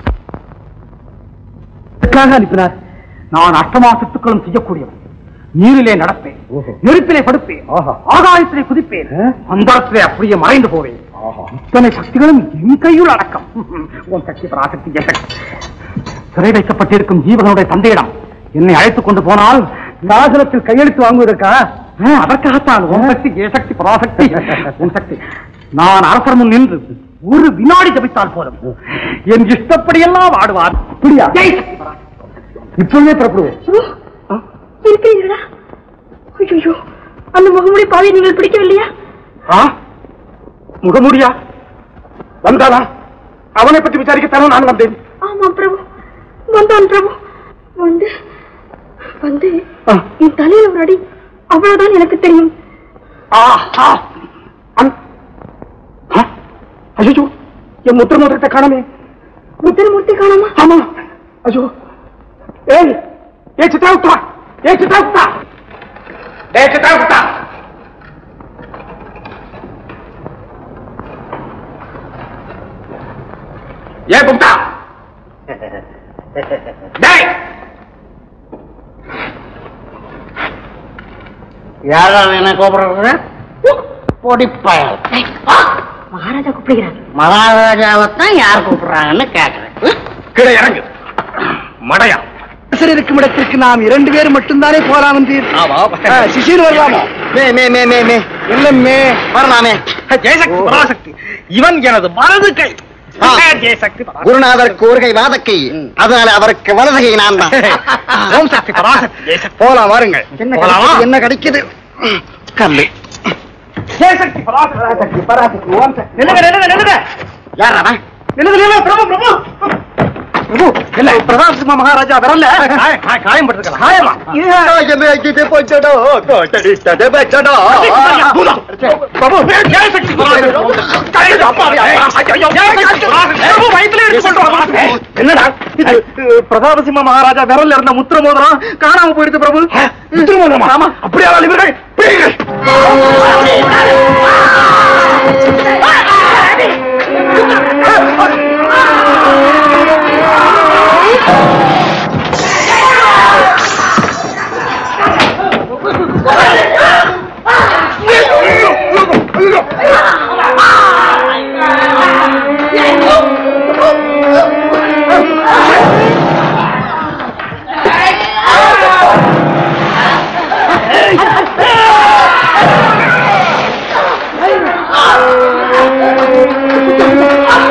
Speaker 1: எதற்காக அனுப்பினார் நான் அஷ்டமா சித்துக்களும் செய்யக்கூடியவன் நீரிலே நடப்பேன் நெருப்பிலே படுப்பேன் ஆகாயத்திலே குதிப்பேன் அந்தரத்திலே அப்படியே மறைந்து போவேன் இத்தனை சக்திகளும் என் கையுள் அடக்கம் உன் சக்தி பராசக்தி ஜெய சக்தி சிறை வைக்கப்பட்டிருக்கும் ஜீவகனுடைய தந்தையிடம் என்னை அழைத்துக் கொண்டு போனால் நாசனத்தில் கையெழுத்து வாங்குவதற்கா ஆ, அதற்காகத்தான் உன் சக்தி ஜெய சக்தி பராசக்தி உன் சக்தி நான் அரசர் முன் நின்று ஒரு வினாடி ஜபித்தால் போதும் என் இஷ்டப்படியெல்லாம் ஆடுவார் அப்படியா ஜெய் சக்தி பராசக்தி. இப்பொழுதே புறப்படுவோம்
Speaker 5: இருக்கிறீர்களா ஐயோ அந்த முகமுடி பாவை நீங்கள் பிடிக்கவில்லையா
Speaker 8: ஆ? முகமூடியா வந்தாளா அவனை பற்றி விசாரிக்கத்தானே நான் வந்தேன்
Speaker 5: ஆமா பிரபு வந்தான் பிரபு வந்து வந்து
Speaker 8: ஆ.
Speaker 5: என் தலையில ஒரு அடி அவ்வளவுதான் எனக்கு தெரியும்
Speaker 8: ஆஹா! அந்- ஆ? ஐயோ என் முத்திர மோதிரத்தை காணமே
Speaker 5: முத்திரமூர்த்தி காணாமா
Speaker 8: ஆமா ஐயோ ஏய் ஏ சித்ராகுப்தா ஏ சித்ராகுப்தா ஏ சித்ராகுப்தா ஏ குப்தா டேய்
Speaker 2: யாரா என்ன கூப்பிடுறது பொடிப்பயல்
Speaker 5: மகாராஜா கூப்பிடுகிறார்
Speaker 2: மகாராஜாவைத்தான் யார் கூப்பிடுறாங்கன்னு கேக்குறேன்
Speaker 8: கீழே இறங்கு மடையா
Speaker 7: இருக்கும் இடத்திற்கு நாம் இரண்டு பேர் மட்டும்தானே போலாம் என்றீர் ஆ, சிஷியர் வரலாமோ
Speaker 4: மே மே மே மே மே
Speaker 7: இல்லம்மே
Speaker 4: வரலாமே
Speaker 1: ஜெயசக்தி பராசக்தி இவன் எனது வலது கை
Speaker 4: ஆ.
Speaker 1: ஜெயசக்தி பராசக்தி
Speaker 4: குருநாதருக்கு ஒரு கை வாதக்கை அதனால அவருக்கு வலது கை நான் தான்
Speaker 1: ஓம் சக்தி பராசக்தி ஜெயசக்தி
Speaker 4: போலாம் வாருங்கள்
Speaker 7: என்ன
Speaker 1: போலாமா?
Speaker 7: கிடைக்குது? என்ன கிடைக்குது
Speaker 4: கல்லு
Speaker 1: ஜெயசக்தி பராசக்தி பராசக்தி ஓம் சக்தி நில்லுங்க நில்லுங்க நில்லுங்க
Speaker 4: யார் அவன்
Speaker 1: நில்லுங்க நில்லுங்க பிரபு பிரபு பிரபு இல்ல பிரதாப் சிம்ம மகாராஜா விரல்ல காய- காய- காயம் பட்டிருக்கலாம் காயமா பிரபு ஜெயசக்தி பராசக்தி பிரபு வயித்துல எடுத்து கொண்டு வா. என்னடா இது, பிரதாபசிம்ம மகாராஜா விரல்ல இருந்த முத்திர மோதிரம் காணாம போயிடுது பிரபு முத்திர மோதிரமா ஆமா அப்படியா இவர்கள் பிடிங்கள்.
Speaker 3: ஆ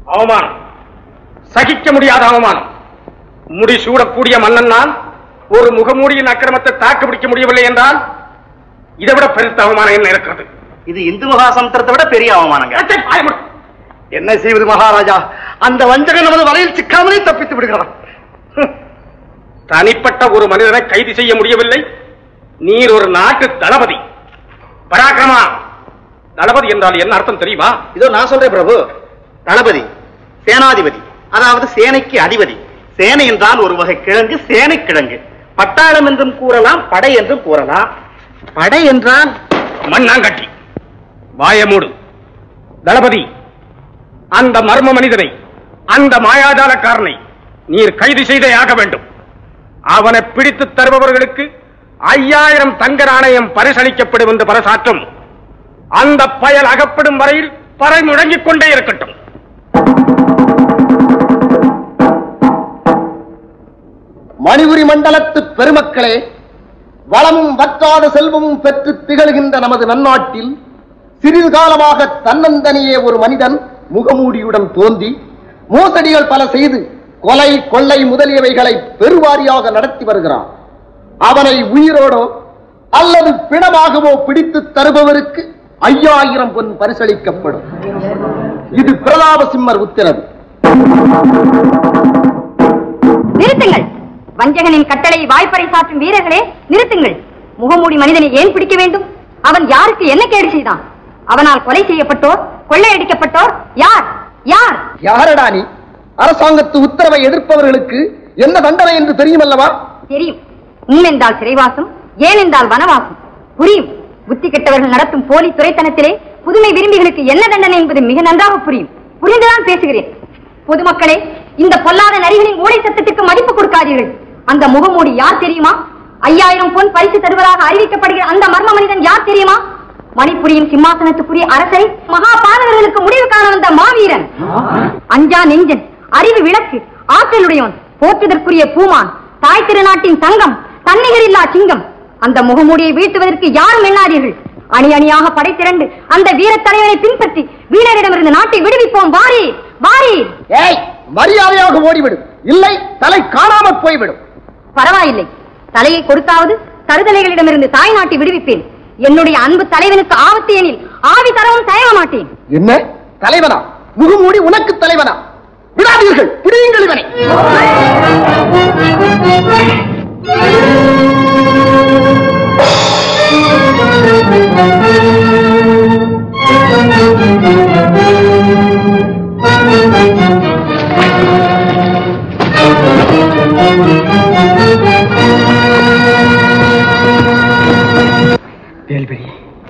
Speaker 6: அவமானம் சகிக்க முடியாத அவமானம் முடி சூடக்கூடிய மன்னன் நான் ஒரு முகமூடியின் அக்கிரமத்தை தாக்கு பிடிக்க முடியவில்லை என்றால் இதை விட பெருத்த அவமானம் என்ன இருக்கிறது
Speaker 2: இது இந்து மகாசமுத்திரத்தை விட பெரிய அவமானங்க
Speaker 6: அச்சை, வாயை மூடு.
Speaker 8: என்ன செய்வது மகாராஜா அந்த வஞ்சகன் நமது வலையில் சிக்காமலே தப்பித்து விடுகிறான்
Speaker 6: தனிப்பட்ட ஒரு மனிதனை கைது செய்ய முடியவில்லை நீர் ஒரு நாட்டு தளபதி பராக்கிரமா தளபதி என்றால் என்ன அர்த்தம் தெரியுமா
Speaker 2: இதோ நான் சொல்றேன் பிரபு தளபதி சேனாதிபதி அதாவது சேனைக்கு அதிபதி சேனை என்றால் ஒரு வகை கிழங்கு சேனை கிழங்கு பட்டாளம் என்றும் கூறலாம் படை என்றும் கூறலாம் படை என்றால்
Speaker 6: மண்ணாங்கட்டி வாய மூடு தளபதி அந்த மர்ம மனிதனை அந்த மாயாஜாலக்காரனை நீர் கைது செய்தே ஆக வேண்டும் அவனை பிடித்து தருபவர்களுக்கு ஐயாயிரம் தங்க நாணயம் பரிசளிக்கப்படும் என்று பரசாற்றும் அந்த பயல் அகப்படும் வரையில் பறை முழங்கிக் கொண்டே இருக்கட்டும்
Speaker 8: மணிபுரி மண்டலத்து பெருமக்களே வளமும் வற்றாத செல்வமும் பெற்று திகழ்கின்ற நமது நன்னாட்டில் சிறிது காலமாக தன்னந்தனியே ஒரு மனிதன் முகமூடியுடன் தோன்றி மோசடிகள் பல செய்து கொலை கொள்ளை முதலியவைகளை பெருவாரியாக நடத்தி வருகிறான் அவனை உயிரோடோ அல்லது பிணமாகவோ பிடித்து தருபவருக்கு ஐயாயிரம் பொன் பரிசளிக்கப்படும் இது பிரதாப சிம்மர் உத்தரவு
Speaker 5: நிறுத்துங்கள் வஞ்சகனின் கட்டளை வாய்ப்பறை சாற்றும் வீரர்களே நிறுத்துங்கள் முகமூடி மனிதனை ஏன் பிடிக்க வேண்டும் அவன் யாருக்கு என்ன கேடு செய்தான் அவனால் கொலை செய்யப்பட்டோர் கொள்ளையடிக்கப்பட்டோர் யார் யார்
Speaker 8: யாரடா நீ அரசாங்கத்து உத்தரவை எதிர்ப்பவர்களுக்கு என்ன தண்டனை என்று தெரியுமல்லவா
Speaker 5: தெரியும் உம் என்றால் சிறைவாசம் ஏன் என்றால் வனவாசம் புரியும் புத்தி கெட்டவர்கள் நடத்தும் போலி துறைத்தனத்திலே புதுமை விரும்பிகளுக்கு என்ன தண்டனை என்பது மிக நன்றாக புரியும் புரிந்துதான் பேசுகிறேன் பொதுமக்களே இந்த பொல்லாத நரிகளின் ஊழை சத்தத்துக்கு மதிப்பு கொடுக்காதீர்கள் அந்த முகமூடி யார் தெரியுமா ஐயாயிரம் பொன் பரிசு தருவதாக அறிவிக்கப்படுகிற அந்த மர்ம மனிதன் யார் தெரியுமா மணிப்புரியின் சிம்மாசனத்துக்குரிய அரசரை மகா பாதகர்களுக்கு முடிவு காண வந்த மாவீரன் அஞ்சா நெஞ்சன் அறிவு விளக்கு ஆற்றலுடையவன் போற்றுதற்குரிய பூமான் தாய் திருநாட்டின் தங்கம் தன்னிகரில்லா சிங்கம் அந்த முகமூடியை வீழ்த்துவதற்கு யாரும் எண்ணாதீர்கள் அணி அணியாக படை திரண்டு அந்த வீரத் தலைவரை பின்பற்றி வீரரிடமிருந்து நாட்டை விடுவிப்போம் வாரி வாரி
Speaker 8: ஏய் மரியாதையாக ஓடிவிடு இல்லை தலை காணாமற் போய்விடும்
Speaker 5: பரவாயில்லை தலையை கொடுத்தாவது கருதலைகளிடமிருந்து தாய் நாட்டை விடுவிப்பேன் என்னுடைய அன்பு தலைவனுக்கு ஆபத்து எனில் ஆவி தரவும் தயங்க மாட்டேன்
Speaker 8: என்ன தலைவனா முகமூடி உனக்கு தலைவனா விடாதீர்கள் பிடியுங்கள் இவனை
Speaker 1: வேல்விழி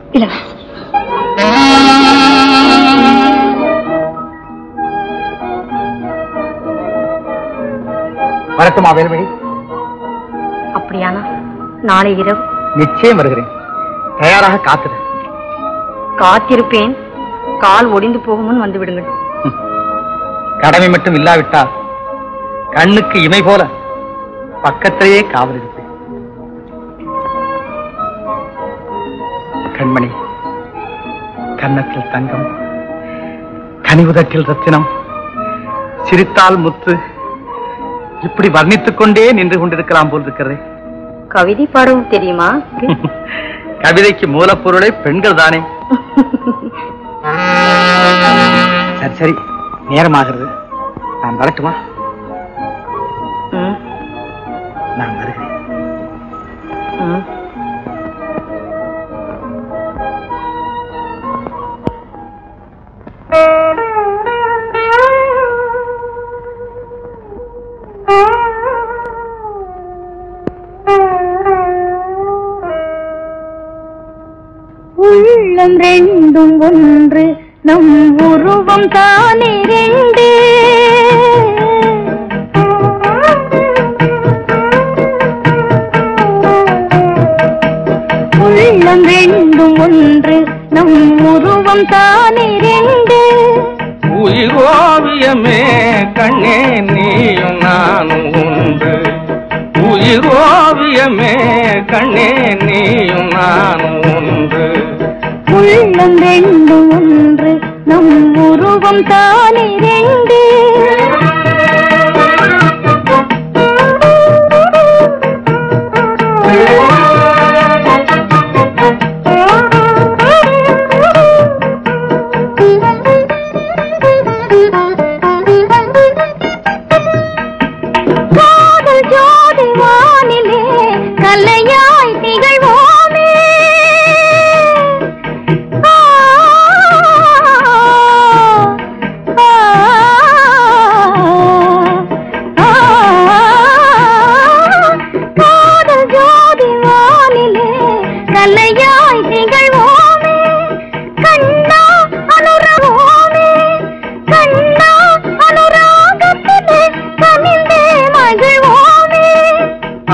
Speaker 1: வரட்டுமா வேல்விழி
Speaker 5: அப்படியானா நாளை இரவு
Speaker 1: நிச்சயம் வருகிறேன் தயாராக காத்துரு
Speaker 5: காத்திருப்பேன் கால் ஒடிந்து போகும் முன் வந்து விடுங்கள்
Speaker 1: கடமை மட்டும் இல்லாவிட்டால் கண்ணுக்கு இமை போல பக்கத்திலேயே காவல் இருப்பேன் கண்மணி கன்னத்தில் தங்கம் கனிவுதட்டில் ரத்தினம் சிரித்தால் முத்து இப்படி வர்ணித்துக் கொண்டே நின்று கொண்டிருக்கலாம் போல் இருக்கிறதே
Speaker 5: கவிதை பாடவும் தெரியுமா
Speaker 1: கவிதைக்கு மூலப்பொருளே பெண்கள் தானே சரி சரி நேரமாகிறது நான் வரட்டுமா
Speaker 5: ம்,
Speaker 1: நான் வருகிறேன்
Speaker 5: ம்.
Speaker 3: உள்ளம் ரெண்டும் ஒன்று நம் உருவம் தானே ரெண்டு உள்ளம் ரெண்டும் ஒன்று நம் உருவம் தானே ரெண்டு
Speaker 7: உயிரோவியமே கண்ணே நீயும் நானும் ஒன்று உயிரோவியமே கண்ணே நீயும் நானும் ஒன்று
Speaker 3: உள்ளம் ரெண்டும் ஒன்று நம் உருவம் தானே ரெண்டு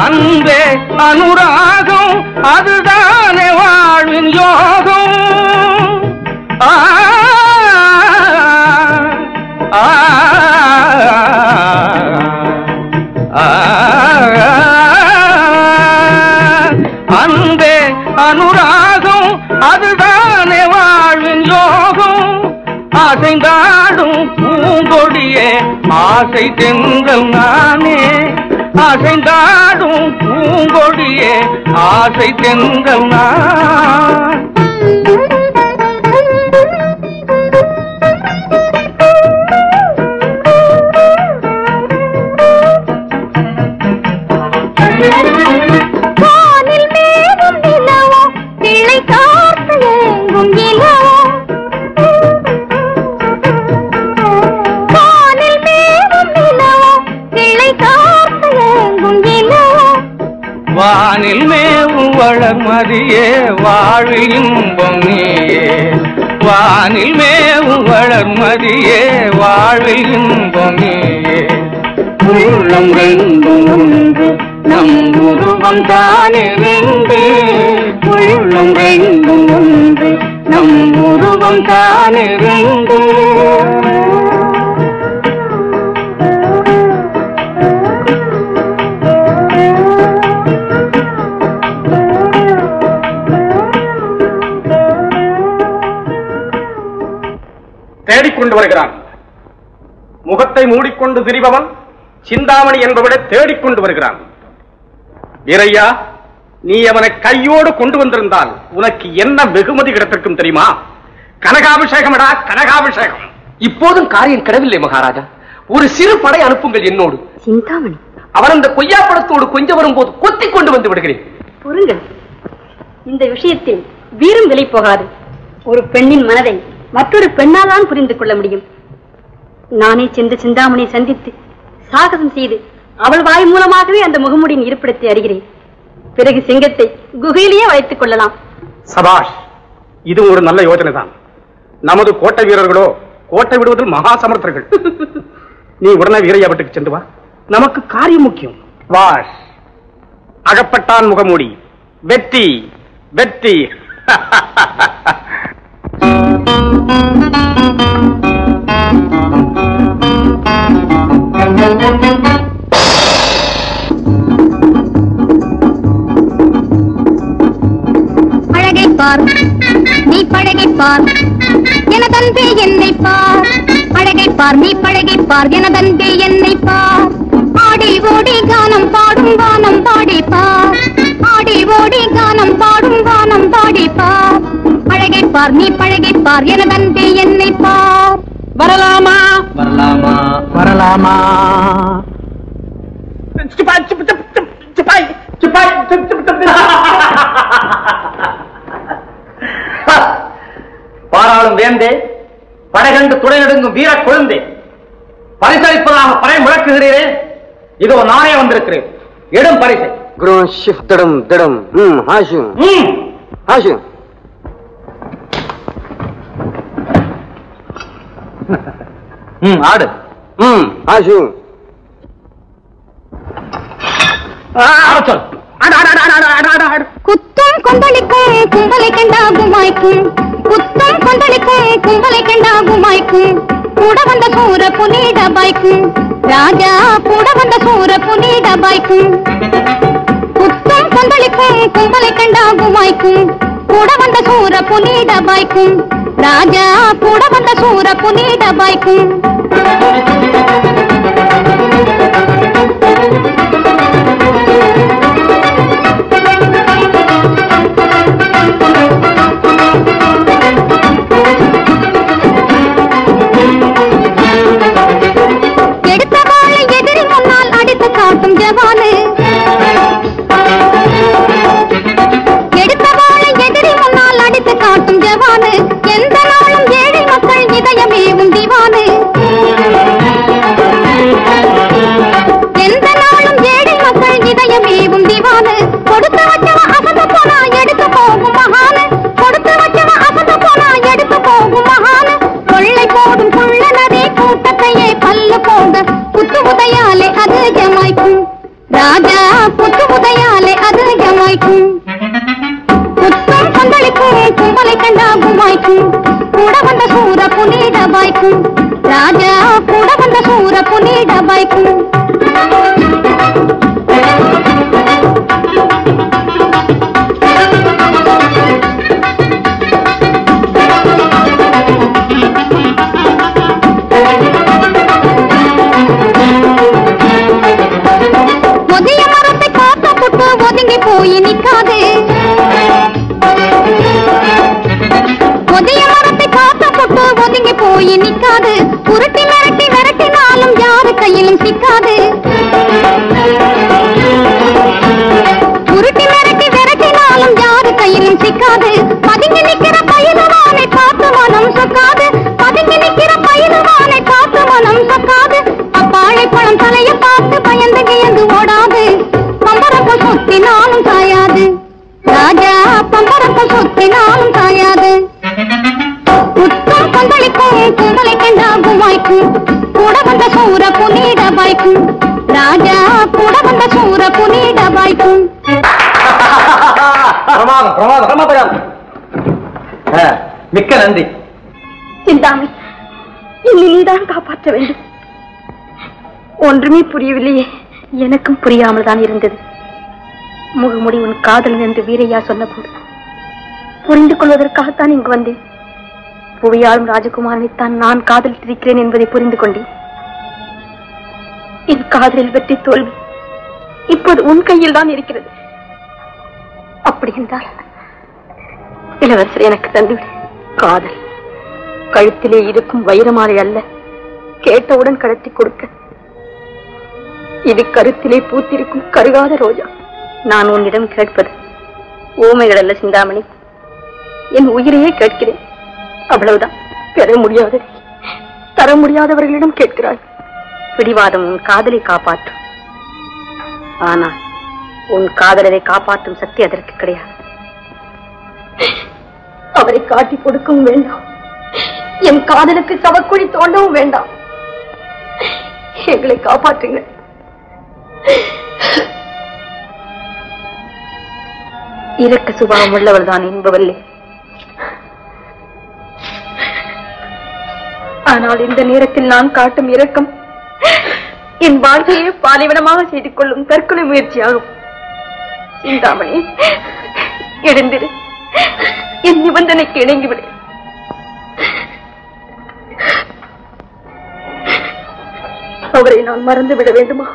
Speaker 7: அன்பே அனுராகம் அதுதானே வாழ்வின் யோகம் ஆ ஆ ஆ அன்பே அனுராகம் அதுதானே வாழ்வின் யோகம் அசைந்தாடும் பூங்கொடியே ஆசை தென்றல் நானே அசைந்தாடும் பூங்கொடியே ஆசை தென்றல் நான்
Speaker 3: வானில் மேகம் நிலவோ கிளை காத்து எங்கும் இலவோ வானில் மேகம் நிலவோ கிளை காத்து எங்கும் இலவோ
Speaker 7: வானில் மேவும் வளர்மதியே வாழ்வில் இன்பம் நீயே வானில் மேவும் வளர்மதியே வாழ்வில் இன்பம் நீயே உள்ளம் ரெண்டும் ஒன்று நம் உருவம் தானே ரெண்டு உள்ளம் ரெண்டும் ஒன்று நம் உருவம் தானே ரெண்டு
Speaker 6: தேடிக்கொண்டு வருகிறான் முகத்தை மூடிக்கொண்டு திரிபவன் சிந்தாமணி என்பவனை தேடிக்கொண்டு வருகிறான் வீரையா நீ அவனை கையோடு கொண்டு வந்திருந்தால் உனக்கு என்ன வெகுமதி கிடைத்திருக்கும் தெரியுமா கனகாபிஷேகமடா கனகாபிஷேகம்
Speaker 10: இப்போதும் காரியம் கிடவில்லை மகாராஜா ஒரு சிறு படை அனுப்புங்கள் என்னோடு
Speaker 5: சிந்தாமணி
Speaker 10: அவர் அந்த கொய்யா பழத்தோடு கொஞ்சம் வரும்போது கொத்தி கொண்டு வந்து விடுகிறேன்
Speaker 5: பொறுங்கள் இந்த விஷயத்தில் வீரம் விலை போகாது ஒரு பெண்ணின் மனதை மற்றொரு பெண்ணால் தான் புரிந்து கொள்ள முடியும் நானே சென்று சிந்தாமணியை சந்தித்து சாகசம் செய்து அவள் வாய் மூலமாகவே அந்த முகமுடியின் இருப்பிடத்தை அறிகிறேன் பிறகு சிங்கத்தை குகையிலேயே வைத்துக் கொள்ளலாம்
Speaker 6: சபாஷ் இது ஒரு நல்ல யோசனை தான் நமது கோட்டை வீரர்களோ கோட்டை விடுவதில் மகா சமர்த்தர்கள் நீ உடனே வீரையா வீட்டுக்கு சென்று வா நமக்கு காரியம் முக்கியம் வாஷ் அகப்பட்டான் முகமூடி வெற்றி வெற்றி
Speaker 3: அழகை பார் நீ பழகை பார் எனதன்பே என்னை பார் அழகை பார் நீ பழகை பார் எனதன்பே என்னை பார் ஆடி ஓடி கானம் பாடும் வானம் பாடி பார் ஆடி ஓடி கானம் பாடும் வானம் பாடி பார் அழகை பார் நீ பழகை பார் எனதன்பே என்னை பார்
Speaker 9: வரலாமா
Speaker 10: வரலாமா
Speaker 9: வரலாமா
Speaker 6: சிப்பாய், சிப், சிப், சிப், சிப்பாய், சிப்பாய், சிப், சிப், சிப், சிப். பாராளும் வேந்தே படைகண்டு துணை நடுங்கும் வீர குழந்தை பரிசளிப்பதாக படை முழக்குகிறீரே இதோ நானே வந்திருக்கிறேன் இடம் பரிசை
Speaker 10: குரு ஷிஃப் திடம் திடம் ம் ஹாஷிம்
Speaker 6: ம்,
Speaker 10: ஹாஷிம்
Speaker 6: ம், ஆடு
Speaker 10: ம் ஹாஷிம்
Speaker 6: ஆட சொல் ஆடு, ஆடு, ஆடு, ஆடு, ஆடு, ஆடு, ஆடு.
Speaker 3: குத்தும் கொந்தளிக்கும் கும்பலை கண்டாகுமாய்க்கும் குத்தும் கொந்தளிக்கும் கும்பலை கண்டாகுமாய்க்கும் கூட வந்த சூர புனித பாய்க்கும் ராஜா கூட வந்த சூர புனித பாய்க்கும் குத்தும் கொந்தளிக்கும் கும்பலை கண்டாகுமாய்க்கும் கூட வந்த சூர புனித பாய்க்கும் ராஜா கூட வந்த சூர புனித பாய்க்கும் எடுத்த வாளை எதிரி முன்னால் அடித்து காட்டும் ஜவானு எடுத்த வாளை எதிரி முன்னால் அடித்து காட்டும் ஜவானு எந்த நாளும் ஏழை மக்கள் இதயமே உந்திவானு கையிலும் சிக்காது உருட்டி மிரட்டி விரட்டினாலும் யாரு கையிலும் சிக்காது பதுங்கி நிக்கிற பயிலுவானை பார்த்து மனம் சொக்காது பதுங்கி நிக்கிற பயிலுவானை பார்த்து மனம் சொக்காது அப்பாழை பழம் தலைய பார்த்து பயந்து கியந்து ஓடாது பம்பரப்ப சுத்தினாலும் சாயாது ராஜா பம்பரப்ப சுத்தினாலும் சாயாது குத்தம் கொந்தளிக்கும் குமலை கண்டாகும் வாய்க்கும் கூட வந்த சூர புனீட வாய்க்கும் ராஜா கூட வந்த சூர புனீட வாய்க்கும்
Speaker 1: பிரமாதம் பிரமாதம் பிரமாதம் ஆ, மிக்க நன்றி
Speaker 5: சிந்தாமணி என்னை நீதான் காப்பாற்ற வேண்டும் ஒன்றுமே புரியவில்லையே எனக்கும் புரியாமல் தான் இருந்தது முகமுடி உன் காதலன் என்று வீரையா சொன்னபோது புரிந்து கொள்வதற்காகத்தான் இங்கு வந்தேன் புவியாளும் ராஜகுமாரனைத்தான் நான் காதலித்திருக்கிறேன் என்பதை புரிந்து கொண்டேன் என் காதலில் வெற்றி தோல்வி இப்போது உன் கையில் தான் இருக்கிறது அப்படி என்றால் இளவரசர் எனக்கு தந்துவிடு காதல் கழுத்திலே இருக்கும் வைரமாலை அல்ல கேட்டவுடன் கடத்தி கொடுக்க இது கருத்திலே பூத்திருக்கும் கருகாத ரோஜா நான் உன்னிடம் கேட்பது ஊமைகள் அல்ல சிந்தாமணி என் உயிரையே கேட்கிறேன் அவ்வளவுதான் பெற முடியாததை தர முடியாதவர்களிடம் கேட்கிறாய் பிடிவாதம் உன் காதலை காப்பாற்றும் ஆனால் உன் காதலரை காப்பாற்றும் சக்தி அதற்கு கிடையாது அவரை காட்டி கொடுக்கவும் வேண்டாம் என் காதலுக்கு சவக்குழி தோண்டவும் வேண்டாம் எங்களை காப்பாற்றுங்கள் இரக்க சுபாவம் உள்ளவள் தான் என்பவல்லே ஆனால் இந்த நேரத்தில் நான் காட்டும் இரக்கம் என் வாழ்க்கையை பாலைவனமாக செய்து கொள்ளும் தற்கொலை முயற்சியாகும் சிந்தாமணி எழுந்திரு என் நிபந்தனைக்கு இணங்கிவிடு அவரை நான் மறந்து விட வேண்டுமா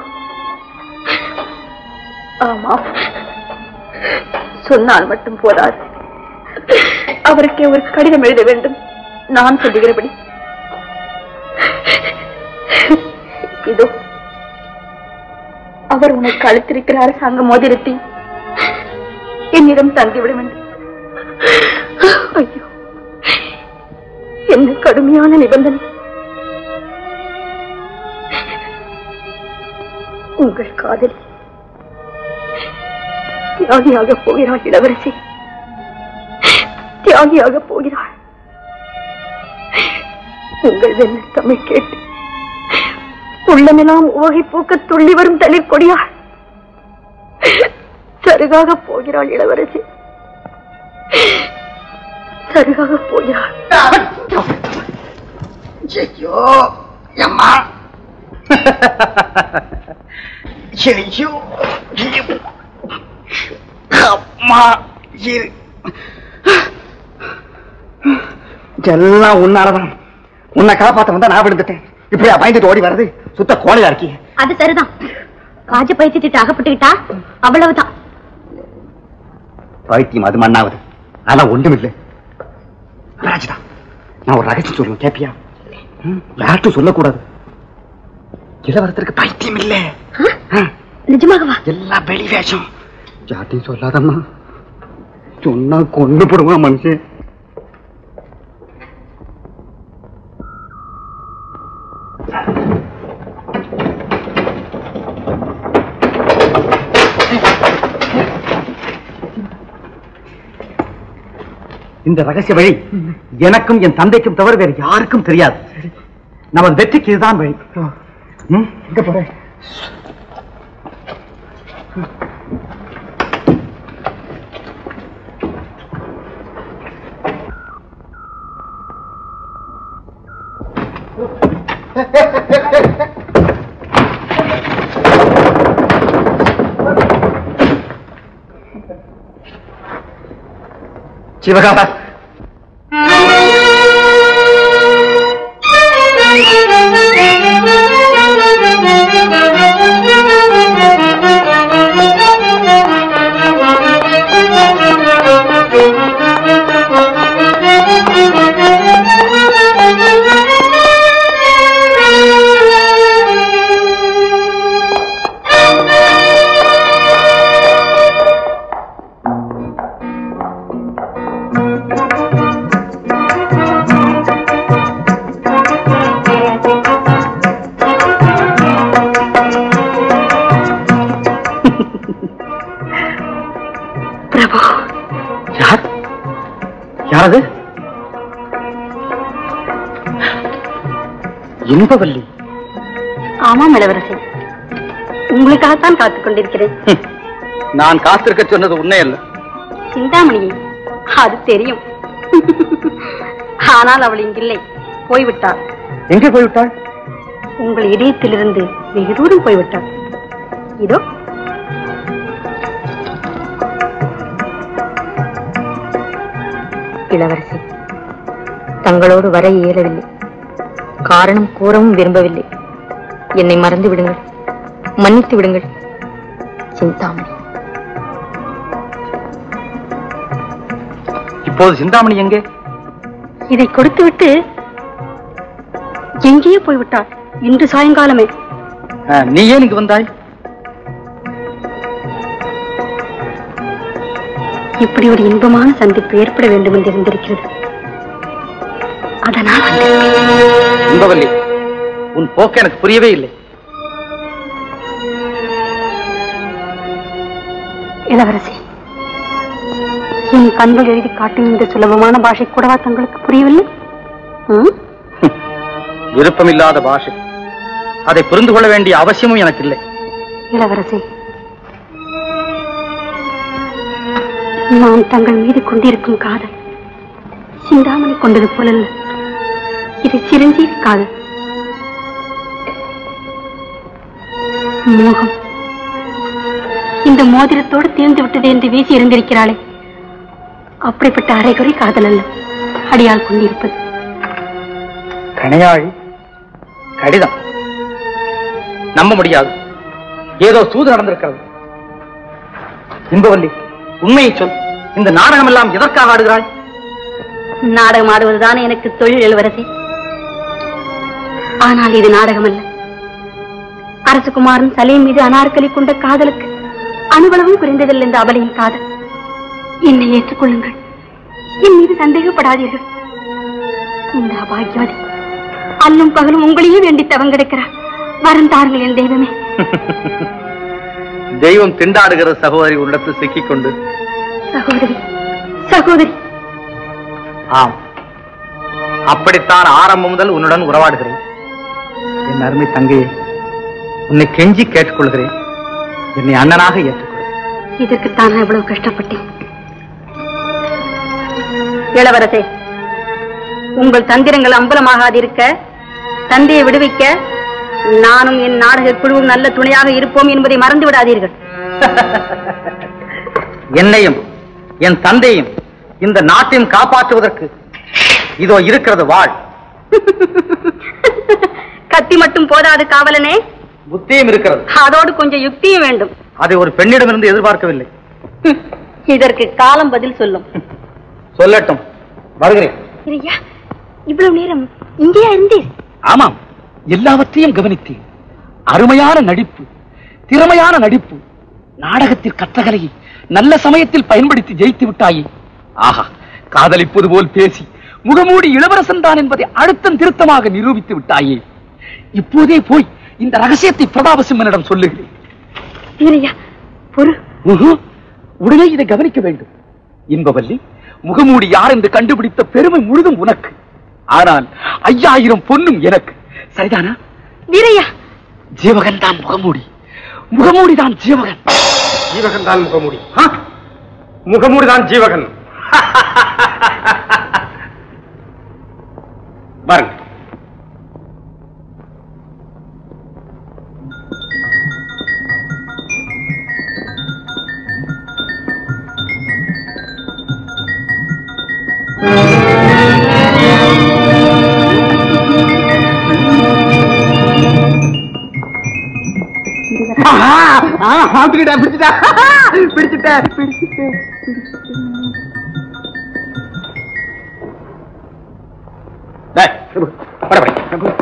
Speaker 5: ஆமா சொன்னால் மட்டும் போதாது அவருக்கே ஒரு கடிதம் எழுத வேண்டும் நான் சொல்லுகிறபடி இதோ அவர் உனக்கு அளித்திருக்கிற அரசாங்க மோதிரத்தை என்னிடம் தங்கிவிட வேண்டும் ஐயோ என்ன கடுமையான நிபந்தனை உங்கள் காதல் தியாகியாக போகிறாள் இளவரசி தியாகியாக போகிறாள் உங்கள் வெண்ணல் தமிழ் கேட்டு உள்ளமெல்லாம் ஓகை பூக்க துள்ளி வரும் தளிர் கொடியாள் சருகாக போகிறாள் இளவரசி சருகாக போகிறாள்
Speaker 8: ஐயோ அம்மா ஐயோ அம்மா இரு எல்லாம் உன்னாலதான் உன்னை காப்பாத்த வந்தா நான் விழுந்துட்டேன் இப்படியா பயந்துட்டு ஓடி வர்றது சுத்த கோழையா இருக்கீங்க
Speaker 3: அது சரிதான் ராஜ பைத்தியத்திட்டு அகப்பட்டுக்கிட்டா அவ்வளவுதான்
Speaker 8: பைத்தியம் அது மண்ணாவது ஆனா ஒண்ணுமில்லை ராஜிதா நான் ஒரு ரகசியம் சொல்லுவேன் கேப்பியா ம், யார்கிட்டும் சொல்லக்கூடாது இளவரசருக்கு பைத்தியம் இல்ல
Speaker 3: நிஜமாகவா
Speaker 8: எல்லாம் வெளி வேஷம் யார்ட்டையும் சொல்லாதம்மா சொன்னா கொண்டு போடுவான் மனுஷன்
Speaker 1: இந்த ரகசிய வழி எனக்கும் என் தந்தைக்கும் தவிர வேறு யாருக்கும் தெரியாது நமது வெற்றிக்கு இதுதான் வழி ம்?
Speaker 8: எங்க போற
Speaker 1: சிவகாம யாரது இன்பவல்லி
Speaker 5: ஆமாம் இளவரசி உங்களுக்காகத்தான் காத்துக் கொண்டிருக்கிறேன்
Speaker 1: ஹம். நான் காத்திருக்க சொன்னது உண்மை அல்ல
Speaker 5: சிந்தாமணியை அது தெரியும் ஆனால் அவள் இங்கில்லை போய்விட்டாள்
Speaker 1: எங்கே போய்விட்டாள்
Speaker 5: உங்கள் இதயத்திலிருந்து வெகு தூரம் போய்விட்டாள் இதோ இளவரசி தங்களோடு வர இயலவில்லை காரணம் கூறவும் விரும்பவில்லை என்னை மறந்து விடுங்கள் மன்னித்து விடுங்கள் சிந்தாமணி
Speaker 1: இப்போது சிந்தாமணி எங்கே
Speaker 5: இதை கொடுத்துவிட்டு எங்கேயே போய்விட்டாள் இன்று சாயங்காலமே
Speaker 1: ஆ, நீ ஏன் இங்கு வந்தாய்
Speaker 5: இப்படி ஒரு இன்பமான சந்திப்பு ஏற்பட வேண்டும் என்று இருந்திருக்கிறது அதனால் வந்தேன்.
Speaker 1: இன்பவல்லி உன் போக்கு எனக்கு புரியவே இல்லை
Speaker 5: இளவரசி என் கண்கள் எழுதி காட்டும் இந்த சுலபமான பாஷை கூடவா தங்களுக்கு புரியவில்லை ம்?
Speaker 1: விருப்பமில்லாத பாஷை அதை புரிந்து கொள்ள வேண்டிய அவசியமும் எனக்கு இல்லை
Speaker 5: இளவரசி நான் தங்கள் மீது கொண்டிருக்கும் காதல் சிந்தாமணி கொண்டது போலல்ல இது சிரஞ்சீவி காதல் மோகம் இந்த மோதிரத்தோடு தீர்ந்து விட்டது என்று வீசி இருந்திருக்கிறாளே அப்படிப்பட்ட அரைகுறை காதல் அல்ல அடியால் கொண்டிருப்பது
Speaker 1: கணையாழி கடிதம் நம்ப முடியாது ஏதோ சூது நடந்திருக்கிறது இன்பவல்லி உண்மையை சொல் இந்த நாடகம் எல்லாம் எதற்காக ஆடுகிறாய்
Speaker 5: நாடகம் ஆடுவதுதான் எனக்கு தொழில் இளவரசி ஆனால் இது நாடகம் அல்ல அரசகுமாரன் சலீம் மீது அனார்கலி கொண்ட காதலுக்கு அனுபவம் குறைந்ததில்லை இந்த அபலையின் காதல் என்னை ஏற்றுக்கொள்ளுங்கள் என் மீது சந்தேகப்படாதீர்கள் இந்த அபாகியவதி அல்லும் பகலும் உங்களையே வேண்டி தவங்கெடுக்கிறார் வரம் தாருங்கள் என் தெய்வமே
Speaker 1: தெய்வம் திண்டாடுகிற சகோதரி உள்ளத்து சிக்கிக் கொண்டு
Speaker 5: சகோதரி சகோதரி
Speaker 1: ஆம் அப்படித்தான் ஆரம்பம் முதல் உன்னுடன் உறவாடுகிறேன் என் அருமை தங்கையே உன்னை கெஞ்சி கேட்டுக்கொள்கிறேன் என்னை அண்ணனாக ஏற்றுக்கொள்
Speaker 5: இதற்குத்தான் நான் இவ்வளவு கஷ்டப்பட்டேன் இளவரசே உங்கள் தந்திரங்கள் அம்பலமாகாதிருக்க தந்தையை விடுவிக்க நானும் என் நாடக குழுவும் நல்ல துணையாக இருப்போம் என்பதை மறந்து விடாதீர்கள்
Speaker 1: என்னையும் என் தந்தையும் இந்த நாட்டையும் காப்பாற்றுவதற்கு இதோ இருக்கிறது வாழ்
Speaker 5: கத்தி மட்டும் போதாது காவலனே
Speaker 1: புத்தியும் இருக்கிறது
Speaker 5: அதோடு கொஞ்சம் யுக்தியும் வேண்டும்
Speaker 1: அதை ஒரு பெண்ணிடமிருந்து எதிர்பார்க்கவில்லை
Speaker 5: இதற்கு காலம் பதில் சொல்லும்
Speaker 1: சொல்லட்டும் வருகிறேன்
Speaker 5: ஐயா இவ்வளவு நேரம் இங்கேயா இருந்தீர்
Speaker 10: ஆமாம் எல்லாவற்றையும் கவனித்தேன் அருமையான நடிப்பு திறமையான நடிப்பு நாடகத்தில் கற்றகலையை நல்ல சமயத்தில் பயன்படுத்தி ஜெயித்து விட்டாயே ஆஹா காதலிப்பது போல் பேசி முகமூடி இளவரசன் தான் என்பதை அழுத்தம் திருத்தமாக நிரூபித்து விட்டாயே இப்போதே போய் இந்த ரகசியத்தை பிரதாபசிம்மனிடம் சொல்லுகிறேன்
Speaker 5: வீரையா பொறு
Speaker 10: உஹு, உடனே இதை கவனிக்க வேண்டும் இன்பவல்லி முகமூடி யார் என்று கண்டுபிடித்த பெருமை முழுதும் உனக்கு ஆனால் ஐயாயிரம் பொன்னும் எனக்கு சரிதானா
Speaker 5: வீரையா
Speaker 10: ஜீவகன் தான் முகமூடி முகமூடி தான் ஜீவகன்
Speaker 6: ஜீவகன் தான் முகமூடி முகமூடி தான் ஜீவகன் பாருங்க
Speaker 7: பிடிச்சிட்டேன் பிடிச்சிட்டேன் பிடிச்சிட்டேன் பிடிச்சிட்டேன்
Speaker 6: டேய், வர, வர.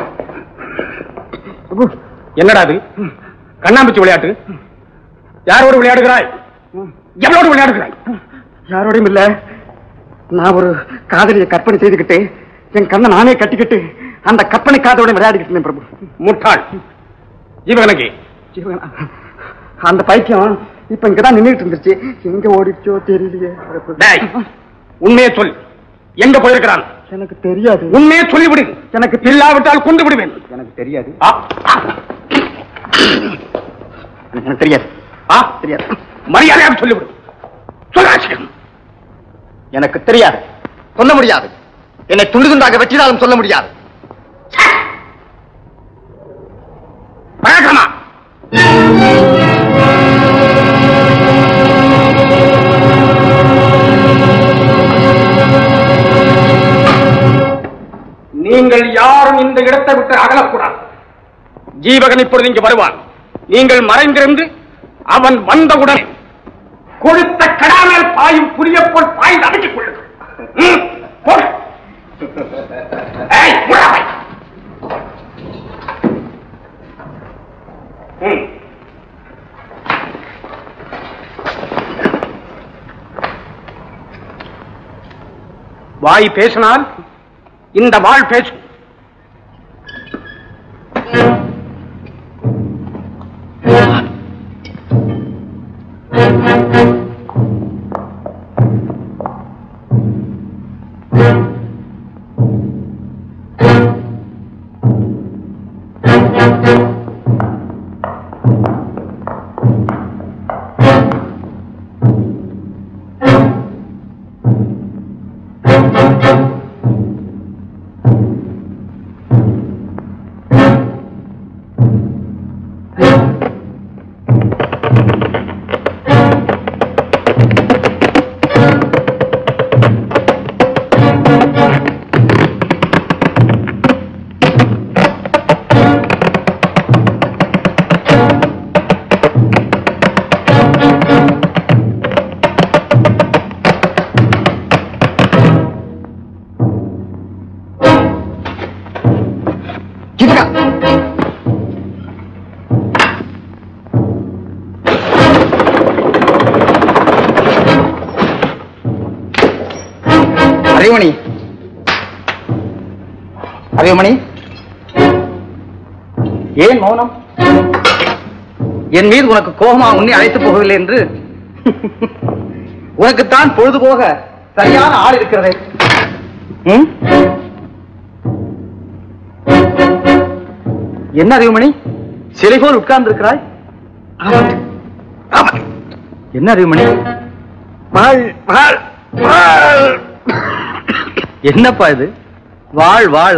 Speaker 6: என்னடா இது கண்ணாம்பூச்சி விளையாட்டு யாரோடு விளையாடுகிறாய் எவ்வளோடு விளையாடுகிறாய்
Speaker 7: யாரோடையும் இல்ல நான் ஒரு காதலியை கற்பனை செய்துக்கிட்டு என் கண்ணை நானே கட்டிக்கிட்டு அந்த கற்பனை காதோட விளையாடிக்கிட்டு இருந்தேன் பிரபு
Speaker 6: முட்டாள் ஜீவகனகி
Speaker 7: ஜீவனா, அந்த பைத்தியம் இப்ப இங்கதான் நின்றுட்டு இருந்துச்சு எங்க ஓடிச்சோ தெரியலையே பிரபு.
Speaker 6: டேய் உண்மையை சொல் எங்க போயிருக்கிறான்
Speaker 8: எனக்கு தெரியாது
Speaker 6: உண்மையே சொல்லிவிடு எனக்கு இல்லாவிட்டால் கொண்டு விடுவேன்
Speaker 2: எனக்கு தெரியாது
Speaker 6: ஆ,
Speaker 2: எனக்கு தெரியாது
Speaker 6: ஆ, தெரியாது மரியாதையாக சொல்லிவிடு சொல்லாசியம்
Speaker 2: எனக்கு தெரியாது சொல்ல முடியாது என்னை துண்டு துண்டாக வெற்றினாலும் சொல்ல முடியாது
Speaker 6: பழக்கமா நீங்கள் யாரும் இந்த இடத்தை விட்டு அகலக்கூடாது ஜீவகன் இப்பொழுது இங்கு வருவான் நீங்கள் மறைந்திருந்து அவன் வந்தவுடன் கொழுத்த கடாமல் பாயும் புலிய போல் பாய்ந்து அடக்கிக் கொள்ளுங்கள் ம், போடு. ஏய், முடாவை. ம். வாய் பேசினால் இந்த வாழ் பேசும்
Speaker 2: அறிவுமணி அறிவுமணி
Speaker 1: ஏன் மௌனம் என் மீது உனக்கு கோபமா உன்னை அழைத்து போகவில்லை என்று உனக்குத்தான் பொழுது போக சரியான ஆள் இருக்கிறதே ம்? என்ன அறிவுமணி சிலை போல் உட்கார்ந்து இருக்கிறாய் என்ன அறிவுமணி என்னப்பா இது வாழ் வாழ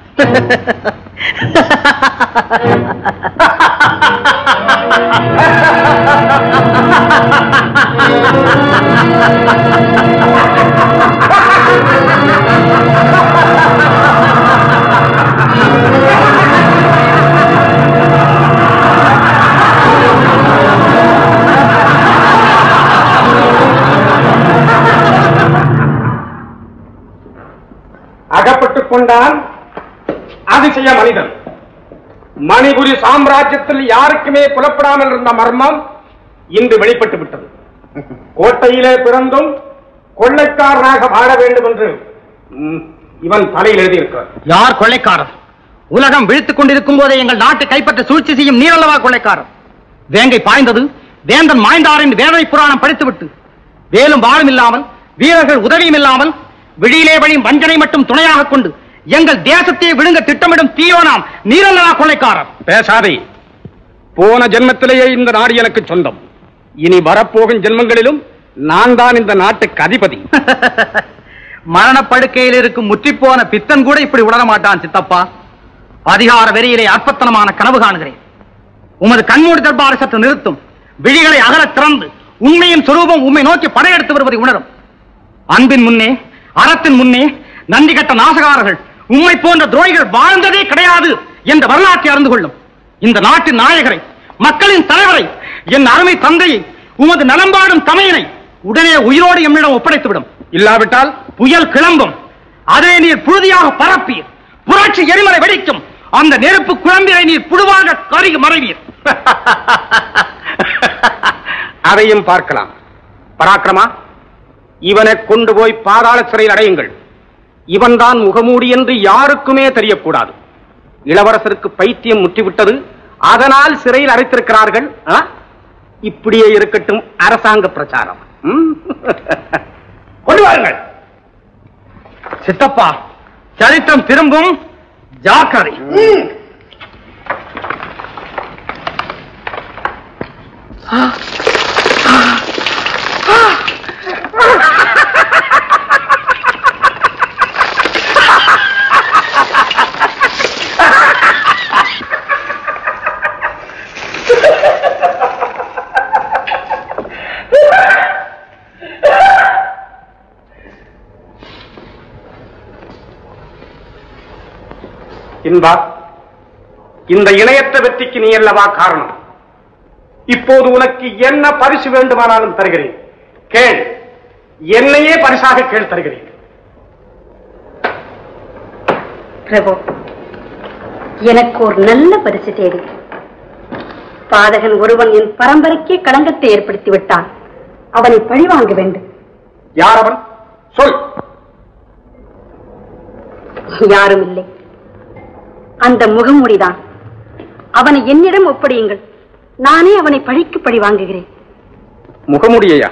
Speaker 6: அகப்பட்டுக் கொண்டான் அதிசய மனிதன் மணிபுரி சாம்ராஜ்யத்தில் யாருக்குமே புலப்படாமல் இருந்த மர்மம் இன்று வெளிப்பட்டு விட்டது கோட்டையிலே பிறந்தும் கொள்ளைக்காரனாக வாழ வேண்டும் என்று ம், இவன் தலையில் எழுதியிருக்கிறார்
Speaker 1: யார் கொள்ளைக்காரர் உலகம் விழித்துக் கொண்டிருக்கும் போதே எங்கள் நாட்டை கைப்பற்ற சூழ்ச்சி செய்யும் நீரல்லவா கொள்ளைக்காரர் வேங்கை பாய்ந்தது வேந்தன் மாய்ந்தார் என்று வேதனை புராணம் படித்துவிட்டு வேலும் வாழும் இல்லாமல் வீரர்கள் உதவியும் இல்லாமல் விழியிலே வழியும் வஞ்சனை மட்டும் துணையாக கொண்டு எங்கள் தேசத்தை விழுங்க திட்டமிடும் தீயோனாம் நீரல்லவா கொள்ளைக்காரர்
Speaker 6: பேசாதே போன ஜென்மத்திலேயே இந்த நாடு எனக்கு சொந்தம் இனி வரப்போகும் ஜென்மங்களிலும் நான் தான் இந்த நாட்டுக்கு அதிபதி
Speaker 1: மரணப்படுக்கையில் இருக்கும் முற்றிப்போன பித்தன் கூட இப்படி உணர மாட்டான் சித்தப்பா அதிகார வெறியிலே அற்பத்தனமான கனவு காணுகிறேன் உமது கண்மூடி தர்பாரை சற்று நிறுத்தும் விழிகளை அகலத் திறந்து உண்மையின் சொரூபம் உண்மை நோக்கி படையெடுத்து வருவதை உணரும் அன்பின் முன்னே அறத்தின் முன்னே நன்றி கட்ட நாசகாரர்கள் உண்மை போன்ற துரோகிகள் வாழ்ந்ததே கிடையாது என்ற வரலாற்றை அறிந்து கொள்ளும் இந்த நாட்டின் நாயகரை மக்களின் தலைவரை என் அருமை தந்தையை உமது நலம்பாடும் தமையனை உடனே உயிரோடு எம்மிடம் ஒப்படைத்துவிடும்
Speaker 6: இல்லாவிட்டால்
Speaker 1: புயல் கிளம்பும் அதே நீர் புழுதியாக பரப்பீர் புரட்சி எரிமலை வெடிக்கும் அந்த நெருப்பு குழம்பினை நீர் புழுவாக கருகி மறைவீர்
Speaker 6: அதையும் பார்க்கலாம் பராக்கிரமா இவனை கொண்டு போய் பாதாள சிறையில் அடையுங்கள் இவன்தான் முகமூடி என்று யாருக்குமே தெரியக்கூடாது இளவரசருக்கு பைத்தியம் முற்றிவிட்டது அதனால் சிறையில் அடைத்திருக்கிறார்கள் ஆ? இப்படியே இருக்கட்டும் அரசாங்க பிரச்சாரம் ம்? கொண்டு வாருங்கள்
Speaker 1: சித்தப்பா சரித்திரம் திரும்பும் ஜாக்கிரதை
Speaker 6: இன்பா இந்த இணையற்ற வெற்றிக்கு நீ அல்லவா காரணம் இப்போது உனக்கு என்ன பரிசு வேண்டுமானாலும் தருகிறேன் கேள் என்னையே பரிசாக கேள் தருகிறேன்
Speaker 5: பிரபு எனக்கு ஒரு நல்ல பரிசு தேவை பாதகன் ஒருவன் என் பரம்பரைக்கே களங்கத்தை ஏற்படுத்தி விட்டான் அவனை பழிவாங்க வேண்டும்
Speaker 6: யார் அவன் சொல்
Speaker 5: யாரும் இல்லை அந்த முகமூடிதான் அவனை என்னிடம் ஒப்படையுங்கள் நானே அவனை பழிக்கு பழி வாங்குகிறேன்
Speaker 6: முகமுடியா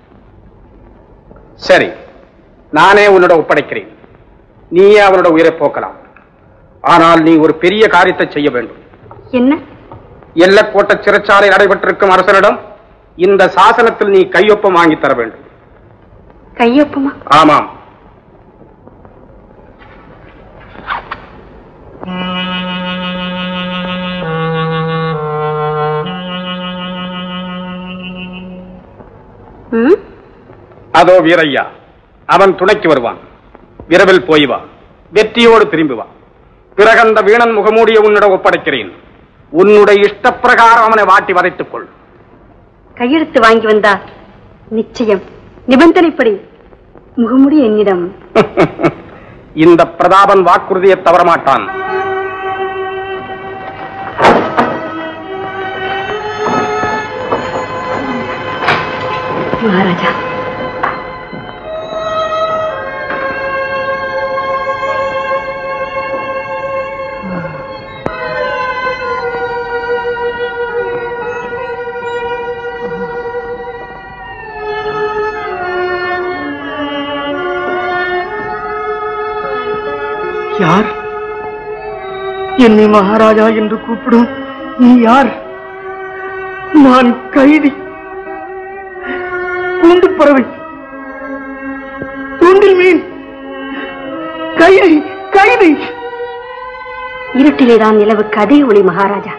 Speaker 6: சரி நானே உன்னோட ஒப்படைக்கிறேன் நீயே அவனோட உயிரை போக்கலாம் ஆனால் நீ ஒரு பெரிய காரியத்தை செய்ய வேண்டும்
Speaker 5: என்ன
Speaker 6: எல்லக்கோட்ட சிறைச்சாலை நடைபெற்றிருக்கும் அரசனிடம் இந்த சாசனத்தில் நீ கையொப்பம் வாங்கி தர வேண்டும்
Speaker 5: கையொப்பமா
Speaker 6: ஆமாம்
Speaker 5: ம்?
Speaker 6: அதோ வீரையா அவன் துணைக்கு வருவான் விரைவில் போய் வா வெற்றியோடு திரும்பி வா பிறகு அந்த வீணன் முகமூடிய உன்னிடம் ஒப்படைக்கிறேன் உன்னுடைய இஷ்டப்பிரகாரம் அவனை வாட்டி வதைத்துக் கொள்
Speaker 5: கையெழுத்து வாங்கி வந்தார் நிச்சயம் நிபந்தனைப்படி முகமுடி என்னிடம்
Speaker 6: இந்த பிரதாபன் வாக்குறுதியை தவறமாட்டான்
Speaker 5: மகாராஜா
Speaker 7: யார் என்னை மகாராஜா என்று கூப்பிடும் நீ யார் நான் கைதி கூண்டு பறவை தூண்டில் மீன் கைதி கைதி
Speaker 5: இருட்டிலேதான் நிலவுக்கு அதே ஒளி மகாராஜா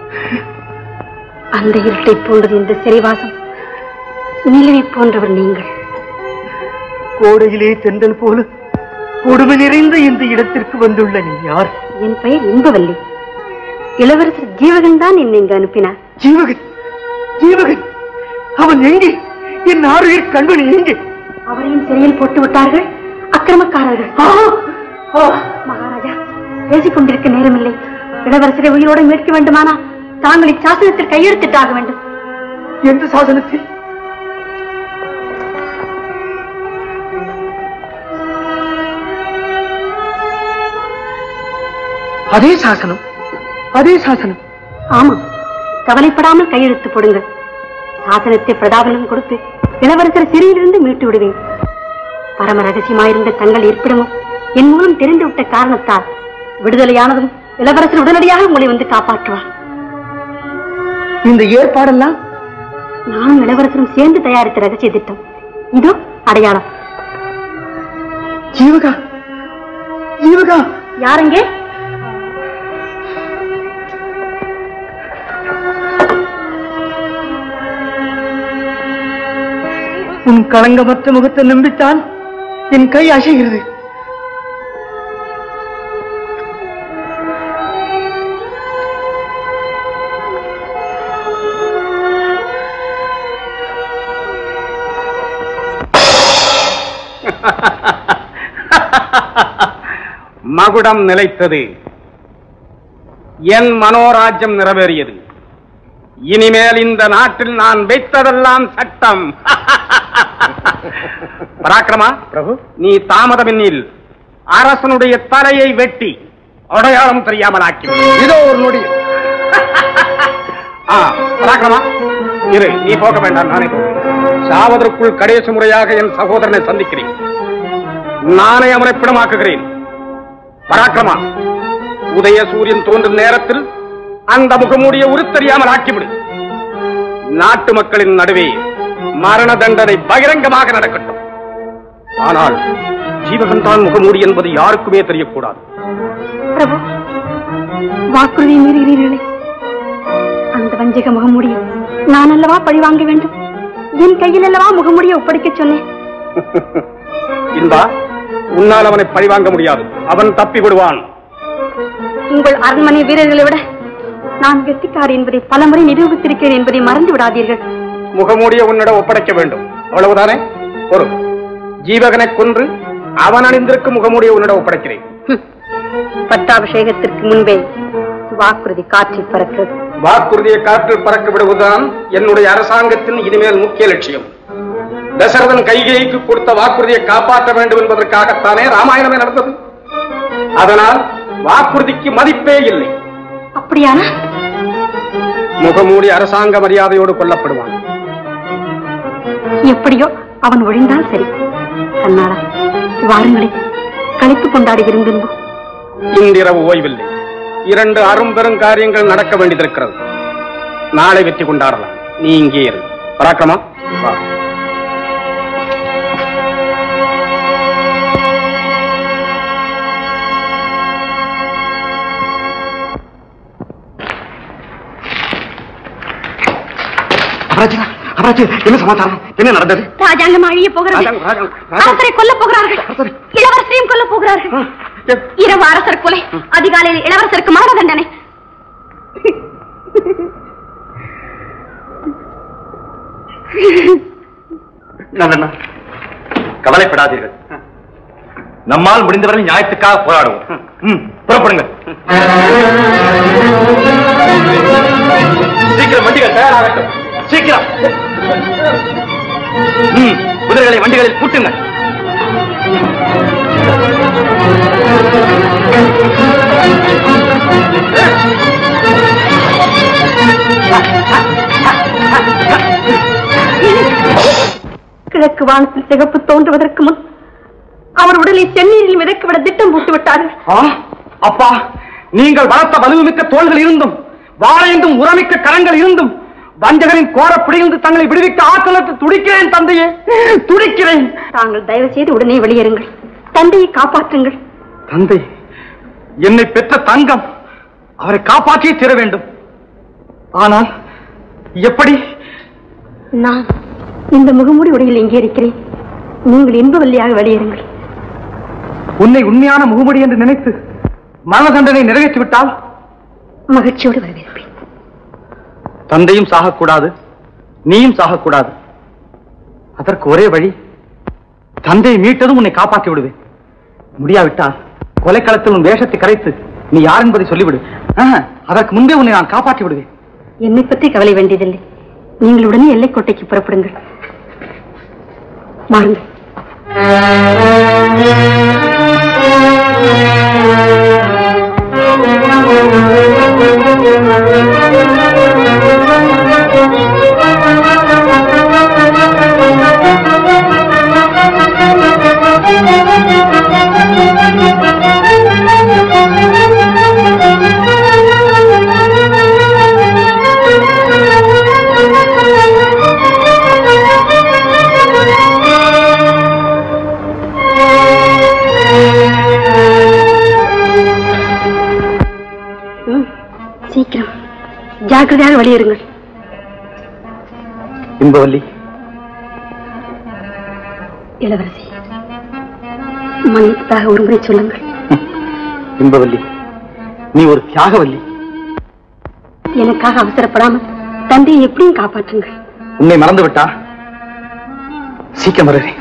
Speaker 5: அந்த இருட்டை போன்றது இந்த சிறைவாசம் நிலவை போன்றவர் நீங்கள்
Speaker 7: கோடையிலே தென்றல் போல கொடுமை நிறைந்த இந்த இடத்திற்கு வந்துள்ள நீ யார்
Speaker 5: என் பெயர் இன்பவல்லி இளவரசர் ஜீவகன் தான் என்னை இங்கு அனுப்பினார்
Speaker 7: ஜீவகன் ஜீவகன் அவன் எங்கே என் ஆறுயிர் கண்மணி எங்கே
Speaker 5: அவரையும் சிறையில் போட்டு விட்டார்கள் அக்கிரமக்காரர்கள் மகாராஜா பேசிக் கொண்டிருக்க நேரமில்லை இளவரசரை உயிரோடு மீட்க வேண்டுமானா தாங்கள் இச்சாசனத்தில் கையெழுத்திட்டாக வேண்டும்
Speaker 7: எந்த சாசனத்தில் அதே சாசனம் அதே சாசனம்
Speaker 5: ஆமா கவலைப்படாமல் கையெழுத்து போடுங்கள் சாசனத்தை பிரதாபனிடம் கொடுத்து இளவரசர் சிறையிலிருந்து மீட்டு விடுவேன் பரம ரகசியமாயிருந்த தங்கள் இருப்பிடமும் என் மூலம் தெரிந்துவிட்ட காரணத்தால் விடுதலையானதும் இளவரசர் உடனடியாக உங்களை வந்து காப்பாற்றுவார்
Speaker 7: இந்த ஏற்பாடெல்லாம்
Speaker 5: நானும் இளவரசரும் சேர்ந்து தயாரித்த ரகசிய திட்டம் இதோ அடையாளம்
Speaker 7: ஜீவகா ஜீவகா
Speaker 5: யாருங்கே
Speaker 7: உன் களங்கமற்ற முகத்தை நம்பித்தான் என் கை அசைகிறது
Speaker 6: மகுடம் நிலைத்தது என் மனோராஜ்யம் நிறைவேறியது இனிமேல் இந்த நாட்டில் நான் வைத்ததெல்லாம் சட்டம் பராக்கிரமா பிரபு நீ தாமதமின்னில் அரசனுடைய தலையை வெட்டி அடையாளம் தெரியாமல் ஆக்கி இதோ ஒரு நொடி ஆ பராக்கிரமா இரு நீ போக வேண்டாம் நானே போகிறேன் சாவதற்குள் கடைசி முறையாக என் சகோதரனை சந்திக்கிறேன் நானே அவனை பிணமாக்குகிறேன் பராக்கிரமா உதய சூரியன் தோன்றும் நேரத்தில் அந்த முகமூடிய உருத்தெரியாமல் ஆக்கிவிடு நாட்டு மக்களின் நடுவே மரண தண்டனை பகிரங்கமாக நடக்கட்டும் ஆனால் ஜீவகன்தான் முகமூடி என்பது யாருக்குமே தெரியக்கூடாது
Speaker 5: பிரபு வாக்குறுதியை மீறுகிறீர்களே அந்த வஞ்சக முகமூடியை நான் அல்லவா பழி வாங்க வேண்டும் என் கையில் அல்லவா முகமூடியை ஒப்படைக்க சொன்னேன்
Speaker 6: இந்தா உன்னால் அவனை பழிவாங்க முடியாது அவன் தப்பி விடுவான்
Speaker 5: உங்கள் அரண்மனை வீரர்களை விட நான் கெட்டிக்காரி என்பதை பலமுறை நிரூபித்திருக்கிறேன் என்பதை மறந்து விடாதீர்கள்
Speaker 6: முகமூடிய உன்னிடம் ஒப்படைக்க வேண்டும் அவ்வளவுதானே ஒரு ஜீவகனை கொன்று அவன் அணிந்திருக்கும் முகமூடிய உன்னிடம் ஒப்படைக்கிறேன்
Speaker 5: பட்டாபிஷேகத்திற்கு முன்பே வாக்குறுதி காற்றில் பறக்கிறது
Speaker 6: வாக்குறுதியை காற்றில் பறக்க விடுவதுதான் என்னுடைய அரசாங்கத்தின் இனிமேல் முக்கிய லட்சியம் தசரதன் கைகேயிக்கு கொடுத்த வாக்குறுதியை காப்பாற்ற வேண்டும் என்பதற்காகத்தானே ராமாயணமே நடந்தது அதனால் வாக்குறுதிக்கு மதிப்பே இல்லை
Speaker 5: அப்படியான
Speaker 6: முகமூடி அரசாங்க மரியாதையோடு கொல்லப்படுவான்
Speaker 5: எப்படியோ அவன் ஒழிந்தால் சரி கண்ணாடா வாருங்களே கழித்து கொண்டாடி விரும்பும்போது
Speaker 6: இன்றிரவு ஓய்வில்லை இரண்டு அரும்பெரும் காரியங்கள் நடக்க வேண்டியிருக்கிறது நாளை வெற்றி கொண்டாடலாம் நீ இங்கே இரு பராக்கிரமா வா
Speaker 2: அபராஜனா அபராஜ் என்ன சமாச்சாரம் என்ன நடந்தது
Speaker 5: ராஜாங்கம் அழிய போகிறது
Speaker 2: ராஜாங்கம், ராஜாங்கம், ராஜாங்கம்.
Speaker 5: அரசரை கொல்ல போகிறார்கள் இளவரசரையும் கொல்ல போகிறார்கள் இரவு அரசர் கொலை அதிகாலையில் இளவரசருக்கு மரண தண்டனை
Speaker 2: நல்லண்ணா கவலைப்படாதீர்கள் நம்மால் முடிந்தவரை நியாயத்துக்காக போராடுவோம் ம், புறப்படுங்கள் சீக்கிரம் வண்டிகள் தயாராகட்டும் சீக்கிரம் ம், குதிரைகளை வண்டிகளில் பூட்டுங்கள்
Speaker 5: கிழக்கு வானத்தில் சிகப்பு தோன்றுவதற்கு முன் அவர் உடலை செந்நீரில் மிதக்கவிட திட்டம் போட்டு விட்டார்கள்
Speaker 1: ஆ, அப்பா நீங்கள் வளர்த்த வலுமிக்க தோள்கள் இருந்தும் வாழையெங்கும் உரமிக்க கரங்கள் இருந்தும் வஞ்சகரின் கோரப்பிடியிருந்து தங்களை விடுவிக்க ஆற்றலற்று துடிக்கிறேன் தந்தையே துடிக்கிறேன்
Speaker 5: தாங்கள் தயவு செய்து உடனே வெளியேறுங்கள் தந்தையை காப்பாற்றுங்கள்
Speaker 1: தந்தை என்னை பெற்ற தங்கம் அவரை காப்பாற்றியே தீர வேண்டும் ஆனால் எப்படி
Speaker 5: நான் இந்த முகமூடி உடையில் இங்கே இருக்கிறேன் நீங்கள் இன்பவல்லியாக வெளியேறுங்கள்
Speaker 1: உன்னை உண்மையான முகமுடி என்று நினைத்து மரண தண்டனை நிறைவேற்றி விட்டால்
Speaker 5: மகிழ்ச்சியோடு வரவேற்பேன்
Speaker 1: தந்தையும் சாகக்கூடாது நீயும் சாகக்கூடாது அதற்கு ஒரே வழி தந்தையை மீட்டதும் உன்னை காப்பாற்றி விடுவேன் முடியாவிட்டால் கொலைக்களத்தில் உன் வேஷத்தை கரைத்து நீ யார் என்பதை சொல்லிவிடு ஆஹா, அதற்கு முன்பே உன்னை நான் காப்பாற்றி விடுவேன்
Speaker 5: என்னை பற்றி கவலை வேண்டியதில்லை நீங்கள் உடனே எல்லைக்கோட்டைக்கு புறப்படுங்கள் வாருங்கள் ம், சீக்கிரம் ஜாக்கிரதையாக வெளியேறுங்கள்
Speaker 1: இன்பவல்லி
Speaker 5: இளவரசி மன்னிப்பதாக ஒரு முறை சொல்லுங்கள்
Speaker 1: இன்பவல்லி நீ ஒரு தியாகவல்லி
Speaker 5: எனக்காக அவசரப்படாமல் தந்தையை எப்படியும் காப்பாற்றுங்கள்
Speaker 1: உன்னை மறந்து விட்டா சீக்கிரம் வருகிறேன்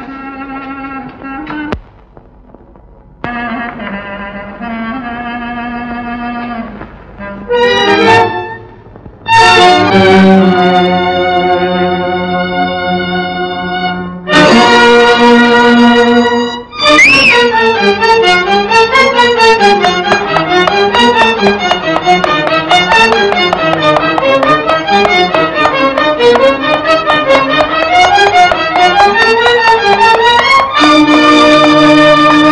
Speaker 3: Thank you.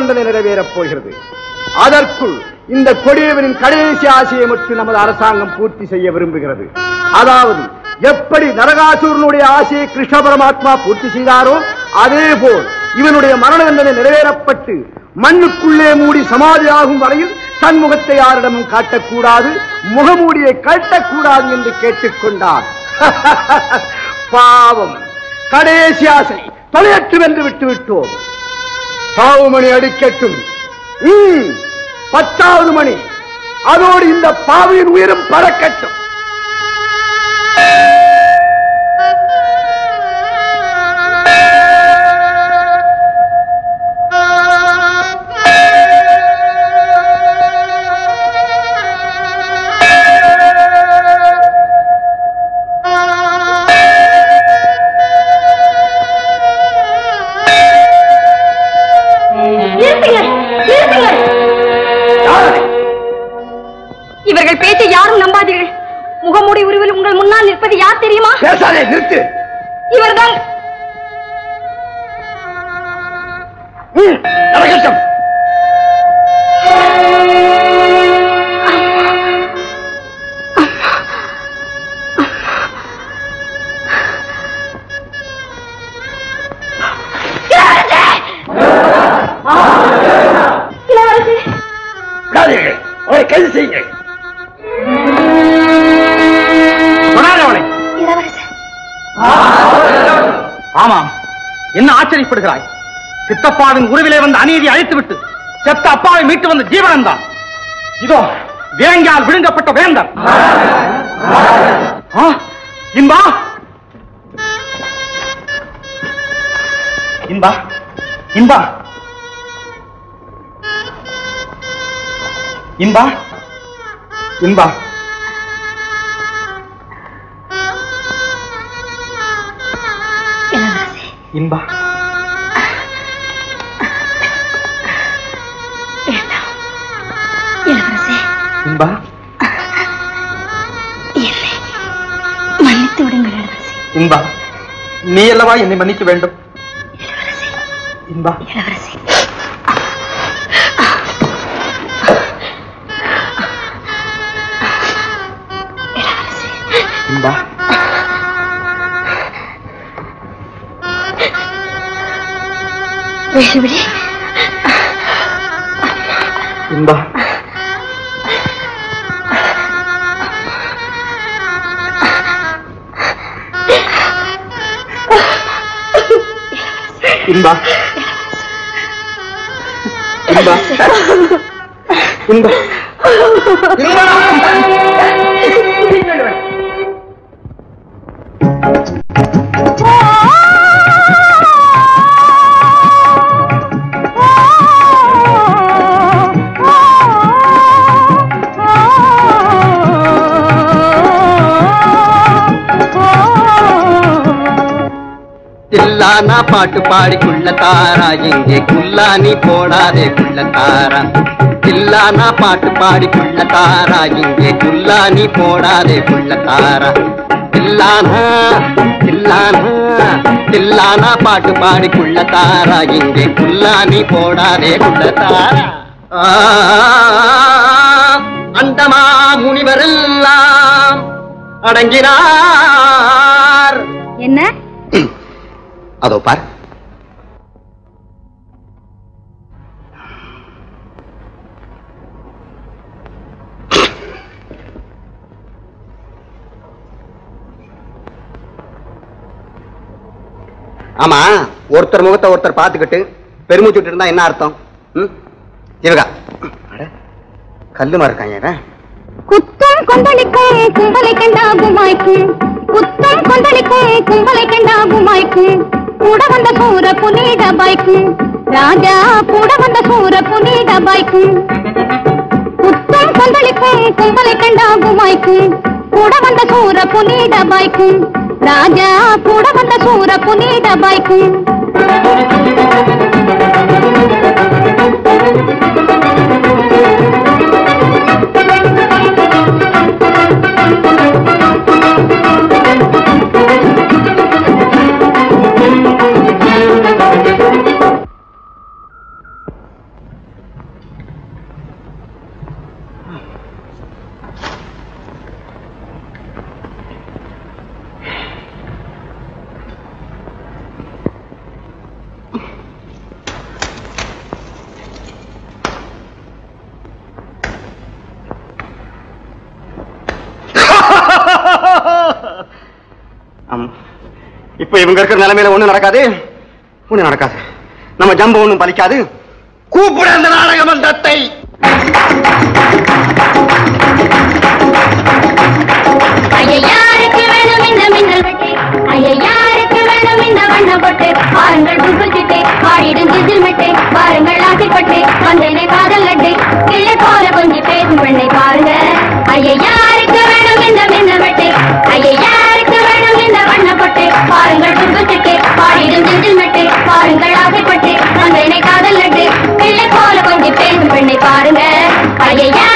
Speaker 8: தண்டனை நிறைவேறப் போகிறது அதற்குள் இந்த கொடியவனின் கடைசி ஆசையை மட்டும் நமது அரசாங்கம் பூர்த்தி செய்ய விரும்புகிறது அதாவது எப்படி நரகாசூரனுடைய ஆசையை கிருஷ்ண பரமாத்மா பூர்த்தி செய்தாரோ அதே போல் இவனுடைய மரண தண்டனை நிறைவேறப்பட்டு மண்ணுக்குள்ளே மூடி சமாதியாகும் வரையில் தன் முகத்தை யாரிடமும் காட்டக்கூடாது முகமூடியை கட்டக்கூடாது என்று கேட்டுக்கொண்டார் பாவம் கடைசி ஆசை தொலையற்று வென்று விட்டு விட்டோம் பாவமணி அடிக்கட்டும் ம், பத்தாவது மணி அதோடு இந்த பாவியின் உயிரும் பறக்கட்டும்
Speaker 5: நிறுத்துங்கள் நிறுத்துங்கள் இவர்கள் பேச்சை யாரும் நம்பாதீர்கள் முகமூடி உருவில் உங்கள் முன்னால் நிற்பது யார் தெரியுமா
Speaker 8: பேசாதே நிறுத்து
Speaker 5: இவர்தான்
Speaker 8: ம், நடக்கட்டும்
Speaker 5: இளவரசி
Speaker 8: விடாதீர்கள் அவரை கைது செய்யுங்கள்
Speaker 1: தொடாதே அவளை
Speaker 5: இளவரசி
Speaker 1: ஆமாம் என்ன ஆச்சரியப்படுகிறாய் சித்தப்பாவின் உருவிலே வந்த அநீதி அழித்துவிட்டு செத்த அப்பாவை மீட்டு வந்த ஜீவனன் தான் இதோ வேங்கால் விழுங்கப்பட்ட வேந்தர் ஆ, இன்பா இன்பா இன்பா இன்பா இன்பா
Speaker 5: இளவரசி
Speaker 1: இன்பா
Speaker 5: இளவரசி
Speaker 1: இன்பா
Speaker 5: என்னை மன்னித்து விடுங்கள் இளவரசி
Speaker 1: இன்பா நீ அல்லவா என்னை மன்னிக்க வேண்டும் இன்பா
Speaker 5: இளவரசி
Speaker 1: இன்பா
Speaker 5: வேலுவிழி
Speaker 1: இன்பா இன்பா இன்பா இன்பா
Speaker 4: தில்லானா பாட்டு பாடி குள்ள தாரா இங்கே குல்லானி போடாதே குள்ள தாரா தில்லானா பாட்டு பாடி குள்ள தாரா இங்கே குல்லானி போடாதே குள்ள தாரா தில்லானா தில்லானா தில்லானா பாட்டு பாடி குள்ள தாரா இங்கே குல்லானி போடாதே குள்ள தாரா ஆ, அண்டமா முனிவரெல்லாம் அடங்கினார்
Speaker 5: என்ன
Speaker 4: அதோ பார் ஆமா ஒருத்தர் முகத்தை ஒருத்தர் பார்த்துக்கிட்டு பெருமூச்சு விட்டு இருந்தா என்ன அர்த்தம் ம்? சிவகா அட, கல்லுமா இருக்காங்க இவன்.
Speaker 3: குத்தம் கொந்தளிக்கும் கும்பலை கண்டாகும் மாய்க்கும் குத்தம் கொந்தளிக்கும் கும்பலை கண்டாகும் மாய்க்கும் கூட வந்த சூர புனித பாய்க்கும் ராஜா கூட வந்த சூர புனித பாய்க்கும் குத்தம் கொந்தளிக்கும் கும்பலை கண்டாகும் மாய்க்கும் கூட வந்த சூர புனித பாய்க்கும் ராஜா கூட வந்த சூர புனித பாய்க்கும்
Speaker 2: ஆமா. இப்ப இவங்க இருக்கிற நிலைமையில ஒண்ணும் நடக்காது ஒண்ணும் நடக்காது நம்ம ஜம்பு ஒண்ணும் பலிக்காது கூப்பிட அந்த நாடக மன்றத்தை
Speaker 3: ஐயாருக்கு வேணும் இந்த மின்னல் வெட்டு ஐயாருக்கு வேணும் இந்த வண்ணம் போட்டு பாருங்கள் புல்புச்சிட்டு பாடிடும் சிசில் மெட்டு பாருங்கள் ஆசைப்பட்டு வந்தேனே காதல் லட்டு கிள்ளை போல கொஞ்சம் பேசும் பெண்ணை பாருங்க ஐயாருக்கு வேணும் இந்த மின்னல் வெட்டு ஐயாருக்கு வேணும் இந்த வண்ணம் போட்டு பாருங்கள் புல்புச்சிட்டு பாடிடும் சிசில் மெட்டு பாருங்கள் ஆசைப்பட்டு வந்தேனே காதல் லட்டு கிள்ளை போல கொஞ்சம் பேசும் பெண்ணை பாருங்க ஐயா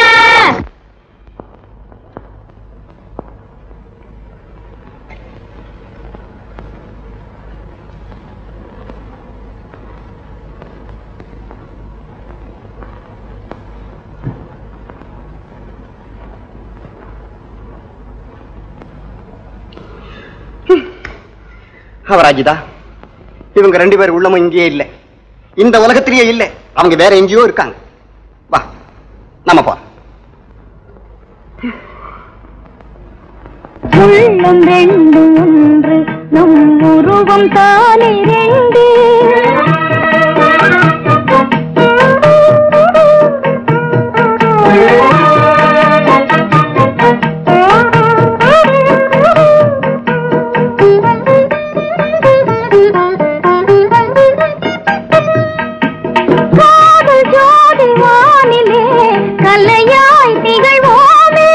Speaker 2: அவராஜிதா இவங்க ரெண்டு பேர் உள்ளமும் இங்கேயே இல்லை இந்த உலகத்திலேயே இல்லை அவங்க வேற எங்கேயோ இருக்காங்க வா நம்ம போறோம்
Speaker 3: உள்ளம் ரெண்டு ஒன்று நம் உருவம் தானே ரெண்டு காதல் ஜோதி வானிலே கலையாய் திகழ்வோமே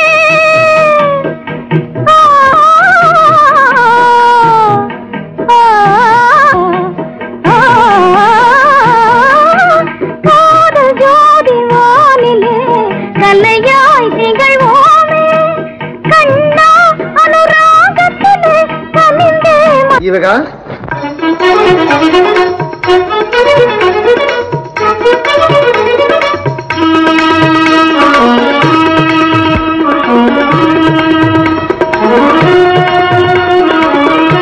Speaker 3: காதல் ஜோதி வானிலே கலையாய் திகழ்வோமே கண்ணா அனுராகத்திலே கனிந்தே
Speaker 2: இவகா
Speaker 3: ம-